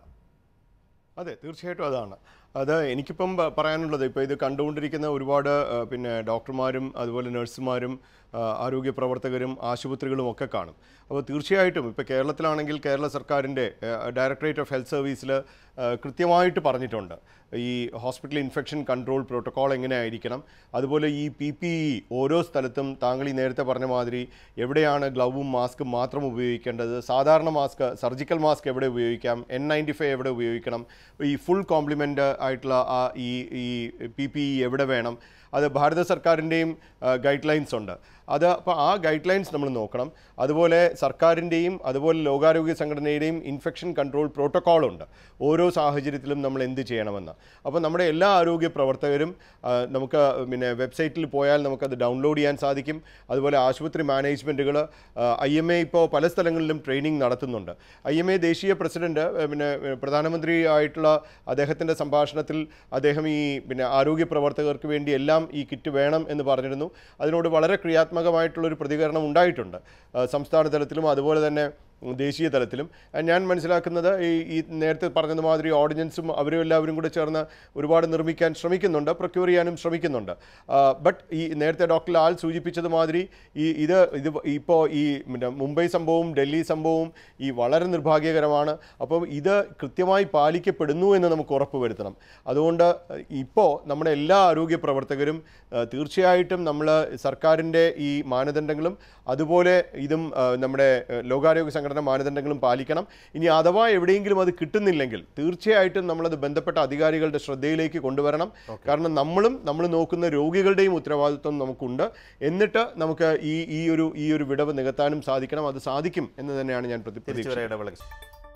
അതെ തീർച്ചയായിട്ടും അതാണ് അത് എനിക്കിപ്പം പ- പറയാനുള്ളത് ഇപ്പോൾ ഇത് കണ്ടുകൊണ്ടിരിക്കുന്ന ഒരുപാട് ആ, പിന്നെ ഡോക്ടർമാരും അതുപോലെ നഴ്സുമാരും ആ, ആരോഗ്യ പ്രവർത്തകരും ആശുപത്രികളും ഒക്കെ കാണും അപ്പോൾ തീർച്ചയായിട്ടും ഇപ്പോൾ കേരളത്തിലാണെങ്കിൽ കേരള സർക്കാരിൻ്റെ ഡയറക്ടറേറ്റ് ഓഫ് ഹെൽത്ത് സർവീസിൽ കൃത്യമായിട്ട് പറഞ്ഞിട്ടുണ്ട് ഈ ഹോസ്പിറ്റൽ ഇൻഫെക്ഷൻ കൺട്രോൾ പ്രോട്ടോക്കോൾ എങ്ങനെയായിരിക്കണം അതുപോലെ ഈ പി പി ഇ ഓരോ സ്ഥലത്തും താങ്കൾ ഈ നേരത്തെ പറഞ്ഞ മാതിരി എവിടെയാണ് ഗ്ലൗവും മാസ്കും മാത്രം ഉപയോഗിക്കേണ്ടത് സാധാരണ മാസ്ക് സർജിക്കൽ മാസ്ക് എവിടെ ഉപയോഗിക്കാം എൻ നയൻറ്റി ഫൈവ് എവിടെ ഉപയോഗിക്കണം ഈ ഫുൾ കോംപ്ലിമെൻ്റ് ആയിട്ടുള്ള ആ ഈ ഈ പി പി ഇ എവിടെ വേണം അത് ഭാരത സർക്കാരിൻ്റെയും ഗൈഡ് ലൈൻസ് ഉണ്ട് അത് അപ്പോൾ ആ ഗൈഡ് ലൈൻസ് നമ്മൾ നോക്കണം അതുപോലെ സർക്കാരിൻ്റെയും അതുപോലെ ലോകാരോഗ്യ സംഘടനയുടെയും ഇൻഫെക്ഷൻ കൺട്രോൾ പ്രോട്ടോക്കോൾ ഉണ്ട് ഓരോ സാഹചര്യത്തിലും നമ്മൾ എന്ത് ചെയ്യണമെന്ന് അപ്പോൾ നമ്മുടെ എല്ലാ ആരോഗ്യ പ്രവർത്തകരും ആ, നമുക്ക് പിന്നെ വെബ്സൈറ്റിൽ പോയാൽ നമുക്കത് ഡൗൺലോഡ് ചെയ്യാൻ സാധിക്കും അതുപോലെ ആശുപത്രി മാനേജ്മെൻറ്റുകൾ ഐ എം എ ഇപ്പോൾ പല സ്ഥലങ്ങളിലും ട്രെയിനിങ് നടത്തുന്നുണ്ട് ഐ എം എ ദേശീയ പ്രസിഡന്റ് ഏഹ്, പിന്നെ ഏഹ്, പ്രധാനമന്ത്രി ആയിട്ടുള്ള അദ്ദേഹത്തിൻ്റെ സംഭാഷണത്തിൽ അദ്ദേഹം ഈ പിന്നെ ആരോഗ്യ പ്രവർത്തകർക്ക് വേണ്ടി എല്ലാം ഈ കിറ്റ് വേണം എന്ന് പറഞ്ഞിരുന്നു അതിനോട് വളരെ ക്രിയാത്മകമായിട്ടുള്ളൊരു പ്രതികരണം ഉണ്ടായിട്ടുണ്ട് ആ, സംസ്ഥാന തലത്തിലും അതുപോലെ തന്നെ ദേശീയ തലത്തിലും ആ, ഞാൻ മനസ്സിലാക്കുന്നത് ഈ ഈ നേരത്തെ പറഞ്ഞതുമാതിരി ഓർഡിനൻസും അവരും എല്ലാവരും കൂടെ ചേർന്ന് ഒരുപാട് നിർമ്മിക്കാൻ ശ്രമിക്കുന്നുണ്ട് പ്രൊക്യൂർ ചെയ്യാനും ശ്രമിക്കുന്നുണ്ട് ബട്ട് ഈ നേരത്തെ ഡോക്ടർ ലാൽ സൂചിപ്പിച്ചതുമാതിരി ഈ ഇത് ഇത് ഇപ്പോൾ ഈ പിന്നെ മുംബൈ സംഭവവും ഡൽഹി സംഭവവും ഈ വളരെ നിർഭാഗ്യകരമാണ് അപ്പം ഇത് കൃത്യമായി പാലിക്കപ്പെടുന്നു എന്ന് നമുക്ക് ഉറപ്പ് വരുത്തണം അതുകൊണ്ട് ഇപ്പോൾ നമ്മുടെ എല്ലാ ആരോഗ്യ പ്രവർത്തകരും ആ, തീർച്ചയായിട്ടും നമ്മൾ സർക്കാരിൻ്റെ ഈ മാനദണ്ഡങ്ങളും അതുപോലെ ഇതും ആ, നമ്മുടെ ആ, ലോകാരോഗ്യ സംഘടന മാനദണ്ഡങ്ങളും പാലിക്കണം ഇനി അഥവാ എവിടെയെങ്കിലും അത് കിട്ടുന്നില്ലെങ്കിൽ തീർച്ചയായിട്ടും നമ്മളത് ബന്ധപ്പെട്ട അധികാരികളുടെ ശ്രദ്ധയിലേക്ക് കൊണ്ടുവരണം കാരണം നമ്മളും നമ്മൾ നോക്കുന്ന രോഗികളുടെയും ഉത്തരവാദിത്വം നമുക്കുണ്ട് എന്നിട്ട് നമുക്ക് ഈ ഈ ഒരു ഈ ഒരു വിടവ് നികത്താനും സാധിക്കണം അത് സാധിക്കും എന്ന് തന്നെയാണ് ഞാൻ പ്രതി- തിരിച്ചു പ്രതീക്ഷിക്കുന്നത് വരെ ഇടവേളയ്ക്ക്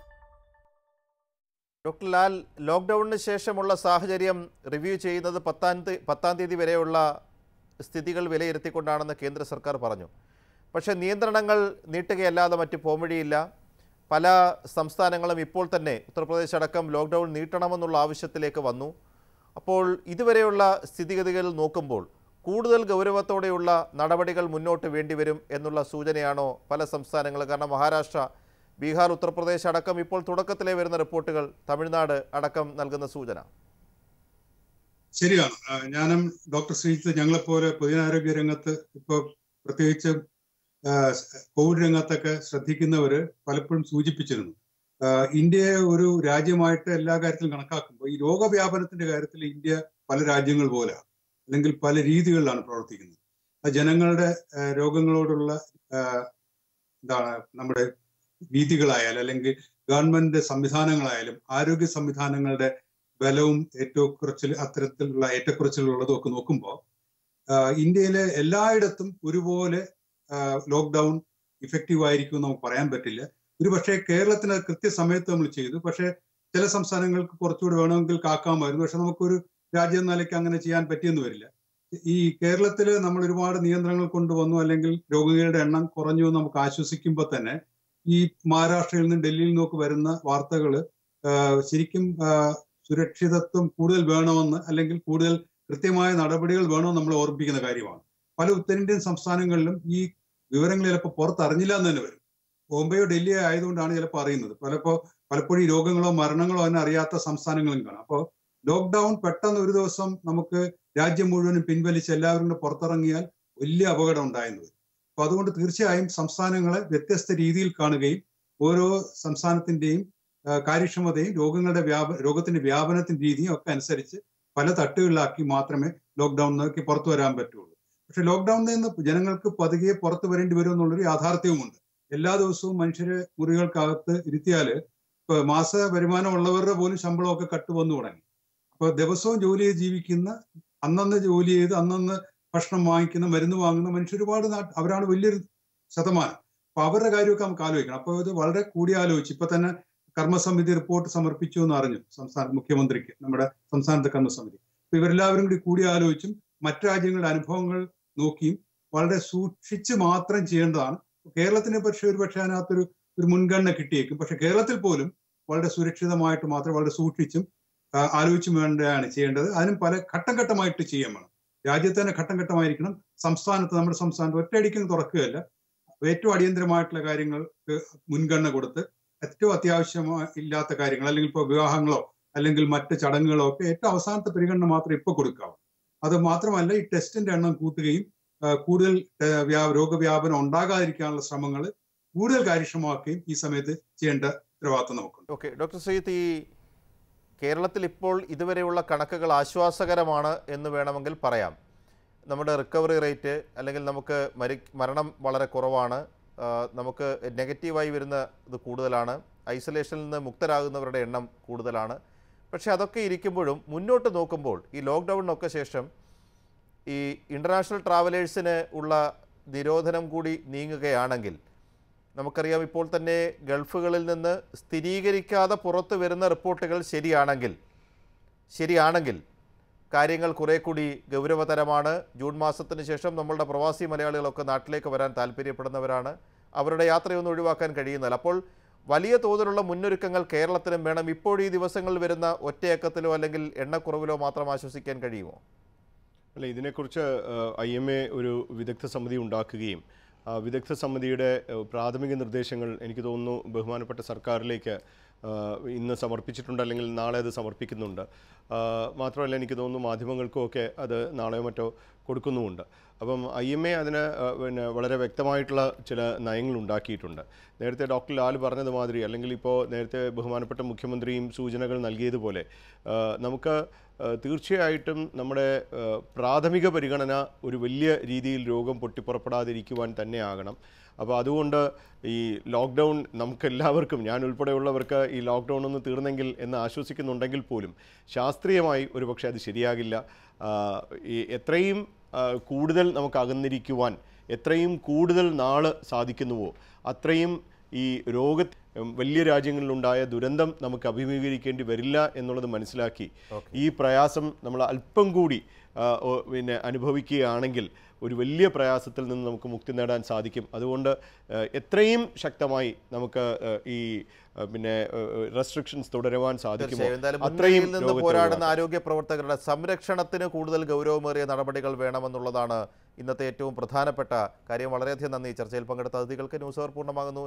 ഡോക്ടർ ലാൽ ലോക്ക്ഡൗണിന് ശേഷമുള്ള സാഹചര്യം റിവ്യൂ ചെയ്യുന്നത് പത്താം തീയതി പത്താം തീയതി വരെയുള്ള സ്ഥിതികൾ വിലയിരുത്തിക്കൊണ്ടാണെന്ന് കേന്ദ്ര സർക്കാർ പറഞ്ഞു പക്ഷേ നിയന്ത്രണങ്ങൾ നീട്ടുകയല്ലാതെ മറ്റ് പോംവഴിയില്ല പല സംസ്ഥാനങ്ങളും ഇപ്പോൾ തന്നെ ഉത്തർപ്രദേശ് അടക്കം ലോക്ക്ഡൗൺ നീട്ടണമെന്നുള്ള ആവശ്യത്തിലേക്ക് വന്നു അപ്പോൾ ഇതുവരെയുള്ള സ്ഥിതിഗതികൾ നോക്കുമ്പോൾ കൂടുതൽ ഗൗരവത്തോടെയുള്ള നടപടികൾ മുന്നോട്ട് വേണ്ടിവരും എന്നുള്ള സൂചനയാണോ പല സംസ്ഥാനങ്ങളും കാരണം മഹാരാഷ്ട്ര ബീഹാർ ഉത്തർപ്രദേശ് അടക്കം ഇപ്പോൾ തുടക്കത്തിലേ വരുന്ന റിപ്പോർട്ടുകൾ തമിഴ്നാട് അടക്കം നൽകുന്ന സൂചന ശരിയാണ് ആ, ഞാനും ഡോക്ടർ ശ്രീജിത്ത് ഞങ്ങളെപ്പോലെ പൊതുജനാരോഗ്യ രംഗത്ത് ഇപ്പൊ പ്രത്യേകിച്ച് ആ, കോവിഡ് രംഗത്തൊക്കെ ശ്രദ്ധിക്കുന്നവര് പലപ്പോഴും സൂചിപ്പിച്ചിരുന്നു ആ, ഇന്ത്യയെ ഒരു രാജ്യമായിട്ട് എല്ലാ കാര്യത്തിലും കണക്കാക്കുമ്പോൾ ഈ രോഗവ്യാപനത്തിന്റെ കാര്യത്തിൽ ഇന്ത്യ പല രാജ്യങ്ങൾ പോലെ അല്ലെങ്കിൽ പല രീതികളിലാണ് പ്രവർത്തിക്കുന്നത് അത് ജനങ്ങളുടെ ആ, രോഗങ്ങളോടുള്ള ആ, എന്താണ് നമ്മുടെ രീതികളായാലും അല്ലെങ്കിൽ ഗവൺമെന്റ് സംവിധാനങ്ങളായാലും ആരോഗ്യ സംവിധാനങ്ങളുടെ ബലവും ഏറ്റക്കുറച്ചിൽ അത്തരത്തിലുള്ള ഏറ്റക്കുറച്ചിലുള്ളതും ഒക്കെ നോക്കുമ്പോൾ ഇന്ത്യയിലെ എല്ലായിടത്തും ഒരുപോലെ ലോക്ക്ഡൗൺ ഇഫക്റ്റീവ് ആയിരിക്കും എന്ന് നമുക്ക് പറയാൻ പറ്റില്ല ഒരു പക്ഷേ കേരളത്തിന് അത് കൃത്യസമയത്ത് നമ്മൾ ചെയ്തു പക്ഷേ ചില സംസ്ഥാനങ്ങൾക്ക് കുറച്ചുകൂടി വേണമെങ്കിൽ കാക്കാമായിരുന്നു പക്ഷെ നമുക്കൊരു രാജ്യം എന്ന നിലയ്ക്ക് അങ്ങനെ ചെയ്യാൻ പറ്റിയെന്ന് വരില്ല ഈ കേരളത്തിൽ നമ്മൾ ഒരുപാട് നിയന്ത്രണങ്ങൾ കൊണ്ടുവന്നു അല്ലെങ്കിൽ രോഗികളുടെ എണ്ണം കുറഞ്ഞു എന്ന് നമുക്ക് ആശ്വസിക്കുമ്പോൾ തന്നെ ഈ മഹാരാഷ്ട്രയിൽ നിന്നും ഡൽഹിയിൽ നിന്നൊക്കെ വരുന്ന വാർത്തകൾ ശരിക്കും ആ, സുരക്ഷിതത്വം കൂടുതൽ വേണമെന്ന് അല്ലെങ്കിൽ കൂടുതൽ കൃത്യമായ നടപടികൾ വേണമെന്ന് നമ്മൾ ഓർമ്മിപ്പിക്കുന്ന കാര്യമാണ് പല ഉത്തരേന്ത്യൻ സംസ്ഥാനങ്ങളിലും ഈ വിവരങ്ങൾ ചിലപ്പോൾ പുറത്തറിഞ്ഞില്ല എന്ന് തന്നെ വരും ബോംബെയോ ഡൽഹിയോ ആയതുകൊണ്ടാണ് ചിലപ്പോൾ അറിയുന്നത് പലപ്പോ പലപ്പോഴും ഈ രോഗങ്ങളോ മരണങ്ങളോ തന്നെ അറിയാത്ത സംസ്ഥാനങ്ങളും കാണാം അപ്പോൾ ലോക്ക്ഡൌൺ പെട്ടെന്ന് ഒരു ദിവസം നമുക്ക് രാജ്യം മുഴുവനും പിൻവലിച്ച് എല്ലാവരും കൂടെ പുറത്തിറങ്ങിയാൽ വലിയ അപകടം ഉണ്ടായെന്ന് വരും അപ്പൊ അതുകൊണ്ട് തീർച്ചയായും സംസ്ഥാനങ്ങളെ വ്യത്യസ്ത രീതിയിൽ കാണുകയും ഓരോ സംസ്ഥാനത്തിന്റെയും ആ, കാര്യക്ഷമതയും രോഗങ്ങളുടെ വ്യാപ രോഗത്തിന്റെ വ്യാപനത്തിന്റെ രീതിയും ഒക്കെ അനുസരിച്ച് പല തട്ടുകളിലാക്കി മാത്രമേ ലോക്ക്ഡൌണിലേക്ക് പുറത്തു വരാൻ പറ്റുള്ളൂ പക്ഷെ ലോക്ക്ഡൌണിൽ നിന്ന് ജനങ്ങൾക്ക് പതുക്കെ പുറത്തു വരേണ്ടി വരും എന്നുള്ളൊരു യാഥാർത്ഥ്യവുമുണ്ട് എല്ലാ ദിവസവും മനുഷ്യരെ മുറികൾക്കകത്ത് ഇരുത്തിയാല് ഇപ്പൊ മാസ വരുമാനം ഉള്ളവരുടെ പോലും ശമ്പളമൊക്കെ കട്ട് വന്നു തുടങ്ങി അപ്പൊ ദിവസവും ജോലി ചെയ്ത് ജീവിക്കുന്ന അന്നന്ന് ജോലി ചെയ്ത് അന്നന്ന് ഭക്ഷണം വാങ്ങിക്കുന്ന മരുന്ന് വാങ്ങുന്ന മനുഷ്യർ ഒരുപാട് നാട്ട് അവരാണ് വലിയൊരു ശതമാനം അപ്പൊ അവരുടെ കാര്യമൊക്കെ നമുക്ക് ആലോചിക്കണം അപ്പോൾ ഇത് വളരെ കൂടിയാലോചിച്ച് ഇപ്പൊ തന്നെ കർമ്മസമിതി റിപ്പോർട്ട് സമർപ്പിച്ചു എന്ന് അറിഞ്ഞു സംസ്ഥാന മുഖ്യമന്ത്രിക്ക് നമ്മുടെ സംസ്ഥാനത്തെ കർമ്മസമിതി അപ്പൊ ഇവരെല്ലാവരും കൂടി കൂടിയാലോചിച്ചും മറ്റു രാജ്യങ്ങളുടെ അനുഭവങ്ങൾ നോക്കിയും വളരെ സൂക്ഷിച്ച് മാത്രം ചെയ്യേണ്ടതാണ് കേരളത്തിനെ പക്ഷേ ഒരു പക്ഷേ അതിനകത്തൊരു ഒരു മുൻഗണന കിട്ടിയേക്കും പക്ഷെ കേരളത്തിൽ പോലും വളരെ സുരക്ഷിതമായിട്ട് മാത്രം വളരെ സൂക്ഷിച്ചും ആ, ആലോചിച്ചും വേണ്ടതാണ് ചെയ്യേണ്ടത് അതിനും പല ഘട്ടം ഘട്ടമായിട്ട് ചെയ്യാൻ വേണം രാജ്യത്ത് തന്നെ ഘട്ടം ഘട്ടമായിരിക്കണം സംസ്ഥാനത്ത് നമ്മുടെ സംസ്ഥാനത്ത് ഒറ്റയടിക്കും തുറക്കുകയല്ല ഏറ്റവും അടിയന്തരമായിട്ടുള്ള കാര്യങ്ങൾക്ക് മുൻഗണന കൊടുത്ത് ഏറ്റവും അത്യാവശ്യമായി ഇല്ലാത്ത കാര്യങ്ങൾ അല്ലെങ്കിൽ ഇപ്പോൾ വിവാഹങ്ങളോ അല്ലെങ്കിൽ മറ്റ് ചടങ്ങുകളോ ഒക്കെ ഏറ്റവും അവസാനത്തെ പരിഗണന മാത്രമേ ഇപ്പോൾ കൊടുക്കാവൂ അത് മാത്രമല്ല ഈ ടെസ്റ്റിന്റെ എണ്ണം കൂട്ടുകയും ആ, കൂടുതൽ ആ, വ്യാ- രോഗവ്യാപനം ഉണ്ടാകാതിരിക്കാനുള്ള ശ്രമങ്ങൾ കൂടുതൽ കാര്യക്ഷമമാക്കുകയും ഈ സമയത്ത് ചെയ്യേണ്ട ഉത്തരവാദിത്വം നമുക്കുണ്ട് ഓക്കെ ഡോക്ടർ സയ്യിദ് ഈ കേരളത്തിൽ ഇപ്പോൾ ഇതുവരെയുള്ള കണക്കുകൾ ആശ്വാസകരമാണ് എന്ന് വേണമെങ്കിൽ പറയാം നമ്മുടെ റിക്കവറി റേറ്റ് അല്ലെങ്കിൽ നമുക്ക് മരി മരണം വളരെ കുറവാണ് ആ, നമുക്ക് നെഗറ്റീവായി വരുന്ന ഇത് കൂടുതലാണ് ഐസൊലേഷനിൽ നിന്ന് മുക്തരാകുന്നവരുടെ എണ്ണം കൂടുതലാണ് പക്ഷേ അതൊക്കെ ഇരിക്കുമ്പോഴും മുന്നോട്ട് നോക്കുമ്പോൾ ഈ ലോക്ക്ഡൗണിനൊക്കെ ശേഷം ഈ ഇൻ്റർനാഷണൽ ട്രാവലേഴ്സിന് ഉള്ള നിരോധനം കൂടി നീങ്ങുകയാണെങ്കിൽ നമുക്കറിയാം ഇപ്പോൾ തന്നെ ഗൾഫുകളിൽ നിന്ന് സ്ഥിരീകരിക്കാതെ പുറത്തു വരുന്ന റിപ്പോർട്ടുകൾ ശരിയാണെങ്കിൽ ശരിയാണെങ്കിൽ കാര്യങ്ങൾ കുറെ കൂടി ഗൗരവതരമാണ് ജൂൺ മാസത്തിന് ശേഷം നമ്മളുടെ പ്രവാസി മലയാളികളൊക്കെ നാട്ടിലേക്ക് വരാൻ താല്പര്യപ്പെടുന്നവരാണ് അവരുടെ യാത്രയൊന്നും ഒഴിവാക്കാൻ കഴിയുന്നില്ല അപ്പോൾ വലിയ തോതിലുള്ള മുന്നൊരുക്കങ്ങൾ കേരളത്തിനും വേണം ഇപ്പോൾ ഈ ദിവസങ്ങളിൽ വരുന്ന ഒറ്റയക്കത്തിലോ അല്ലെങ്കിൽ എണ്ണക്കുറവിലോ മാത്രം ആശ്വസിക്കാൻ കഴിയുമോ അല്ല ഇതിനെക്കുറിച്ച് ഐ എം എ ഒരു വിദഗ്ധ സമിതി ഉണ്ടാക്കുകയും ആ വിദഗ്ധ സമിതിയുടെ ഏഹ്, പ്രാഥമിക നിർദ്ദേശങ്ങൾ എനിക്ക് തോന്നുന്നു ബഹുമാനപ്പെട്ട സർക്കാരിലേക്ക് ആ, ഇന്ന് സമർപ്പിച്ചിട്ടുണ്ട് അല്ലെങ്കിൽ നാളെ അത് സമർപ്പിക്കുന്നുണ്ട് ആ, മാത്രമല്ല എനിക്ക് തോന്നുന്നു മാധ്യമങ്ങൾക്കുമൊക്കെ അത് നാളെയോ മറ്റോ കൊടുക്കുന്നുമുണ്ട് അപ്പം ഐ എം എ അതിന് ആ, പിന്നെ വളരെ വ്യക്തമായിട്ടുള്ള ചില നയങ്ങൾ ഉണ്ടാക്കിയിട്ടുണ്ട് നേരത്തെ ഡോക്ടർ ലാൽ പറഞ്ഞതുമാതിരി അല്ലെങ്കിൽ ഇപ്പോൾ നേരത്തെ ബഹുമാനപ്പെട്ട മുഖ്യമന്ത്രിയും സൂചനകൾ നൽകിയതുപോലെ ആ, നമുക്ക് ആ, തീർച്ചയായിട്ടും നമ്മുടെ ആ, പ്രാഥമിക പരിഗണന ഒരു വലിയ രീതിയിൽ രോഗം പൊട്ടിപ്പുറപ്പെടാതിരിക്കുവാൻ തന്നെ ആകണം അപ്പോൾ അതുകൊണ്ട് ഈ ലോക്ക്ഡൗൺ നമുക്കെല്ലാവർക്കും ഞാൻ ഉൾപ്പെടെയുള്ളവർക്ക് ഈ ലോക്ക്ഡൗൺ ഒന്ന് തീർന്നെങ്കിൽ എന്ന് ആശ്വസിക്കുന്നുണ്ടെങ്കിൽ പോലും ശാസ്ത്രീയമായി ഒരുപക്ഷെ അത് ശരിയാകില്ല ആ, ഈ എത്രയും ആ, കൂടുതൽ നമുക്ക് അകന്നിരിക്കുവാൻ എത്രയും കൂടുതൽ നാള് സാധിക്കുന്നുവോ അത്രയും ഈ രോഗ ഉം, വലിയ രാജ്യങ്ങളിലുണ്ടായ ദുരന്തം നമുക്ക് അഭിമുഖീകരിക്കേണ്ടി വരില്ല എന്നുള്ളത് മനസ്സിലാക്കി ഈ പ്രയാസം നമ്മൾ അല്പം കൂടി ആ, ഓ, പിന്നെ അനുഭവിക്കുകയാണെങ്കിൽ ഒരു വലിയ പ്രയാസത്തിൽ നിന്ന് നമുക്ക് മുക്തി നേടാൻ സാധിക്കും അതുകൊണ്ട് ആ, എത്രയും ശക്തമായി നമുക്ക് ആ, ഈ ആ, പിന്നെ റെസ്ട്രിക്ഷൻസ് തുടരുവാൻ സാധിക്കുമോ തീർച്ചയായും എന്തായാലും അത്രയും മുൻനിരയിൽ നിന്ന് രോഗത്തെ പോരാടുന്ന ഒഴിവാക്കാം. ആരോഗ്യ പ്രവർത്തകരുടെ സംരക്ഷണത്തിന് കൂടുതൽ ഗൗരവമേറിയ നടപടികൾ വേണമെന്നുള്ളതാണ് ഇന്നത്തെ ഏറ്റവും പ്രധാനപ്പെട്ട കാര്യം വളരെയധികം നന്ദി ചർച്ചയിൽ പങ്കെടുത്ത അതിഥികൾക്ക് ന്യൂസ് അവർ പൂർണ്ണമാകുന്നു